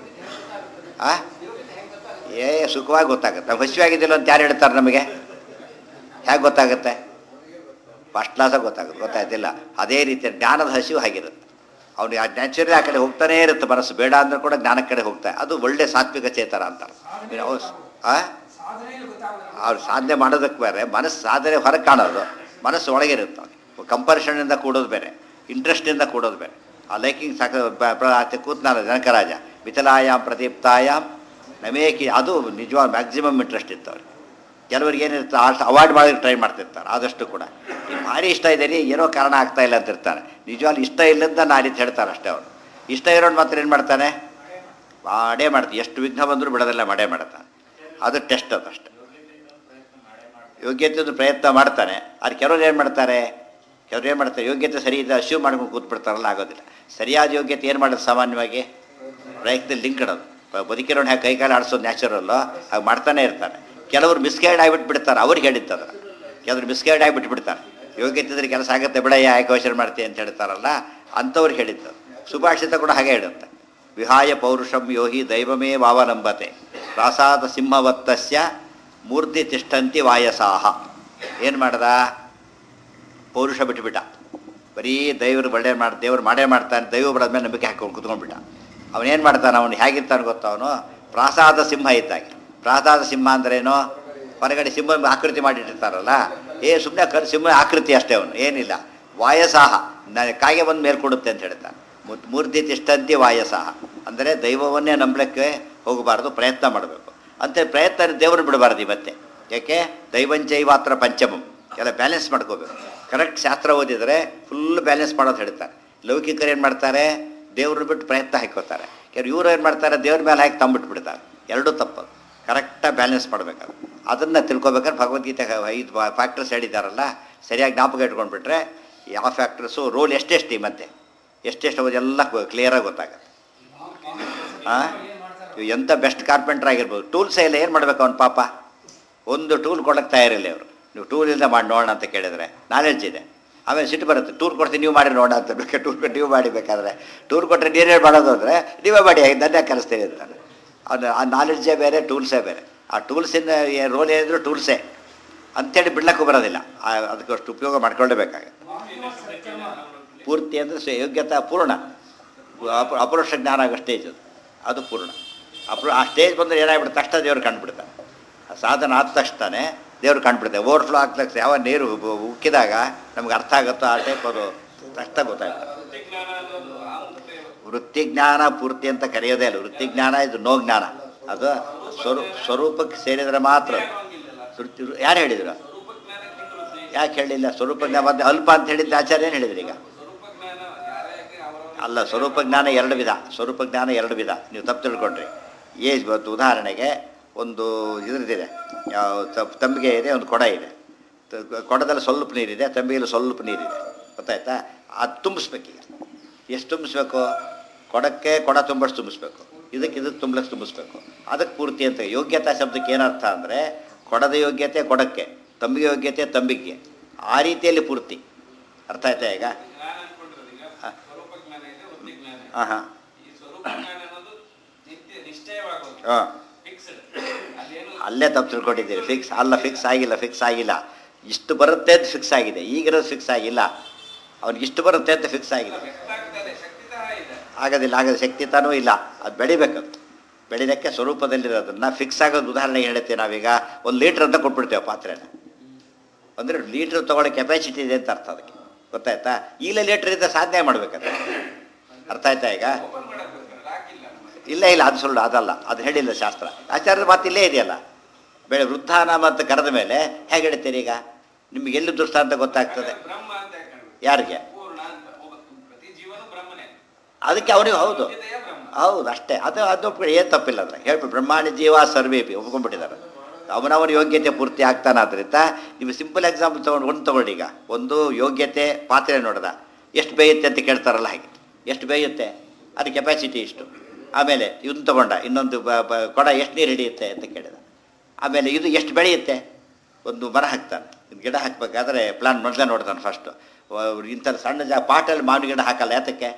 ಆ? ಏ ಸುಖವಾಗಿ ಗೊತ್ತಾಗುತ್ತೆ ಹಸಿವಾಗಿದ್ದಿಲ್ಲ ಅಂತ ಯಾರು ಹೇಳ್ತಾರೆ ನಮಗೆ ಹೇಗೆ ಗೊತ್ತಾಗುತ್ತೆ ಫಸ್ಟ್ ಕ್ಲಾಸಾಗಿ ಗೊತ್ತಾಗುತ್ತೆ ಗೊತ್ತಾಯ್ತಿಲ್ಲ ಅದೇ ರೀತಿ ಜ್ಞಾನದ ಹಸಿವು ಹಾಗಿರುತ್ತೆ ಅವ್ನಿಗೆ ಆ ನ್ಯಾಚುರಲಿ ಆ ಕಡೆ ಹೋಗ್ತಾನೇ ಇರುತ್ತೆ ಮನಸ್ಸು ಬೇಡ ಅಂದ್ರೂ ಕೂಡ ಜ್ಞಾನದ ಕಡೆ ಹೋಗ್ತಾರೆ ಅದು ಒಳ್ಳೆ ಸಾತ್ವಿಕ ಚೇತರ ಅಂತ ಆ ಅವ್ರು ಸಾಧನೆ ಮಾಡೋದಕ್ಕೆ ಬೇರೆ ಮನಸ್ಸು ಸಾಧನೆ ಹೊರಗೆ ಕಾಣೋದು ಮನಸ್ಸು ಒಳಗಿರುತ್ತೆ ಅವ್ನಿಗೆ ಕಂಪರಿಷನಿಂದ ಕೂಡೋದು ಬೇರೆ ಇಂಟ್ರೆಸ್ಟಿಂದ ಕೂಡೋದು ಬೇರೆ ಆ ಲೈಕಿಂಗ್ ಸಾಕ ಬ- ಪ್ರ- ಆತ ಕೂತ್ನಾಲ ಜನಕರಾಜ ಮಿಥಿಲಾಯಾಮ್ ಪ್ರದೀಪ್ತಾಯಾಮ್ ನಮೇಕಿ ಅದು ನಿಜವಾದ ಮ್ಯಾಕ್ಸಿಮಮ್ ಇಂಟ್ರೆಸ್ಟ್ ಇತ್ತು ಅವ್ರಿಗೆ ಕೆಲವ್ರಿಗೆ ಏನಿರುತ್ತೆ ಅಷ್ಟು ಅವಾಯ್ಡ್ ಮಾಡೋದಕ್ಕೆ ಟ್ರೈ ಮಾಡ್ತಿರ್ತಾರೆ ಆದಷ್ಟು ಕೂಡ ಈ ಭಾರಿ ಇಷ್ಟ ಇದೆ ರೀ ಏನೋ ಕಾರಣ ಆಗ್ತಾ ಇಲ್ಲ ಅಂತ ಇರ್ತಾನೆ ನಿಜವಾಗ್ಲೂ ಇಷ್ಟ ಇಲ್ಲದ ನಾನು ಅಂತ ಹೇಳ್ತಾರೆ ಅಷ್ಟೇ ಅವನು ಇಷ್ಟ ಇರೋನು ಮಾತ್ರ ಏನು ಮಾಡ್ತಾನೆ ಮಾಡೇ ಮಾಡ್ತಾನೆ ಎಷ್ಟು ವಿಘ್ನ ಬಂದರೂ ಬಿಡೋದೆಲ್ಲ ಮಾಡೇ ಮಾಡ್ತಾನೆ ಅದು ಟೆಸ್ಟ್ ಅದು ಅಷ್ಟೆ ಯೋಗ್ಯತೆ ಪ್ರಯತ್ನ ಮಾಡ್ತಾನೆ ಅದು ಕೆಲವ್ರು ಏನು ಮಾಡ್ತಾರೆ ಕೆಲವ್ರು ಏನು ಮಾಡ್ತಾರೆ ಯೋಗ್ಯತೆ ಸರಿ ಇದೆ ಅಶ್ಯೂ ಮಾಡ್ಕೊಂಡು ಕೂತ್ಬಿಡ್ತಾರಲ್ಲ ಆಗೋದಿಲ್ಲ ಸರಿಯಾದ ಯೋಗ್ಯತೆ ಏನು ಮಾಡೋದು ಸಾಮಾನ್ಯವಾಗಿ ಪ್ರಯತ್ನದಲ್ಲಿ ಲಿಂಕ್ ಇಡೋದು ಬ- ಬದುಕಿರೋನು ಹ್ಯಾಗೆ ಕೈಕಾಲು ಆಡಿಸೋದು ನ್ಯಾಚುರಲ್ಲು ಹಾಗೆ ಮಾಡ್ತಾನೆ ಇರ್ತಾನೆ ಕೆಲವರು ಮಿಸ್ಗೈಡ್ ಆಗಿಬಿಟ್ಟು ಬಿಡ್ತಾರೆ ಅವ್ರಿಗೆ ಹೇಳಿದ್ದದ ಕೆಲವರು ಮಿಸ್ಗೈಡ್ ಆಗಿಬಿಟ್ಟು ಬಿಡ್ತಾರೆ ಯೋಗ್ಯತೆ ಇದ್ರೆ ಕೆಲಸ ಆಗುತ್ತೆ ಬಿಡಯ್ಯ ಯಾಕೆ ಯೋಚನೆ ಮಾಡ್ತೀಯ ಅಂತ ಹೇಳ್ತಾರಲ್ಲ ಅಂಥವ್ರಿಗೆ ಹೇಳಿದ್ದು ಸುಭಾಷಿತ ಕೂಡ ಹಾಗೆ ಹೇಳುತ್ತೆ ವಿಹಾಯ ಪೌರುಷಂ ಯೋಹಿ ದೈವಮೇ ವಾವಲಂಬತೆ ಪ್ರಾಸಾದ ಸಿಂಹವತ್ತಸ್ಯ ಮೂರ್ತಿ ತಿಷ್ಠಂತಿ ವಾಯಸಾಹ ಏನು ಮಾಡ್ದ ಪೌರುಷ ಬಿಟ್ಟುಬಿಟ್ಟ ಬರೀ ದೈವರು ಬಳ್ಳೆ ಮಾಡಿ ದೇವ್ರು ಮಾಡೇ ಮಾಡ್ತಾನೆ ದೈವ ಬಡದ ಮೇಲೆ ನಂಬಿಕೆ ಹಾಕೊಂಡು ಕುತ್ಕೊಂಡ್ಬಿಟ್ಟ ಅವನೇನು ಮಾಡ್ತಾನೆ ಅವನು ಹೇಗಿರ್ತಾನೆ ಗೊತ್ತ ಅವನು ಪ್ರಾಸಾದ ಸಿಂಹ ಇದ್ದಾಗೆ ಪ್ರಾಸಾದ ಸಿಂಹ ಅಂದ್ರೇನು ಹೊರಗಡೆ ಸಿಂಹ ಆಕೃತಿ ಮಾಡಿಟ್ಟಿರ್ತಾರಲ್ಲ ಏ ಸುಮ್ಮನೆ ಕರ್ ಸಿಂಹ ಆಕೃತಿ ಅಷ್ಟೇ ಅವನು ಏನಿಲ್ಲ ವಾಯಸಾಹ ನ ಕಾಗೆ ಬಂದು ಮೇಲೆ ಕೊಡುತ್ತೆ ಅಂತ ಹೇಳ್ತಾನೆ ಮು- ಮೂರ್ತಿ ತಿಷ್ಟಂತಿ ವಾಯಸಾಹ ಅಂದರೆ ದೈವವನ್ನೇ ನಂಬಲಿಕ್ಕೆ ಹೋಗಬಾರ್ದು ಪ್ರಯತ್ನ ಮಾಡಬೇಕು ಅಂತ ಪ್ರಯತ್ನ ದೇವರು ಬಿಡಬಾರ್ದು ಇವತ್ತೆ ಯಾಕೆ ದೈವಂಚೈವಾತ್ರ ಪಂಚಮಂ ಎಲ್ಲ ಬ್ಯಾಲೆನ್ಸ್ ಮಾಡ್ಕೋಬೇಕು ಕರೆಕ್ಟ್ ಶಾಸ್ತ್ರ ಓದಿದರೆ ಫುಲ್ ಬ್ಯಾಲೆನ್ಸ್ ಮಾಡೋದು ಹೇಳ್ತಾರೆ ಲೌಕಿಕರು ಏನು ಮಾಡ್ತಾರೆ ದೇವ್ರನ್ನ ಬಿಟ್ಟು ಪ್ರಯತ್ನ ಹಾಕೋತಾರೆ ಕೆಲವು ಇವ್ರು ಏನು ಮಾಡ್ತಾರೆ ದೇವ್ರ ಮೇಲೆ ಹಾಕಿ ತಂಬಿಟ್ಬಿಡ್ತಾರೆ ಎರಡೂ ತಪ್ಪದು ಕರೆಕ್ಟಾಗಿ ಬ್ಯಾಲೆನ್ಸ್ ಮಾಡಬೇಕಾದ್ರೆ ಅದನ್ನು ತಿಳ್ಕೊಬೇಕಾದ್ರೆ ಭಗವದ್ಗೀತೆ ಐದು ಫ್ಯಾಕ್ಟರ್ಸ್ ಹೇಳಿದ್ದಾರಲ್ಲ ಸರಿಯಾಗಿ ಜ್ಞಾಪಕ ಇಟ್ಕೊಂಡ್ಬಿಟ್ರೆ ಯಾವ ಫ್ಯಾಕ್ಟರ್ಸು ರೋಲ್ ಎಷ್ಟೆಷ್ಟು ಈ ಮತ್ತೆ ಎಷ್ಟೆಷ್ಟು ಎಲ್ಲ ಕ್ಲಿಯರಾಗಿ ಗೊತ್ತಾಗುತ್ತೆ ಹಾಂ ಎಂಥ ಬೆಸ್ಟ್ ಕಾರ್ಪೆಂಟ್ರ್ ಆಗಿರ್ಬೋದು ಟೂಲ್ಸೇ ಇಲ್ಲ ಏನು ಮಾಡ್ಬೇಕು ಅವ್ನು ಪಾಪ ಒಂದು ಟೂಲ್ ಕೊಡೋಕ್ಕೆ ತಯಾರಿಲ್ಲ ಅವರು ನೀವು ಟೂಲ್ ಇಲ್ಲದೆ ಮಾಡಿ ನೋಡೋಣ ಅಂತ ಕೇಳಿದರೆ ನಾಲೆಡ್ಜ್ ಇದೆ ಆಮೇಲೆ ಸಿಟ್ಟು ಬರುತ್ತೆ ಟೂರ್ ಕೊಡ್ತೀನಿ ನೀವು ಮಾಡಿ ನೋಡೋಣ ಅಂತ ಬೇಕಾದ್ರೆ ಟೂರ್ ಕೊಟ್ಟು ನೀವು ಮಾಡಿ ಬೇಕಾದ್ರೆ ಟೂರ್ ಕೊಟ್ಟರೆ ನೀರೇ ಮಾಡೋದು ಅಂದರೆ ನೀವೇ ಮಾಡಿ ನನ್ನ ಕಲಿಸ್ತೀನಿ ಅಂತಾನೆ ಅದು ಆ ನಾಲೆಡ್ಜೇ ಬೇರೆ ಟೂಲ್ಸೇ ಬೇರೆ ಆ ಟೂಲ್ಸಿಂದ ರೋಲ್ ಏನಿದ್ರು ಟೂಲ್ಸೇ ಅಂಥೇಳಿ ಬಿಡ್ಲಕ್ಕೂ ಬರೋದಿಲ್ಲ ಆ- ಅದಕ್ಕೆ ಅಷ್ಟು ಉಪಯೋಗ ಮಾಡ್ಕೊಳ್ಳೇಬೇಕಾಗುತ್ತೆ ಪೂರ್ತಿ ಅಂದರೆ ಸ- ಯೋಗ್ಯತಾ ಪೂರ್ಣ ಅಪ ಅಪರೋಕ್ಷ ಜ್ಞಾನ ಆಗೋ ಸ್ಟೇಜ್ ಅದು ಅದು ಪೂರ್ಣ ಅಪ್ರ ಆ ಸ್ಟೇಜ್ ಬಂದರೆ ಏನಾಗ್ಬಿಡುತ್ತೆ ತಕ್ಷಣ ದೇವ್ರು ಕಂಡುಬಿಡ್ತಾನೆ ಆ ಸಾಧನ ಆದ ತಕ್ಷಣ ದೇವ್ರು ಕಂಡುಬಿಡ್ತಾರೆ ಓವರ್ಫ್ಲೋ ಆಗ್ದ ತಕ್ಷಣ ಯಾವ ನೀರು ಉ- ಉಕ್ಕಿದಾಗ ನಮ್ಗೆ ಅರ್ಥ ಆಗುತ್ತೋ ಆ ಟೈಪ್ ಅದು ತಕ್ಷಣ ಗೊತ್ತಾಗುತ್ತೆ ವಿಜ್ಞಾನ ಅನ್ನೋದು ಆ ಮುಕ್ತ ವೃತ್ತಿ ಜ್ಞಾನ ಪೂರ್ತಿ ಅಂತ ಕರೆಯೋದೇ ಇಲ್ಲ ವೃತ್ತಿ ಜ್ಞಾನ ಇದು ನೋ ಜ್ಞಾನ ಅದು ಸ್ವರೂ ಸ್ವರೂಪಕ್ಕೆ ಸೇರಿದರೆ ಮಾತ್ರ ವೃತ್ತಿ ಯಾರು ಹೇಳಿದ್ರು ಸ್ವರೂಪ ಜ್ಞಾನಕ್ಕಿಂತ ವೃತ್ತಿ ಯಾಕೆ ಹೇಳಿಲ್ಲ ಸ್ವರೂಪ ಜ್ಞಾನ ಮತ್ತೆ ಅಲ್ಪ ಅಂತ ಹೇಳಿದ್ದ ಆಚಾರ್ಯ ಏನು ಹೇಳಿದ್ರಿ ಈಗ ಸ್ವರೂಪ ಜ್ಞಾನ ಯಾರ್ಯಾಕೆ ಅವರವರ ಅಲ್ಲ ಸ್ವರೂಪ ಜ್ಞಾನ ಎರಡು ವಿಧ ಸ್ವರೂಪ ಜ್ಞಾನ ಎರಡು ವಿಧ ನೀವು ತಪ್ಪು ತಿಳ್ಕೊಂಡ್ರಿ ಏಜ್ ಇವತ್ತು ಉದಾಹರಣೆಗೆ ಒಂದು ಇದ್ರದ್ದಿದೆ ಯಾವ ತ- ತಂಬಿಗೆ ಇದೆ ಒಂದು ಕೊಡ ಇದೆ ತ- ಕೊಡದಲ್ಲಿ ಸ್ವಲ್ಪ ನೀರಿದೆ ತಂಬಿಗೆಯಲ್ಲಿ ಸ್ವಲ್ಪ ನೀರಿದೆ ಗೊತ್ತಾಯ್ತಾ ಅದು ತುಂಬಿಸ್ಬೇಕೀಗ ಎಷ್ಟು ತುಂಬಿಸ್ಬೇಕು ಕೊಡಕ್ಕೆ ಕೊಡ ತುಂಬಷ್ಟು ತುಂಬಿಸ್ಬೇಕು ಇದಕ್ಕೆ ಇದಕ್ಕೆ ತುಂಬಲಕ್ಕೆ ತುಂಬಿಸ್ಬೇಕು ಅದಕ್ಕೆ ಪೂರ್ತಿ ಅಂತ ಯೋಗ್ಯತಾ ಶಬ್ದಕ್ಕೆ ಏನರ್ಥ ಅಂದರೆ ಕೊಡದ ಯೋಗ್ಯತೆ ಕೊಡಕ್ಕೆ ತಂಬಿಗೆ ಯೋಗ್ಯತೆ ತಂಬಿಗೆ ಆ ರೀತಿಯಲ್ಲಿ ಪೂರ್ತಿ ಅರ್ಥ ಆಯ್ತಾ ಈಗ ಜ್ಞಾನ ಅನ್ಕೊಂಡಿರೋದು ಈಗ ಹಾ. ಸ್ವರೂಪ ಜ್ಞಾನ ಇದೆ ವೃತ್ತಿ ಜ್ಞಾನ ಇದೆ. ಹಾಂ ಹಾಂ ಈ ಸ್ವರೂಪ ಜ್ಞಾನ ಅನ್ನೋದು ನಿತ್ಯ ನಿಶ್ಚಯವಾಗೋದು ಹಾಂ ಫಿಕ್ಸ್ಡ್ ಅದೇನು ಅಲ್ಲೇ ತಪ್ಪು ತಿಳ್ಕೊಂಡಿದ್ದೀರಿ ಫಿಕ್ಸ್ ಅಲ್ಲ ಫಿಕ್ಸ್ ಆಗಿಲ್ಲ ಫಿಕ್ಸ್ ಆಗಿಲ್ಲ ಇಷ್ಟು ಬರುತ್ತೆ ಅಂತ ಫಿಕ್ಸ್ ಆಗಿದೆ ಈಗಿರೋದು ಫಿಕ್ಸ್ ಆಗಿಲ್ಲ ಅವ್ನಿಗೆ ಇಷ್ಟು ಬರುತ್ತೆ ಅಂತ ಫಿಕ್ಸ್ ಆಗಿದೆ ವ್ಯಕ್ತ ಆಗ್ತದೆ ಶಕ್ತಿತಃ ಇದೆ ಆಗೋದಿಲ್ಲ ಆಗದ ಶಕ್ತಿ ತಾನೂ ಇಲ್ಲ ಅದು ಬೆಳಿಬೇಕಂತ ಬೆಳಿಲಿಕ್ಕೆ ಸ್ವರೂಪದಲ್ಲಿರೋದನ್ನ ಫಿಕ್ಸ್ ಆಗೋದು ಉದಾಹರಣೆಗೆ ಹೇಳ್ತೇವೆ ನಾವೀಗ ಒಂದು ಲೀಟ್ರ್ ಅಂತ ಕೊಟ್ಬಿಡ್ತೇವೆ ಪಾತ್ರೆನ ಅಂದರೆ ಲೀಟ್ರ್ ತೊಗೊಳ್ಳೋ ಕೆಪಾಸಿಟಿ ಇದೆ ಅಂತ ಅರ್ಥ ಅದಕ್ಕೆ ಗೊತ್ತಾಯ್ತಾ ಈಗಲೇ ಲೀಟ್ರ್ ಇದ್ದ ಸಾಧನೆ ಮಾಡ್ಬೇಕಂತ ಅರ್ಥ ಆಯ್ತಾ ಈಗ ಓಪನ್ ಮಾಡಕ್ ಬೇಕಾದ್ರೆ ಹಾಕಿಲ್ಲ ನಮಗೆ ಇಲ್ಲ ಇಲ್ಲ ಅದು ಸುಳ್ಳು ಅದಲ್ಲ ಅದು ಹೇಳಿಲ್ಲ ಶಾಸ್ತ್ರ ಆಚಾರ್ಯರ ಮಾತು ಇಲ್ಲೇ ಇದೆಯಲ್ಲ ಬೆಳೆ ವೃದ್ಧಾನ ಮತ್ತು ಕರೆದ ಮೇಲೆ ಹೇಗೆ ಹೇಳ್ತೀರಿ ಈಗ ನಿಮಗೆ ಎಲ್ಲಿ ದೃಷ್ಟಾಂತ ಗೊತ್ತಾಗ್ತದೆ ಬ್ರಹ್ಮ ಅಂತ ಯಾಕಂದ್ರೆ ಯಾರಿಗೆ ಪೂರ್ಣ ಅಂತ ಒಬ್ಬ ಪ್ರತಿ ಜೀವನ ಬ್ರಹ್ಮನೇ ಅದಕ್ಕೆ ಅವನಿಗೆ ಹೌದು ನಿತ್ಯತೆಯ ಬ್ರಹ್ಮ ಹೌದು ಅಷ್ಟೇ ಅದು ಅದು ಒಪ್ಕೊಂಡು ಏನು ತಪ್ಪಿಲ್ಲ ಅದ್ರ ಹೇಳ್ಬಿಟ್ಟು ಬ್ರಹ್ಮಾಂಡ ಜೀವ ಸರ್ವೇಪಿ ಒಪ್ಕೊಂಡ್ಬಿಟ್ಟಿದ್ದಾರೆ ಅವನವನ ಯೋಗ್ಯತೆ ಪೂರ್ತಿ ಆಗ್ತಾನಾದ್ರಿಂದ ನೀವು ಸಿಂಪಲ್ ಎಕ್ಸಾಂಪಲ್ ತೊಗೊಂಡು ಒಂದು ತೊಗೊಳ್ಳಿ ಈಗ ಒಂದು ಯೋಗ್ಯತೆ ಪಾತ್ರೆ ನೋಡ್ದ ಎಷ್ಟು ಬೇಯುತ್ತೆ ಅಂತ ಕೇಳ್ತಾರಲ್ಲ ಹಾಗೆ ಎಷ್ಟು ಬೇಯುತ್ತೆ ಅದು ಕೆಪಾಸಿಟಿ ಇಷ್ಟು ಆಮೇಲೆ ಇದನ್ನು ತೊಗೊಂಡ ಇನ್ನೊಂದು ಬ- ಬ- ಕೊಡ ಎಷ್ಟು ನೀರು ಹಿಡಿಯುತ್ತೆ ಅಂತ ಕೇಳಿದ ಆಮೇಲೆ ಇದು ಎಷ್ಟು ಬೆಳೆಯುತ್ತೆ ಒಂದು ಮರ ಹಾಕ್ತಾನೆ ಇದ್ ಗಿಡ ಹಾಕಬೇಕಾದ್ರೆ ಪ್ಲಾನ್ ಮೊದಲೇ ನೋಡ್ತಾನೆ ಫಸ್ಟು ಇಂಥ ಸಣ್ಣ ಜಾ ಪಾಟಲ್ಲಿ ಮಾವಿನ ಗಿಡ ಹಾಕಲ್ಲ ಯಾತಕ್ಕೆ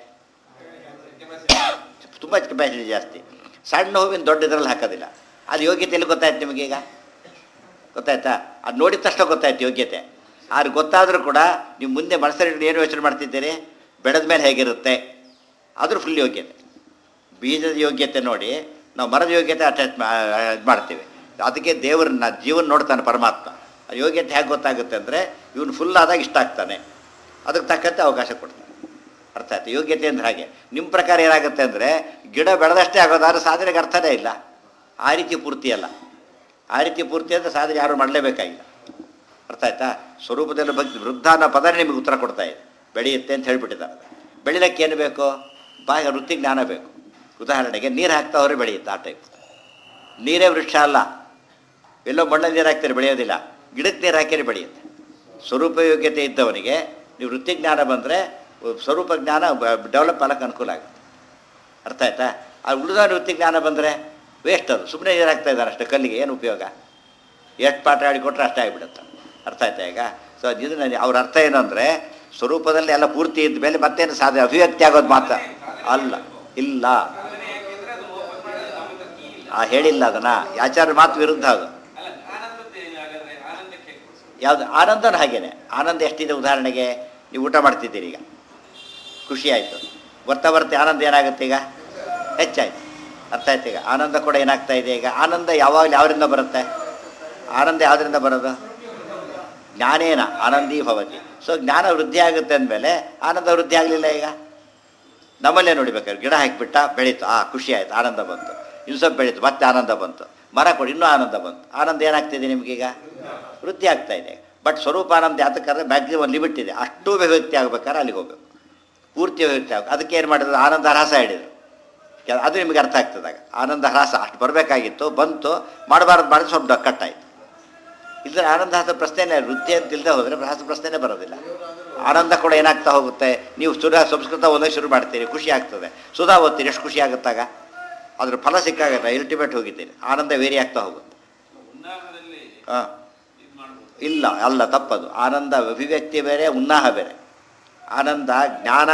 ತುಂಬ ಕೆಪಾಸಿಟಿ ಜಾಸ್ತಿ ಸಣ್ಣ ಹೂವಿನ ದೊಡ್ಡ ಇದರಲ್ಲಿ ಹಾಕೋದಿಲ್ಲ ಅದು ಯೋಗ್ಯತೆಯಲ್ಲಿ ಗೊತ್ತಾಯ್ತು ನಿಮಗೀಗ ಗೊತ್ತಾಯ್ತಾ ಅದು ನೋಡಿದ ತಕ್ಷಣ ಗೊತ್ತಾಯ್ತು ಯೋಗ್ಯತೆ ಆದ್ರೆ ಗೊತ್ತಾದರೂ ಕೂಡ ನೀವು ಮುಂದೆ ಮನಸ್ಸಲ್ಲಿ ಏನು ಯೋಚನೆ ಮಾಡ್ತಿದ್ದೀರಿ ಬೆಳೆದ ಮೇಲೆ ಹೇಗಿರುತ್ತೆ ಆದರೂ ಫುಲ್ ಯೋಗ್ಯತೆ ಬೀಜದ ಯೋಗ್ಯತೆ ನೋಡಿ ನಾವು ಮರದ ಯೋಗ್ಯತೆ ಅಟ್ಯಾಚ್ ಇದು ಮಾಡ್ತೀವಿ ಅದಕ್ಕೆ ದೇವ್ರನ್ನ ಜೀವನ ನೋಡ್ತಾನೆ ಪರಮಾತ್ಮ ಆ ಯೋಗ್ಯತೆ ಹೇಗೆ ಗೊತ್ತಾಗುತ್ತೆ ಅಂದರೆ ಇವನು ಫುಲ್ ಆದಾಗ ಇಷ್ಟ ಆಗ್ತಾನೆ ಅದಕ್ಕೆ ತಕ್ಕಂತೆ ಅವಕಾಶ ಕೊಡ್ತಾನೆ ಅರ್ಥ ಆಯ್ತು ಯೋಗ್ಯತೆ ಅಂದ್ರೆ ಹಾಗೆ ನಿಮ್ಮ ಪ್ರಕಾರ ಏನಾಗುತ್ತೆ ಅಂದರೆ ಗಿಡ ಬೆಳೆದಷ್ಟೇ ಆಗೋದಾದ್ರೆ ಸಾಧನೆಗೆ ಅರ್ಥನೇ ಇಲ್ಲ ಆ ರೀತಿ ಪೂರ್ತಿ ಅಲ್ಲ ಆ ರೀತಿ ಪೂರ್ತಿ ಅಂದರೆ ಸಾಧನೆ ಯಾರು ಮಾಡಲೇಬೇಕಾಗಿಲ್ಲ ಅರ್ಥ ಆಯ್ತಾ ಸ್ವರೂಪದಲ್ಲಿ ಭಕ್ತಿ ವೃದ್ಧ ಅನ್ನೋ ಪದನೇ ನಿಮಗೆ ಉತ್ತರ ಕೊಡ್ತಾ ಇದೆ ಬೆಳೆಯುತ್ತೆ ಅಂತ ಹೇಳ್ಬಿಟ್ಟಿದ್ದಾರೆ ಬೆಳಿಲಿಕ್ಕೆ ಏನು ಬೇಕು ಬಾಯ ವೃತ್ತಿ ಜ್ಞಾನ ಬೇಕು ಉದಾಹರಣೆಗೆ ನೀರು ಹಾಕ್ತಾ ಹೋದ್ರೆ ಬೆಳೆಯುತ್ತೆ ಆ ಟೈಪ್ ನೀರೇ ವೃಕ್ಷ ಅಲ್ಲ ಎಲ್ಲೋ ಮಣ್ಣಲ್ಲಿ ನೀರು ಹಾಕ್ತಾರೆ ಬೆಳೆಯೋದಿಲ್ಲ ಗಿಡಕ್ಕೆ ನೀರು ಹಾಕಿದ್ರೆ ಬೆಳೆಯುತ್ತೆ ಸ್ವರೂಪ ಯೋಗ್ಯತೆ ಇದ್ದವನಿಗೆ ನೀವು ವೃತ್ತಿ ಜ್ಞಾನ ಬಂದರೆ ಸ್ವರೂಪ ಜ್ಞಾನ ಡೆವಲಪ್ ಆಗಕ್ಕೆ ಅನುಕೂಲ ಆಗುತ್ತೆ ಅರ್ಥ ಆಯ್ತಾ ಆ ಉಳಿದ ವೃತ್ತಿ ಜ್ಞಾನ ಬಂದರೆ ವೇಸ್ಟ್ ಅದು ಸುಮ್ಮನೆ ನೀರು ಹಾಕ್ತಾ ಇದ್ದಾರೆ ಅಷ್ಟೇ ಕಲ್ಲಿಗೆ ಏನು ಉಪಯೋಗ ಎಷ್ಟು ಪಾಠ ಹೇಳಿಕೊಟ್ರೆ ಅಷ್ಟೇ ಆಗಿಬಿಡುತ್ತೆ ಅರ್ಥ ಆಯ್ತಾ ಈಗ ಸೊ ಇದನ್ನ ಅವ್ರ ಅರ್ಥ ಏನು ಅಂದರೆ ಸ್ವರೂಪದಲ್ಲಿ ಎಲ್ಲ ಪೂರ್ತಿ ಇದ್ದ ಮೇಲೆ ಮತ್ತೇನು ಸಾಧ್ಯ ಅಭಿವ್ಯಕ್ತಿ ಆಗೋದು ಮಾತ್ರ ಅಲ್ಲ ಇಲ್ಲ ಸಾಧನೆ ಯಾಕೆಂದ್ರೆ ಅದು ಓಪನ್ ಮಾಡೋದು ನಮಗೆ ಕೀ ಇಲ್ಲ ಆ ಹೇಳಿಲ್ಲ ಅದನ್ನು ಆಚಾರ್ಯ ಮಾತು ವಿರುದ್ಧ ಅದು ಅಲ್ಲ ಆನಂದದ್ದು ಏನು ಹಾಗಾದ್ರೆ ಆನಂದಕ್ಕೆ ಕೊಡ್ಸೋದು ಯಾವುದು ಆನಂದನ ಹಾಗೇನೆ ಆನಂದ ಎಷ್ಟಿದೆ ಉದಾಹರಣೆಗೆ ನೀವು ಊಟ ಮಾಡ್ತಿದ್ದೀರಿ ಈಗ ಖುಷಿ ಆಯಿತು ಬರ್ತಾ ಬರ್ತಾ ಆನಂದ ಏನಾಗುತ್ತೆ ಈಗ ಹೆಚ್ಚಾಯ್ತು ಅರ್ಥ ಆಯ್ತು ಈಗ ಆನಂದ ಕೂಡ ಏನಾಗ್ತಾ ಇದೆ ಈಗ ಆನಂದ ಯಾವಾಗಲೂ ಯಾವರಿಂದ ಬರುತ್ತೆ ಆನಂದ ಯಾವುದರಿಂದ ಬರೋದು ಜ್ಞಾನೇನ ಆನಂದೀ ಭವತಿ ಸೊ ಜ್ಞಾನ ವೃದ್ಧಿ ಆಗುತ್ತೆ ಅಂದಮೇಲೆ ಆನಂದ ವೃದ್ಧಿ ಆಗಲಿಲ್ಲ ಈಗ ನಮ್ಮಲ್ಲೇ ನೋಡಿಬೇಕಾದ್ರೆ ಗಿಡ ಹಾಕಿಬಿಟ್ಟ ಬೆಳೀತು ಆ ಖುಷಿ ಆಯ್ತು ಆನಂದ ಬಂತು ಇನ್ನು ಸ್ವಲ್ಪ ಬೆಳೀತು ಮತ್ತೆ ಆನಂದ ಬಂತು ಮರ ಕೊಡಿ ಇನ್ನೂ ಆನಂದ ಬಂತು ಆನಂದ ಏನಾಗ್ತಿದೆ ನಿಮಗೀಗ ವೃದ್ಧಿ ಆಗ್ತಾ ಇದೆ ಬಟ್ ಸ್ವರೂಪ ಆನಂದ ಯಾತಕ್ಕಾದ್ರೆ ಮ್ಯಾಕ್ಸಿಮಮ್ ಒಂದು ಲಿಮಿಟ್ ಇದೆ ಅಷ್ಟು ಅಭಿವ್ಯಕ್ತಿ ಆಗ್ಬೇಕಾದ್ರೆ ಅಲ್ಲಿಗೆ ಹೋಗ್ಬೇಕು ಪೂರ್ತಿ ಅಭಿವ್ಯಕ್ತಿ ಆಗ ಅದಕ್ಕೆ ಏನು ಮಾಡಿದ್ರು ಆನಂದ ಹ್ರಾಸ ಹೇಳಿದರು ಕೆಲ- ಅದು ನಿಮಗೆ ಅರ್ಥ ಆಗ್ತದಾಗ ಆನಂದ ಹ್ರಾಸ ಅಷ್ಟು ಬರಬೇಕಾಗಿತ್ತು ಬಂತು ಮಾಡಬಾರ್ದು ಮಾಡಿದ್ರೆ ಸ್ವಲ್ಪ ಕಟ್ಟಾಯಿತು ಇಲ್ಲದ್ರೆ ಆನಂದ ಹಾಸ ಪ್ರಶ್ನೆನೇ ವೃತ್ತಿ ಅಂತ ಇಲ್ಲದೆ ಹೋದರೆ ಹಾಸ ಪ್ರಶ್ನೆನೇ ಬರೋದಿಲ್ಲ ಆನಂದ ಕೂಡ ಏನಾಗ್ತಾ ಹೋಗುತ್ತೆ ನೀವು ಸುಧಾ ಸಂಸ್ಕೃತ ಒಂದೇ ಶುರು ಮಾಡ್ತೀರಿ ಖುಷಿ ಆಗ್ತದೆ ಸುಧಾ ಓದ್ತೀರಿ ಎಷ್ಟು ಖುಷಿ ಆಗುತ್ತಾಗ ಅದ್ರ ಫಲ ಸಿಕ್ಕಾಗತ್ತೆ ಅಲ್ಟಿಮೇಟ್ ಹೋಗಿದ್ದೀರಿ ಆನಂದ ವೇರಿ ಆಗ್ತಾ ಹೋಗುತ್ತೆ ಉನ್ನಾಹದಲ್ಲಿ ಹಾಂ ಇದು ಮಾಡ್ಬೋದು ಇಲ್ಲ ಅಲ್ಲ ತಪ್ಪದು ಆನಂದ ಅಭಿವ್ಯಕ್ತಿ ಬೇರೆ ಉನ್ನಾಹ ಬೇರೆ ಆನಂದ ಜ್ಞಾನ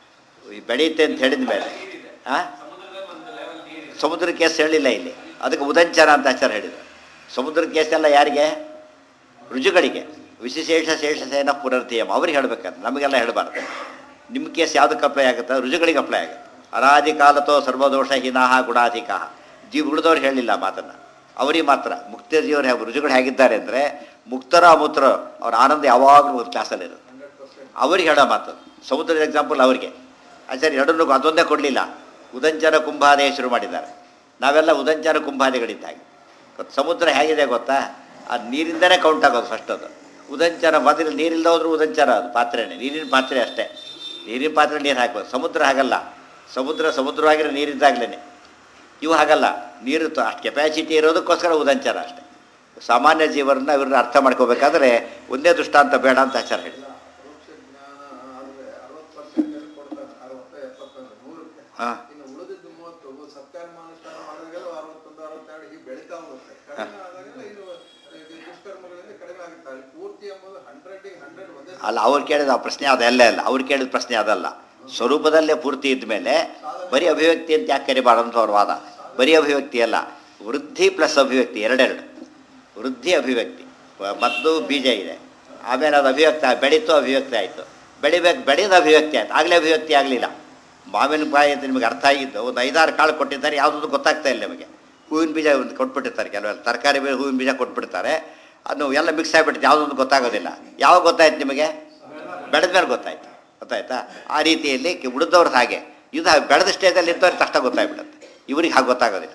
ಈ ಬೆಳೆಯುತ್ತೆ ಅಂತ ಹೇಳಿದ ಮೇಲೆ ಆ? ಸಮುದ್ರದಲ್ಲಿ ಒಂದು ಲೆವೆಲ್ ನೀರಿದೆ ಸಮುದ್ರ ಕೇಸ್ ಹೇಳಿಲ್ಲ ಇಲ್ಲಿ ಅದಕ್ಕೆ ಉದಂಚನ ಅಂತ ಆಚಾರ ಹೇಳಿದರು ಸಮುದ್ರ ಕೇಸ್ ಎಲ್ಲ ಯಾರಿಗೆ ರುಜುಗಳಿಗೆ ವಿಶೇಷ ಶೇಷ ಸೇನ ಪುನರ್ತೀಯಂ ಅವ್ರಿಗೆ ಹೇಳ್ಬೇಕಂತ ನಮಗೆಲ್ಲ ಹೇಳಬಾರ್ದು ನಿಮ್ಮ ಕೇಸ್ ಯಾವುದಕ್ಕೆ ಅಪ್ಲೈ ಆಗುತ್ತೆ ರುಜುಗಳಿಗೆ ಅಪ್ಲೈ ಆಗುತ್ತೆ ಅನಾದಿ ಕಾಲತೋ ಸರ್ವದೋಷ ಹೀನಾಹ ಗುಣಾಧಿಕ ಜೀವ ಉಳಿದವ್ರು ಹೇಳಿಲ್ಲ ಆ ಮಾತನ್ನು ಅವರಿಗೆ ಮಾತ್ರ ಮುಕ್ತ ಜೀವರು ಹೇಗೆ ರುಜುಗಳು ಹೇಗಿದ್ದಾರೆ ಅಂದರೆ ಮುಕ್ತರ ಅಮೂತ್ರ ಅವ್ರ ಆನಂದ ಯಾವಾಗಲೂ ಒಂದು ಕ್ಲಾಸಲ್ಲಿ ಇರುತ್ತೆ ಅವ್ರಿಗೆ ಹೇಳೋ ಮಾತು ಸಮುದ್ರದ ಎಕ್ಸಾಂಪಲ್ ಅವರಿಗೆ ಆಚಾರ್ಯ ಎರಡನ್ನೂ ಅದೊಂದೇ ಕೊಡಲಿಲ್ಲ ಉದಂಚನ ಕುಂಭಾದೆ ಶುರು ಮಾಡಿದ್ದಾರೆ ನಾವೆಲ್ಲ ಉದಂಚನ ಕುಂಭಾದಿಗಳಿದ್ದಾಗೆ ಗೊತ್ತಾ? ಸಮುದ್ರ ಹೇಗಿದೆ ಗೊತ್ತಾ ಅದು ನೀರಿಂದನೇ ಕೌಂಟ್ ಆಗೋದು ಫಸ್ಟ್ ಅದು ಉದಂಚನ ಮೊದಲು ನೀರಿಲ್ಲದ ಹೋದ್ರೂ ಉದಂಚನ ಅದು ಪಾತ್ರೆನೇ ನೀರಿನ ಪಾತ್ರೆ ಅಷ್ಟೇ ನೀರಿನ ಪಾತ್ರೆ ನೀರು ಹಾಕ್ಬೋದು ಸಮುದ್ರ ಹಾಗಲ್ಲ ಸಮುದ್ರ ಸಮುದ್ರವಾಗಿರೋ ನೀರಿದ್ದಾಗಲೇ ಇವು ಹಾಗಲ್ಲ ನೀರು ತ- ಅಷ್ಟು ಕೆಪಾಸಿಟಿ ಇರೋದಕ್ಕೋಸ್ಕರ ಉದಂಚನ ಅಷ್ಟೇ ಸಾಮಾನ್ಯ ಜೀವನ ಇವ್ರನ್ನ ಅರ್ಥ ಮಾಡ್ಕೋಬೇಕಾದ್ರೆ ಒಂದೇ ದೃಷ್ಟಾಂತ ಬೇಡ ಅಂತ ಆಚಾರ ಹೇಳಿ ಪರೋಕ್ಷ ಜ್ಞಾನ ಆದ್ರೆ ಅರವತ್ತು ಪರ್ಸೆಂಟ್ ಕೊಡ್ತಾನೆ ಅರವತ್ತ ಎಪ್ಪತ್ತೊಂದು ನೂರಕ್ಕೆ ಹಾಂ ಇನ್ನು ಉಳಿದಿದ್ದು ಮೂವತ್ತು ಸತ್ಕರ್ಮಾನುಷ್ಠಾನ ಮಾಡಿದಾಗೆಲ್ಲ ಅರವತ್ತೊಂದು ಅರವತ್ತೆರಡು ಹೀಗೆ ಬೆಳೀತಾ ಹೋಗುತ್ತೆ ಕಡಿಮೆ ಆದಾಗೆಲ್ಲ ಇದು ಇದು ದುಷ್ಕರ್ಮಗಳಿಂದ ಕಡಿಮೆ ಆಗುತ್ತೆ ಅಲ್ಲಿ ಪೂರ್ತಿ ಎಂಬುದು ಹಂಡ್ರೆಡ್ಗೆ ಹಂಡ್ರೆಡ್ ಒಂದೇ ಅಲ್ಲ ಅವ್ರು ಕೇಳಿದ ಆ ಪ್ರಶ್ನೆ ಅದೆಲ್ಲ ಅಲ್ಲ ಅವ್ರು ಕೇಳಿದ ಪ್ರಶ್ನೆ ಅದಲ್ಲ ಸ್ವರೂಪದಲ್ಲೇ ಪೂರ್ತಿ ಇದ್ಮೇಲೆ ಬರೀ ಅಭಿವ್ಯಕ್ತಿ ಅಂತ ಯಾಕೆ ಕರಿಬಾರ್ದು ಅಂತ ಅವ್ರ ವಾದ ಬರೀ ಅಭಿವ್ಯಕ್ತಿ ಅಲ್ಲ ವೃದ್ಧಿ ಪ್ಲಸ್ ಅಭಿವ್ಯಕ್ತಿ ಎರಡೆರಡು ವೃದ್ಧಿ ಅಭಿವ್ಯಕ್ತಿ ವ- ಮತ್ತು ಬೀಜ ಇದೆ ಆಮೇಲೆ ಅದು ಅಭಿವ್ಯಕ್ತಿ ಆ- ಬೆಳೀತು ಅಭಿವ್ಯಕ್ತಿ ಆಯಿತು ಬೆಳಿಬೇಕು ಬೆಳೆಯೋದು ಅಭಿವ್ಯಕ್ತಿ ಆಯ್ತು ಆಗಲೇ ಅಭಿವ್ಯಕ್ತಿ ಆಗಲಿಲ್ಲ ಮಾವಿನಕಾಯಿ ಅಂತ ನಿಮಗೆ ಅರ್ಥ ಆಗಿದ್ದು ಒಂದು ಐದಾರು ಕಾಳು ಕೊಟ್ಟಿದ್ದಾರೆ ಯಾವುದೂ ಗೊತ್ತಾಗ್ತಾ ಇಲ್ಲ ನಿಮಗೆ ಹೂವಿನ ಬೀಜ ಒಂದು ಕೊಟ್ಬಿಟ್ಟಿರ್ತಾರೆ ಕೆಲವೆಲ್ಲ ತರಕಾರಿ ಬೀಜ ಹೂವಿನ ಬೀಜ ಕೊಟ್ಬಿಡ್ತಾರೆ ಅದು ಎಲ್ಲ ಮಿಕ್ಸ್ ಆಗಿಬಿಟ್ಟು ಯಾವುದೊಂದು ಗೊತ್ತಾಗೋದಿಲ್ಲ ಯಾವಾಗ ಗೊತ್ತಾಯ್ತು ನಿಮಗೆ ಬೆಳೆದ ಮೇಲೆ ಗೊತ್ತಾಯ್ತು ಗೊತ್ತಾಯ್ತಾ ಆ ರೀತಿಯಲ್ಲಿ ಕೆ- ಉಳಿದವ್ರದ್ದು ಹಾಗೆ ಇದು ಹಾಗೆ ಬೆಳೆದ ಸ್ಟೇಜಲ್ಲಿ ಇದ್ದವ್ರಿಗೆ ತಕ್ಷಣ ಗೊತ್ತಾಗ್ಬಿಡುತ್ತೆ ಇವ್ರಿಗೆ ಹಾಗೆ ಗೊತ್ತಾಗೋದಿಲ್ಲ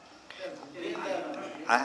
ಆ?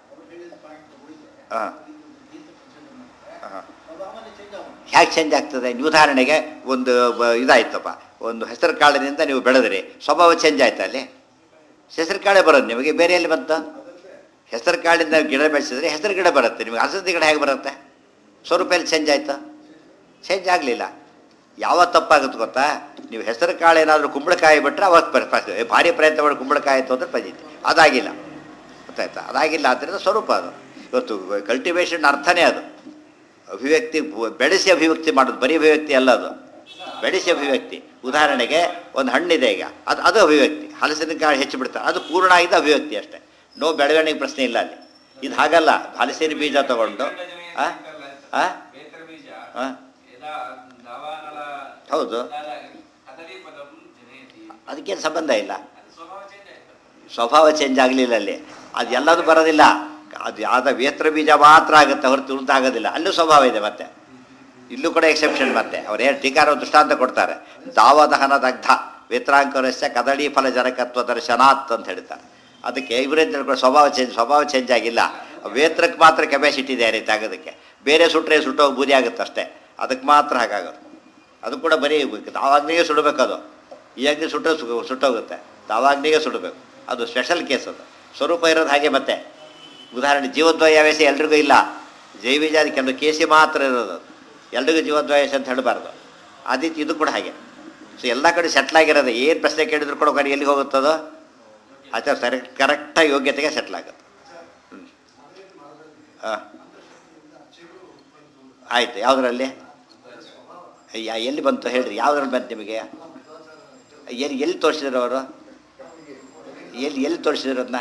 ಆ. ಆ. ಹೇಗೆ ಚೇಂಜ್ ಆಗ್ತದೆ ನೀವು ಉದಾಹರಣೆಗೆ ಒಂದು ಬ- ಇದಾಯ್ತಪ್ಪ ಒಂದು ಹೆಸರು ಕಾಳಿನಿಂದ ನೀವು ಬೆಳೆದ್ರಿ ಸ್ವಭಾವ ಚೇಂಜ್ ಆಯ್ತಾ ಅಲ್ಲಿ ಹೆಸರು ಕಾಳೇ ಬರೋದು ನಿಮಗೆ ಬೇರೆ ಎಲ್ಲಿ ಬಂತು ಹೆಸರು ಕಾಳಿಂದ ಗಿಡ ಬೆಳೆಸಿದ್ರೆ ಹೆಸರು ಗಿಡ ಬರುತ್ತೆ ನಿಮಗೆ ಹಸದಿ ಗಿಡ ಹೇಗೆ ಬರುತ್ತೆ ಸ್ವರೂಪ ಎಲ್ಲಿ ಚೇಂಜ್ ಆಯ್ತಾ ಚೇಂಜ್ ಆಗಲಿಲ್ಲ ಯಾವ ತಪ್ಪಾಗುತ್ತೆ ಗೊತ್ತಾ ನೀವು ಹೆಸರು ಕಾಳು ಏನಾದರೂ ಕುಂಬಳಕಾಯಿ ಬಿಟ್ಟರೆ ಅವತ್ತು ಬರ್- ಫಸ್ಟ್ ಏ, ಭಾರಿ ಪ್ರಯತ್ನ ಮಾಡಿ ಕುಂಬಳಕಾಯಿ ಆಯಿತು ಅಂದ್ರೆ ಪಜಿತಿ ಅದಾಗಿಲ್ಲ ಗೊತ್ತಾಯ್ತಾ ಅದಾಗಿಲ್ಲ ಆದ್ದರಿಂದ ಸ್ವರೂಪ ಅದು ಇವತ್ತು ಕಲ್ಟಿವೇಷನ್ ಅರ್ಥನೇ ಅದು ಅಭಿವ್ಯಕ್ತಿ ಬು- ಬೆಳೆಸಿ ಅಭಿವ್ಯಕ್ತಿ ಮಾಡೋದು ಬರೀ ಅಭಿವ್ಯಕ್ತಿ ಅಲ್ಲ ಅದು ಬೆಳೆಸಿ ಅಭಿವ್ಯಕ್ತಿ ಉದಾಹರಣೆಗೆ ಒಂದು ಹಣ್ಣಿದೆ ಈಗ ಅದು ಅದು ಅಭಿವ್ಯಕ್ತಿ ಹಲಸಿನಕಾಯಿ ಹೆಚ್ಚು ಬಿಡ್ತಾರೆ ಅದು ಪೂರ್ಣ ಆಗಿದ್ದ ಅಭಿವ್ಯಕ್ತಿ ಅಷ್ಟೇ ನೋ ಬೆಳವಣಿಗೆ ಪ್ರಶ್ನೆ ಇಲ್ಲ ಅಲ್ಲಿ ಇದು ಹಾಗಲ್ಲ ಹಲಸಿನ ಬೀಜ ತಗೊಂಡು ಆ? ಆ? ಬೇತರ ಬೀಜ ಆ? ಯದಾ ನವಾನಲ ಹೌದು ಕದಲಿ ಪದಂ ಜನಯತಿ ಅದಕ್ಕೇನು ಸಂಬಂಧ ಇಲ್ಲ ಅದು ಸ್ವಭಾವ ಚೇಂಜ್ ಆಯ್ತು ಸ್ವಭಾವ ಚೇಂಜ್ ಆಗಲಿಲ್ಲ ಅಲ್ಲಿ ಅದು ಎಲ್ಲದೂ ಬರೋದಿಲ್ಲ ಅದು ಯಾವ್ದು ವೇತ್ರ ಬೀಜ ಮಾತ್ರ ಆಗುತ್ತೆ ಹೊರತು ಉಳಿದ ಆಗೋದಿಲ್ಲ ಅಲ್ಲೂ ಸ್ವಭಾವ ಇದೆ ಮತ್ತೆ ಇಲ್ಲೂ ಕೂಡ ಎಕ್ಸೆಪ್ಷನ್ ಮತ್ತೆ ಅವ್ರು ಏನು ಟೀಕಾರ ದೃಷ್ಟಾಂತ ಕೊಡ್ತಾರೆ ದಾವದಹನ ದಗ್ಧ ವೇತ್ರಾಂಕರಸ್ಯ ಕದಳಿ ಫಲ ಜನಕತ್ವ ದರ್ಶನಾತ್ ಅಂತ ಹೇಳ್ತಾರೆ ಅದಕ್ಕೆ ಇವರೇ ತಿಳ್ಕೊಂಡು ಸ್ವಭಾವ ಚೇಂಜ್ ಸ್ವಭಾವ ಚೇಂಜ್ ಆಗಿಲ್ಲ ವೇತ್ರಕ್ಕೆ ಮಾತ್ರ ಕೆಪಾಸಿಟಿ ಇದೆ ಆ ರೀತಿ ಆಗೋದಕ್ಕೆ ಬೇರೆ ಸುಟ್ಟರೆ ಸುಟ್ಟೋಗಿ ಬೂದಿ ಆಗುತ್ತೆ ಅಷ್ಟೇ ಅದಕ್ಕೆ ಮಾತ್ರ ಹಾಗಾಗೋದು ಅದು ಕೂಡ ಬರೀ ತಾವಾಗ್ನಿಗೆ ಸುಡಬೇಕು ಅದು ಈ ಅಗ್ನಿ ಸುಟ್ಟರೆ ಸು ಸುಟ್ಟೋಗುತ್ತೆ ತಾವಾಗ್ನಿಗೆ ಸುಡಬೇಕು ಅದು ಸ್ಪೆಷಲ್ ಕೇಸ್ ಅದು ಸ್ವರೂಪ ಇರೋದು ಹಾಗೆ ಮತ್ತೆ ಉದಾಹರಣೆ ಜೀವದ್ವಯಾವೇಶ ಎಲ್ರಿಗೂ ಇಲ್ಲ ಜೈವಿಜಾತಿ ಕೆಲವು ಕೇಸಿ ಮಾತ್ರ ಇರೋದು ಅದು. ಎಲ್ರಿಗೂ ಜೀವದ್ವಯಾವೇಶ ಅಂತ ಹೇಳಬಾರ್ದು ಆದಿತ್ಯ ಇದು ಕೂಡ ಹಾಗೆ ಸೊ ಎಲ್ಲ ಕಡೆ ಸೆಟ್ಲ್ ಆಗಿರೋದು ಏನು ಪ್ರಶ್ನೆ ಕೇಳಿದ್ರು ಕೂಡ ಕೊನೆ ಎಲ್ಲಿಗೆ ಹೋಗುತ್ತದೋ ಆಚಾರ ಸರಿ ಕರೆಕ್ಟಾಗಿ ಯೋಗ್ಯತೆಗೆ ಸೆಟ್ಲ್ ಆಗುತ್ತೆ ಹ್ಞೂ ಹಾಂ ಆಯಿತು ಯಾವುದರಲ್ಲಿ ಯಾ- ಎಲ್ಲಿ ಬಂತು ಹೇಳ್ರಿ ಯಾವುದ್ರಲ್ಲಿ ಬಂತು ನಿಮಗೆ ಎಲ್ಲಿ ಎಲ್ಲಿ ತೋರಿಸಿದ್ರು ಅವರು ಎಲ್ಲಿ ಎಲ್ಲಿ ತೋರಿಸಿದ್ರು ಅದನ್ನ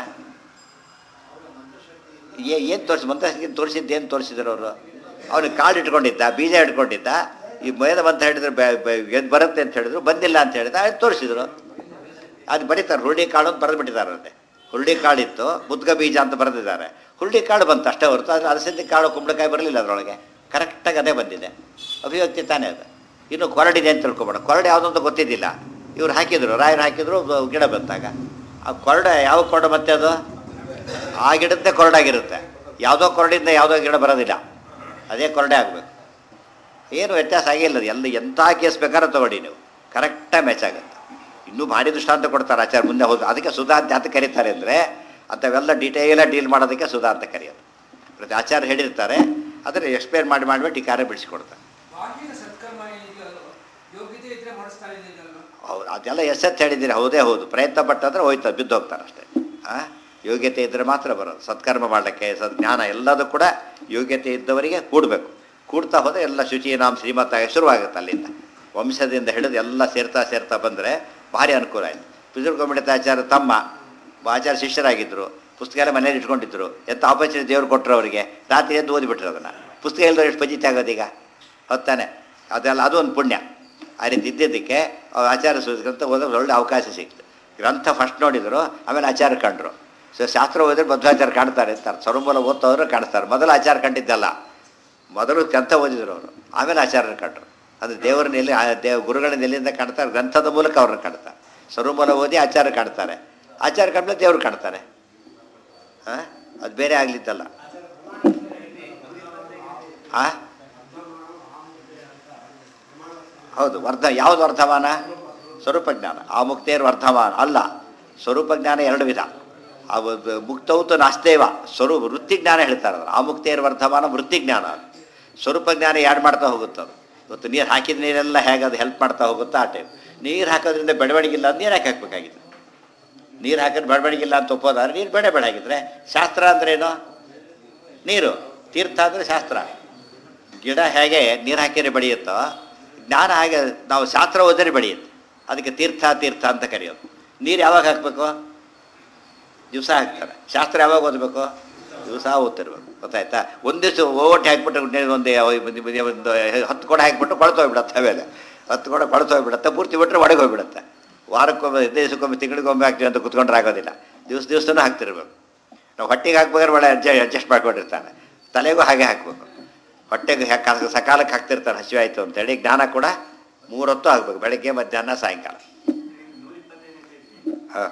ಏನು ತೋರಿಸಿ ಮಂತ್ರಶಕ್ತಿ ತೋರಿಸಿದ್ದು ಏನು ತೋರಿಸಿದ್ರು ಅವರು ಅವನಿಗೆ ಕಾಳು ಇಟ್ಕೊಂಡಿದ್ದ ಬೀಜ ಇಟ್ಕೊಂಡಿದ್ದ ಈ ಮೇದ ಬಂತ ಹೇಳಿದ್ರು ಎದ್ದು ಬರುತ್ತೆ ಅಂತ ಹೇಳಿದ್ರು ಬಂದಿಲ್ಲ ಅಂತ ಹೇಳಿದ ಅದು ತೋರಿಸಿದ್ರು ಅದು ಬರೀತಾರೆ ಹುರುಳಿ ಕಾಳು ಅಂತ ಬರೆದು ಬಿಟ್ಟಿದ್ದಾರೆ ಅಂತೆ ಹುರುಳಿ ಕಾಳಿತ್ತು ಮುದ್ಗ ಬೀಜ ಅಂತ ಬರೆದಿದ್ದಾರೆ ಹುರುಳಿ ಕಾಳು ಬಂತು ಅಷ್ಟೇ ಹೊರತು ಅದು ಅಲಸಂದಿ ಕಾಳು ಕುಂಬಳಕಾಯಿ ಬರಲಿಲ್ಲ ಅದರೊಳಗೆ ಕರೆಕ್ಟಾಗಿ ಅದೇ ಬಂದಿದೆ ಅಭಿವ್ಯಕ್ತಿ ತಾನೇ ಅದು ಇನ್ನು ಕೊರಡಿದೆ ಅಂತ ತಿಳ್ಕೊಬೇಡ ಕೊರಡು ಯಾವುದಂತ ಗೊತ್ತಿದ್ದಿಲ್ಲ ಇವ್ರು ಹಾಕಿದ್ರು ರಾಯರು ಹಾಕಿದ್ರು ಅದು ಗಿಡ ಬಂತಾಗ ಆ ಕೊರಡ ಯಾವ ಕೊರಡ ಮತ್ತೆ ಅದು ಆ ಗಿಡದ್ದೇ ಕೊರಡಾಗಿರುತ್ತೆ ಯಾವುದೋ ಕೊರಡಿಂದ ಯಾವುದೋ ಗಿಡ ಬರೋದಿಲ್ಲ ಅದೇ ಕೊರಡೆ ಆಗಬೇಕು ಏನು ವ್ಯತ್ಯಾಸ ಆಗಿಲ್ಲ ಅದು ಎಲ್ಲ ಎಂಥ ಕೇಸ್ ಬೇಕಾದ್ರೆ ತಗೊಳ್ಳಿ ನೀವು ಕರೆಕ್ಟಾಗಿ ಮ್ಯಾಚ್ ಆಗುತ್ತೆ ಇನ್ನೂ ಭಾರಿ ದೃಷ್ಟಾಂತ ಕೊಡ್ತಾರೆ ಆಚಾರ ಮುಂದೆ ಹೋದ ಅದಕ್ಕೆ ಸುಧಾ ಅಂತ ಯಾತಕ್ಕೆ ಕರೀತಾರೆ ಅಂದರೆ ಅಂಥವೆಲ್ಲ ಡೀಟೇಲಾಗಿ ಡೀಲ್ ಮಾಡೋದಕ್ಕೆ ಸುಧಾ ಅಂತ ಕರೆಯೋದು ಪ್ರತಿ ಆಚಾರ್ಯ ಹೇಳಿರ್ತಾರೆ ಅದನ್ನು ಎಕ್ಸ್ಪ್ಲೇನ್ ಮಾಡಿ ಮಾಡಿಬಿಟ್ಟು ಈ ಕಾರ್ಯ ಬಿಡಿಸಿಕೊಡ್ತಾರೆ ಬಾಗಿನ ಸತ್ಕರ್ಮ ಏನಿದೆಯಲ್ಲ ಯೋಗ್ಯತೆ ಇದ್ರೆ ಮಾಡಿಸ್ತಾ ಇದ್ದಿದ್ದಲ್ಲ ಹೌದು ಅದೆಲ್ಲ ಎಷ್ಟೆತ್ತು ಹೇಳಿದ್ದೀರಿ ಹೌದೇ ಹೌದು ಪ್ರಯತ್ನ ಪಟ್ಟಂದ್ರೆ ಹೋಯ್ತು ಬಿದ್ದು ಹೋಗ್ತಾರೆ ಅಷ್ಟೇ ಆ ಯೋಗ್ಯತೆ ಇದ್ದರೆ ಮಾತ್ರ ಬರೋದು ಸತ್ಕರ್ಮ ಮಾಡಲಿಕ್ಕೆ ಸದ್ಜ್ಞಾನ ಎಲ್ಲದೂ ಕೂಡ ಯೋಗ್ಯತೆ ಇದ್ದವರಿಗೆ ಕೂಡಬೇಕು ಕೂಡ್ತಾ ಹೋದರೆ ಎಲ್ಲ ಶುಚಿ ನಾಮ ಶ್ರೀಮಂತ ಶುರುವಾಗುತ್ತೆ ಅಲ್ಲಿಂದ ವಂಶದಿಂದ ಹಿಡಿದು ಎಲ್ಲ ಸೇರ್ತಾ ಸೇರ್ತಾ ಬಂದರೆ ಭಾರಿ ಅನುಕೂಲ ಆಯಿತು ಪಿತೃಗೋಮಿಡಿತಾಚಾರ್ಯ ತಮ್ಮ ಆಚಾರ್ಯ ಶಿಷ್ಯರಾಗಿದ್ದರು ಪುಸ್ತಕ ಎಲ್ಲ ಮನೇಲಿ ಇಟ್ಕೊಂಡಿದ್ರು ಎಂಥ ಆಪರ್ಚುನಿಟಿ ದೇವ್ರು ಕೊಟ್ಟರು ಅವರಿಗೆ ರಾತ್ರಿ ಎದ್ದು ಓದಿಬಿಟ್ರು ಅದನ್ನು ಪುಸ್ತಕ ಇಲ್ಲದ್ರೆ ಎಷ್ಟು ಪಜಿತಿ ಆಗೋದೀಗ ಹೊತ್ತಾನೆ ಅದೆಲ್ಲ ಅದು ಒಂದು ಪುಣ್ಯ ಆ ರೀತಿ ಇದ್ದಿದ್ದಕ್ಕೆ ಅವ್ರು ಆಚಾರ ಗ್ರಂಥ ಓದೋದು ಒಳ್ಳೆ ಅವಕಾಶ ಸಿಕ್ತು ಗ್ರಂಥ ಫಸ್ಟ್ ನೋಡಿದರು ಆಮೇಲೆ ಆಚಾರ ಕಂಡ್ರು ಸೊ ಶಾಸ್ತ್ರ ಓದಿದ್ರೆ ಮಧ್ವಾಚಾರ ಕಾಣ್ತಾರೆ ಅಂತಾರೆ ಸರ್ವಮೂಲ ಓದ್ತವ್ರು ಕಾಣಿಸ್ತಾರೆ ಮೊದಲು ಆಚಾರ ಕಂಡಿದ್ದಲ್ಲ ಮೊದಲು ಗ್ರಂಥ ಓದಿದ್ರು ಅವರು ಆಮೇಲೆ ಆಚಾರ್ಯರು ಕಂಡ್ರು ಅದು ದೇವರನ್ನ ಎಲ್ಲಿ ಆ ದೇವ್ ಗುರುಗಳನ್ನ ಎಲ್ಲಿಂದ ಕಾಣ್ತಾರೆ ಗ್ರಂಥದ ಮೂಲಕ ಅವ್ರನ್ನ ಕಾಣ್ತಾರೆ ಸರ್ವಮೂಲ ಓದಿ ಆಚಾರ ಕಾಣ್ತಾರೆ ಆಚಾರ ಕಂಡ್ಮೇಲೆ ದೇವ್ರು ಕಾಣ್ತಾರೆ ಹಾಂ ಅದು ಬೇರೆ ಆಗ್ಲಿತ್ತಲ್ಲ ಆ ಹೌದು ವರ್ಧ ಯಾವುದು ವರ್ಧಮಾನ ಸ್ವರೂಪ ಜ್ಞಾನ ಆ ಮುಕ್ತೇರ್ ವರ್ಧಮಾನ ಅಲ್ಲ ಸ್ವರೂಪ ಜ್ಞಾನ ಎರಡು ವಿಧ ಆ ವ- ಮುಕ್ತೌತು ನಾಸ್ತೇವ ಸ್ವರೂಪ ವೃತ್ತಿ ಜ್ಞಾನ ಹೇಳ್ತಾರೆ ಅದನ್ನು ಆ ಮುಕ್ತೇರ್ ವರ್ಧಮಾನ ವೃತ್ತಿ ಜ್ಞಾನ ಅದು. ಸ್ವರೂಪ ಜ್ಞಾನ ಯಾರು ಮಾಡ್ತಾ ಹೋಗುತ್ತೆ ಅದು ಇವತ್ತು ನೀರು ಹಾಕಿದ ನೀರೆಲ್ಲ ಹೇಗೆ ಅದು ಹೆಲ್ಪ್ ಮಾಡ್ತಾ ಹೋಗುತ್ತಾ ಆ ಟೈಮ್ ನೀರು ಹಾಕೋದ್ರಿಂದ ಬೆಳವಣಿಗಿಲ್ಲ ಅಂತ ನೀರು ಹಾಕಿ ಹಾಕ್ಬೇಕಾಗಿತ್ತು ನೀರು ಹಾಕಿದ್ರೆ ಬೆಳವಣಿಗಿಲ್ಲ ಅಂತ ಒಪ್ಪೋದಾದ್ರೆ ನೀರು ಬೇಡ ಬೇಡ ಆಗಿದ್ರೆ ಶಾಸ್ತ್ರ ಅಂದ್ರೇನು ನೀರು ತೀರ್ಥ ಅಂದರೆ ಶಾಸ್ತ್ರ ಗಿಡ ಹೇಗೆ ನೀರು ಹಾಕಿದ್ರೆ ಬೆಳೆಯುತ್ತೋ ಜ್ಞಾನ ಹಾಗೆ ನಾವು ಶಾಸ್ತ್ರ ಓದಿದ್ರೆ ಬೆಳೆಯುತ್ತೆ ಅದಕ್ಕೆ ತೀರ್ಥ ತೀರ್ಥ ಅಂತ ಕರೆಯೋದು ನೀರು ಯಾವಾಗ ಹಾಕಬೇಕು ದಿವಸ ಹಾಕ್ತಾರೆ ಶಾಸ್ತ್ರ ಯಾವಾಗ ಓದಬೇಕು ದಿವಸ ಓದ್ತಿರ್ಬೇಕು ಗೊತ್ತಾಯ್ತಾ ಒಂದು ದಿವಸ ಓವಟ್ಟಿ ಹಾಕ್ಬಿಟ್ಟು ಒಂದು ಒಂದು ಹತ್ತು ಕೊಡ ಹಾಕ್ಬಿಟ್ಟು ಕೊಳ್ತೋಗ್ಬಿಡತ್ತೆ ಆಮೇಲೆ ಹತ್ತು ಕೊಡ ಕೊಳ್ತೋಗ್ಬಿಡತ್ತೆ ಪೂರ್ತಿ ಬಿಟ್ಟರೆ ಒಳಗೆ ಹೋಗ್ಬಿಡುತ್ತೆ ವಾರಕ್ಕೊಮ್ಮೆ ಹದಿನೈದು ದಿವಸಕ್ಕೊಮ್ಮೆ ತಿಂಗಳಿಗೊಮ್ಮೆ ಹಾಕ್ತೀವಿ ಅಂತ ಕುತ್ಕೊಂಡ್ರೆ ಆಗೋದಿಲ್ಲ ದಿವಸ ದಿವಸನೂ ಹಾಕ್ತಿರ್ಬೇಕು ನಾವು ಹೊಟ್ಟೆಗೆ ಹಾಕ್ಬೇಕಾದ್ರೆ ಒಳ್ಳೆ ಅಡ್ಜ ಅಡ್ಜಸ್ಟ್ ಮಾಡ್ಕೊಂಡಿರ್ತಾನೆ ತಲೆಗೂ ಹಾಗೆ ಹಾಕಬೇಕು ಹೊಟ್ಟೆಗೆ ಹಾಕಿ ಸಕಾಲಕ್ಕೆ ಹಾಕ್ತಿರ್ತಾರೆ ಹಸಿವೆ ಆಯಿತು ಅಂತೇಳಿ ಜ್ಞಾನ ಕೂಡ ಮೂರೊತ್ತು ಹಾಕ್ಬೇಕು ಬೆಳಗ್ಗೆ ಮಧ್ಯಾಹ್ನ ಸಾಯಂಕಾಲ ಹಾಂ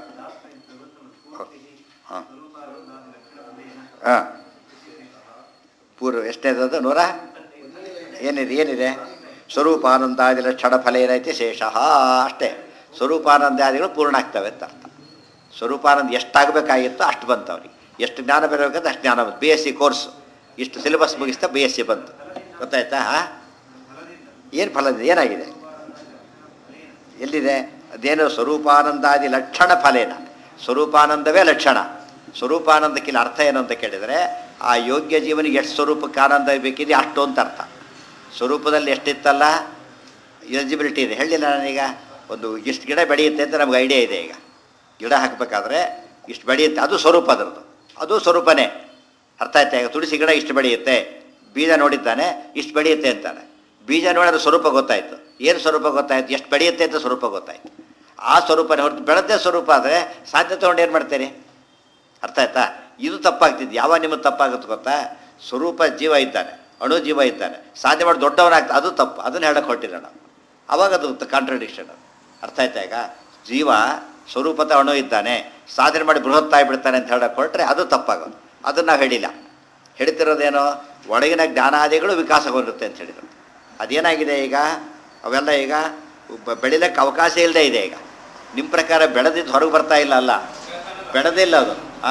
ಹಾಂ ಹಾಂ ಪೂರ್ವ ಎಷ್ಟನೇದದು ನೂರ ಏನಿದೆ ಏನಿದೆ ಸ್ವರೂಪಾನಂದಾದಿ ಲಕ್ಷಣ ಫಲ ಏನೈತೆ ಶೇಷಃ ಅಷ್ಟೇ ಸ್ವರೂಪಾನಂದಾದಿಗಳು ಪೂರ್ಣ ಆಗ್ತವೆ ಅಂತ ಅರ್ಥ ಸ್ವರೂಪಾನಂದ ಎಷ್ಟಾಗಬೇಕಾಗಿತ್ತೋ ಅಷ್ಟು ಬಂತು ಅವ್ರಿಗೆ ಎಷ್ಟು ಜ್ಞಾನ ಬರಬೇಕಂದ್ರೆ ಅಷ್ಟು ಜ್ಞಾನ ಬಂತು ಬಿ ಎಸ್ ಸಿ ಕೋರ್ಸು ಇಷ್ಟು ಸಿಲೆಬಸ್ ಮುಗಿಸ್ತಾ ಬಿ ಎಸ್ ಸಿ ಬಂತು ಗೊತ್ತಾಯ್ತಾ ಏನು ಫಲ ಇದೆ ಏನಾಗಿದೆ ಎಲ್ಲಿದೆ ಅದೇನು ಸ್ವರೂಪಾನಂದಾದಿ ಲಕ್ಷಣ ಫಲೇನ ಸ್ವರೂಪಾನಂದವೇ ಲಕ್ಷಣ ಸ್ವರೂಪಾನಂದಕ್ಕಿಲ್ಲ ಅರ್ಥ ಏನು ಅಂತ ಕೇಳಿದರೆ ಆ ಯೋಗ್ಯ ಜೀವನಿಗೆ ಎಷ್ಟು ಸ್ವರೂಪಕ್ಕೆ ಆನಂದ ಬೇಕಿದೆ ಅಷ್ಟು ಅಂತ ಅರ್ಥ ಸ್ವರೂಪದಲ್ಲಿ ಎಷ್ಟಿತ್ತಲ್ಲ ಎಲಿಜಿಬಿಲಿಟಿ ಇದೆ ಹೇಳಿಲ್ಲ ನಾನೀಗ ಒಂದು ಇಷ್ಟು ಗಿಡ ಬೆಳೆಯುತ್ತೆ ಅಂತ ನಮ್ಗೆ ಐಡಿಯಾ ಇದೆ ಈಗ ಗಿಡ ಹಾಕಬೇಕಾದ್ರೆ ಇಷ್ಟು ಬೆಳೆಯುತ್ತೆ ಅದು ಸ್ವರೂಪ ಅದರದ್ದು ಅದು ಸ್ವರೂಪನೇ ಅರ್ಥ ಆಯ್ತಾ ಈಗ ತುಳಸಿ ಗಿಡ ಇಷ್ಟು ಬೆಳೆಯುತ್ತೆ ಬೀಜ ನೋಡಿದ್ದಾನೆ ಇಷ್ಟು ಬೆಳೆಯುತ್ತೆ ಅಂತಾನೆ ಬೀಜ ನೋಡಿದ್ರೆ ಸ್ವರೂಪ ಗೊತ್ತಾಯಿತು ಏನು ಸ್ವರೂಪ ಗೊತ್ತಾಯ್ತು ಎಷ್ಟು ಬೆಳೆಯುತ್ತೆ ಅಂತ ಸ್ವರೂಪ ಗೊತ್ತಾಯ್ತು ಆ ಸ್ವರೂಪನೇ ಹೊರತು ಬೆಳೆದೇ ಸ್ವರೂಪ ಆದರೆ ಸಾಧ್ಯತೆ ತಗೊಂಡು ಏನು ಮಾಡ್ತೀರಿ ಅರ್ಥ ಆಯ್ತಾ ಇದು ತಪ್ಪಾಗ್ತಿದ್ದು ಯಾವಾಗ ನಿಮಗೆ ತಪ್ಪಾಗುತ್ತೆ ಗೊತ್ತಾ ಸ್ವರೂಪ ಜೀವ ಇದ್ದಾನೆ ಅಣು ಜೀವ ಇದ್ದಾನೆ ಸಾಧ್ಯ ಮಾಡಿ ದೊಡ್ಡವನಾಗ್ತಾ ಅದು ತಪ್ಪು ಅದನ್ನು ಹೇಳಕ್ಕೆ ಹೊಟ್ಟಿಲ್ಲ ನಾವು ಅವಾಗ ಅದು ಕಾಂಟ್ರಡಿಕ್ಷನ್ ಅರ್ಥ ಆಯ್ತಾ ಈಗ ಜೀವ ಸ್ವರೂಪದ ಅಣು ಇದ್ದಾನೆ ಸಾಧನೆ ಮಾಡಿ ಬೃಹತ್ತಾಗಿ ಬಿಡ್ತಾನೆ ಅಂತ ಹೇಳಕ್ಕೆ ಹೊರಟ್ರೆ ಅದು ತಪ್ಪಾಗೋದು ಅದನ್ನು ನಾವು ಹೇಳಿಲ್ಲ ಹೇಳ್ತಿರೋದೇನೋ ಒಳಗಿನ ಜ್ಞಾನಾದಿಗಳು ವಿಕಾಸಗೊಳ್ಳುತ್ತೆ ಅಂತ ಹೇಳಿದರು ಅದೇನಾಗಿದೆ ಈಗ ಅವೆಲ್ಲ ಈಗ ಬ- ಬೆಳಿಲಿಕ್ಕೆ ಅವಕಾಶ ಇಲ್ಲದೆ ಇದೆ ಈಗ ನಿಮ್ಮ ಪ್ರಕಾರ ಬೆಳೆದಿದ್ದು ಹೊರಗೆ ಬರ್ತಾ ಇಲ್ಲ ಅಲ್ಲ ಬೆಳೆದಿಲ್ಲ ಅದು ಆ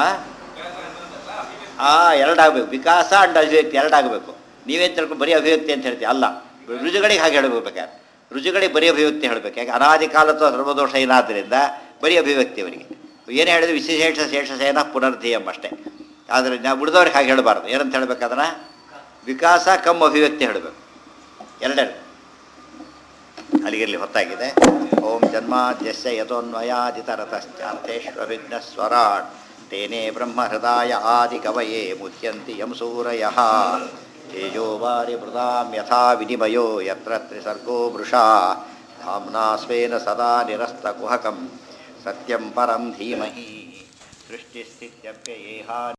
ಆ ಎರಡಾಗಬೇಕು ವಿಕಾಸ ಅಂಡ್ ಅಭಿವ್ಯಕ್ತಿ ಎರಡಾಗಬೇಕು ನೀವೇನು ತಿಳ್ಕೊಂಡು ಬರೀ ಅಭಿವ್ಯಕ್ತಿ ಅಂತ ಹೇಳ್ತೀವಿ ಅಲ್ಲ ರುಜುಗಳಿಗೆ ಹಾಗೆ ಹೇಳಬೇಕು ಬೇಕಾದ್ರೆ ರುಜುಗಳಿಗೆ ಬರೀ ಅಭಿವ್ಯಕ್ತಿ ಹೇಳಬೇಕು ಯಾಕೆ ಅನಾದಿ ಕಾಲತ್ತು ಸರ್ವದೋಷ ಏನಾದ್ದರಿಂದ ಬರೀ ಅಭಿವ್ಯಕ್ತಿ ಅವರಿಗೆ ಏನು ಹೇಳಿದ್ರು ವಿಶೇಷ ಶೇಷ ಸೇನ ಪುನರ್ಧೀಯಂ ಅಷ್ಟೇ ಆದರೆ ನಾವು ಉಳಿದವ್ರಿಗೆ ಹಾಗೆ ಹೇಳಬಾರ್ದು ಏನಂತ ಹೇಳ್ಬೇಕು ಅದನ್ನು ವಿಕಾಸ ಕಮ್ ಅಭಿವ್ಯಕ್ತಿ ಹೇಳಬೇಕು ಎರಡೆರಡು ಅಲ್ಲಿಗಿರಲಿ ಹೊತ್ತಾಗಿದೆ ಓಂ ಜನ್ಮಾದ್ಯಸ್ಯ ಯಥೋನ್ವಯಾದಿತರತಶ್ಚಾರ್ಥೇಶ್ವವಿಘ್ನಸ್ವರಾಟ್ ತೇನೇ ಬ್ರಹ್ಮಹೃದಾಯ ಆದಿಕವಯೇ ಮುಚ್ಯಂತಿ ಯಂ ಸೂರಯಃ ತೇಜೋ ವಾರಿ ಮೃದಾಂ ಯಥಾ ವಿನಿಮಯೋ ಯತ್ರ ತ್ರಿಸರ್ಗೋ ವೃಷಾ ಧಾಮ್ನಾ ಸ್ವೇನ ಸದಾ ನಿರಸ್ತಕುಹಕಂ ಸತ್ಯಂ ಪರಂ ಧೀಮಹಿ ಸೃಷ್ಟಿಸ್ಥಿತ್ಯಪ್ಯಯೇಹಾ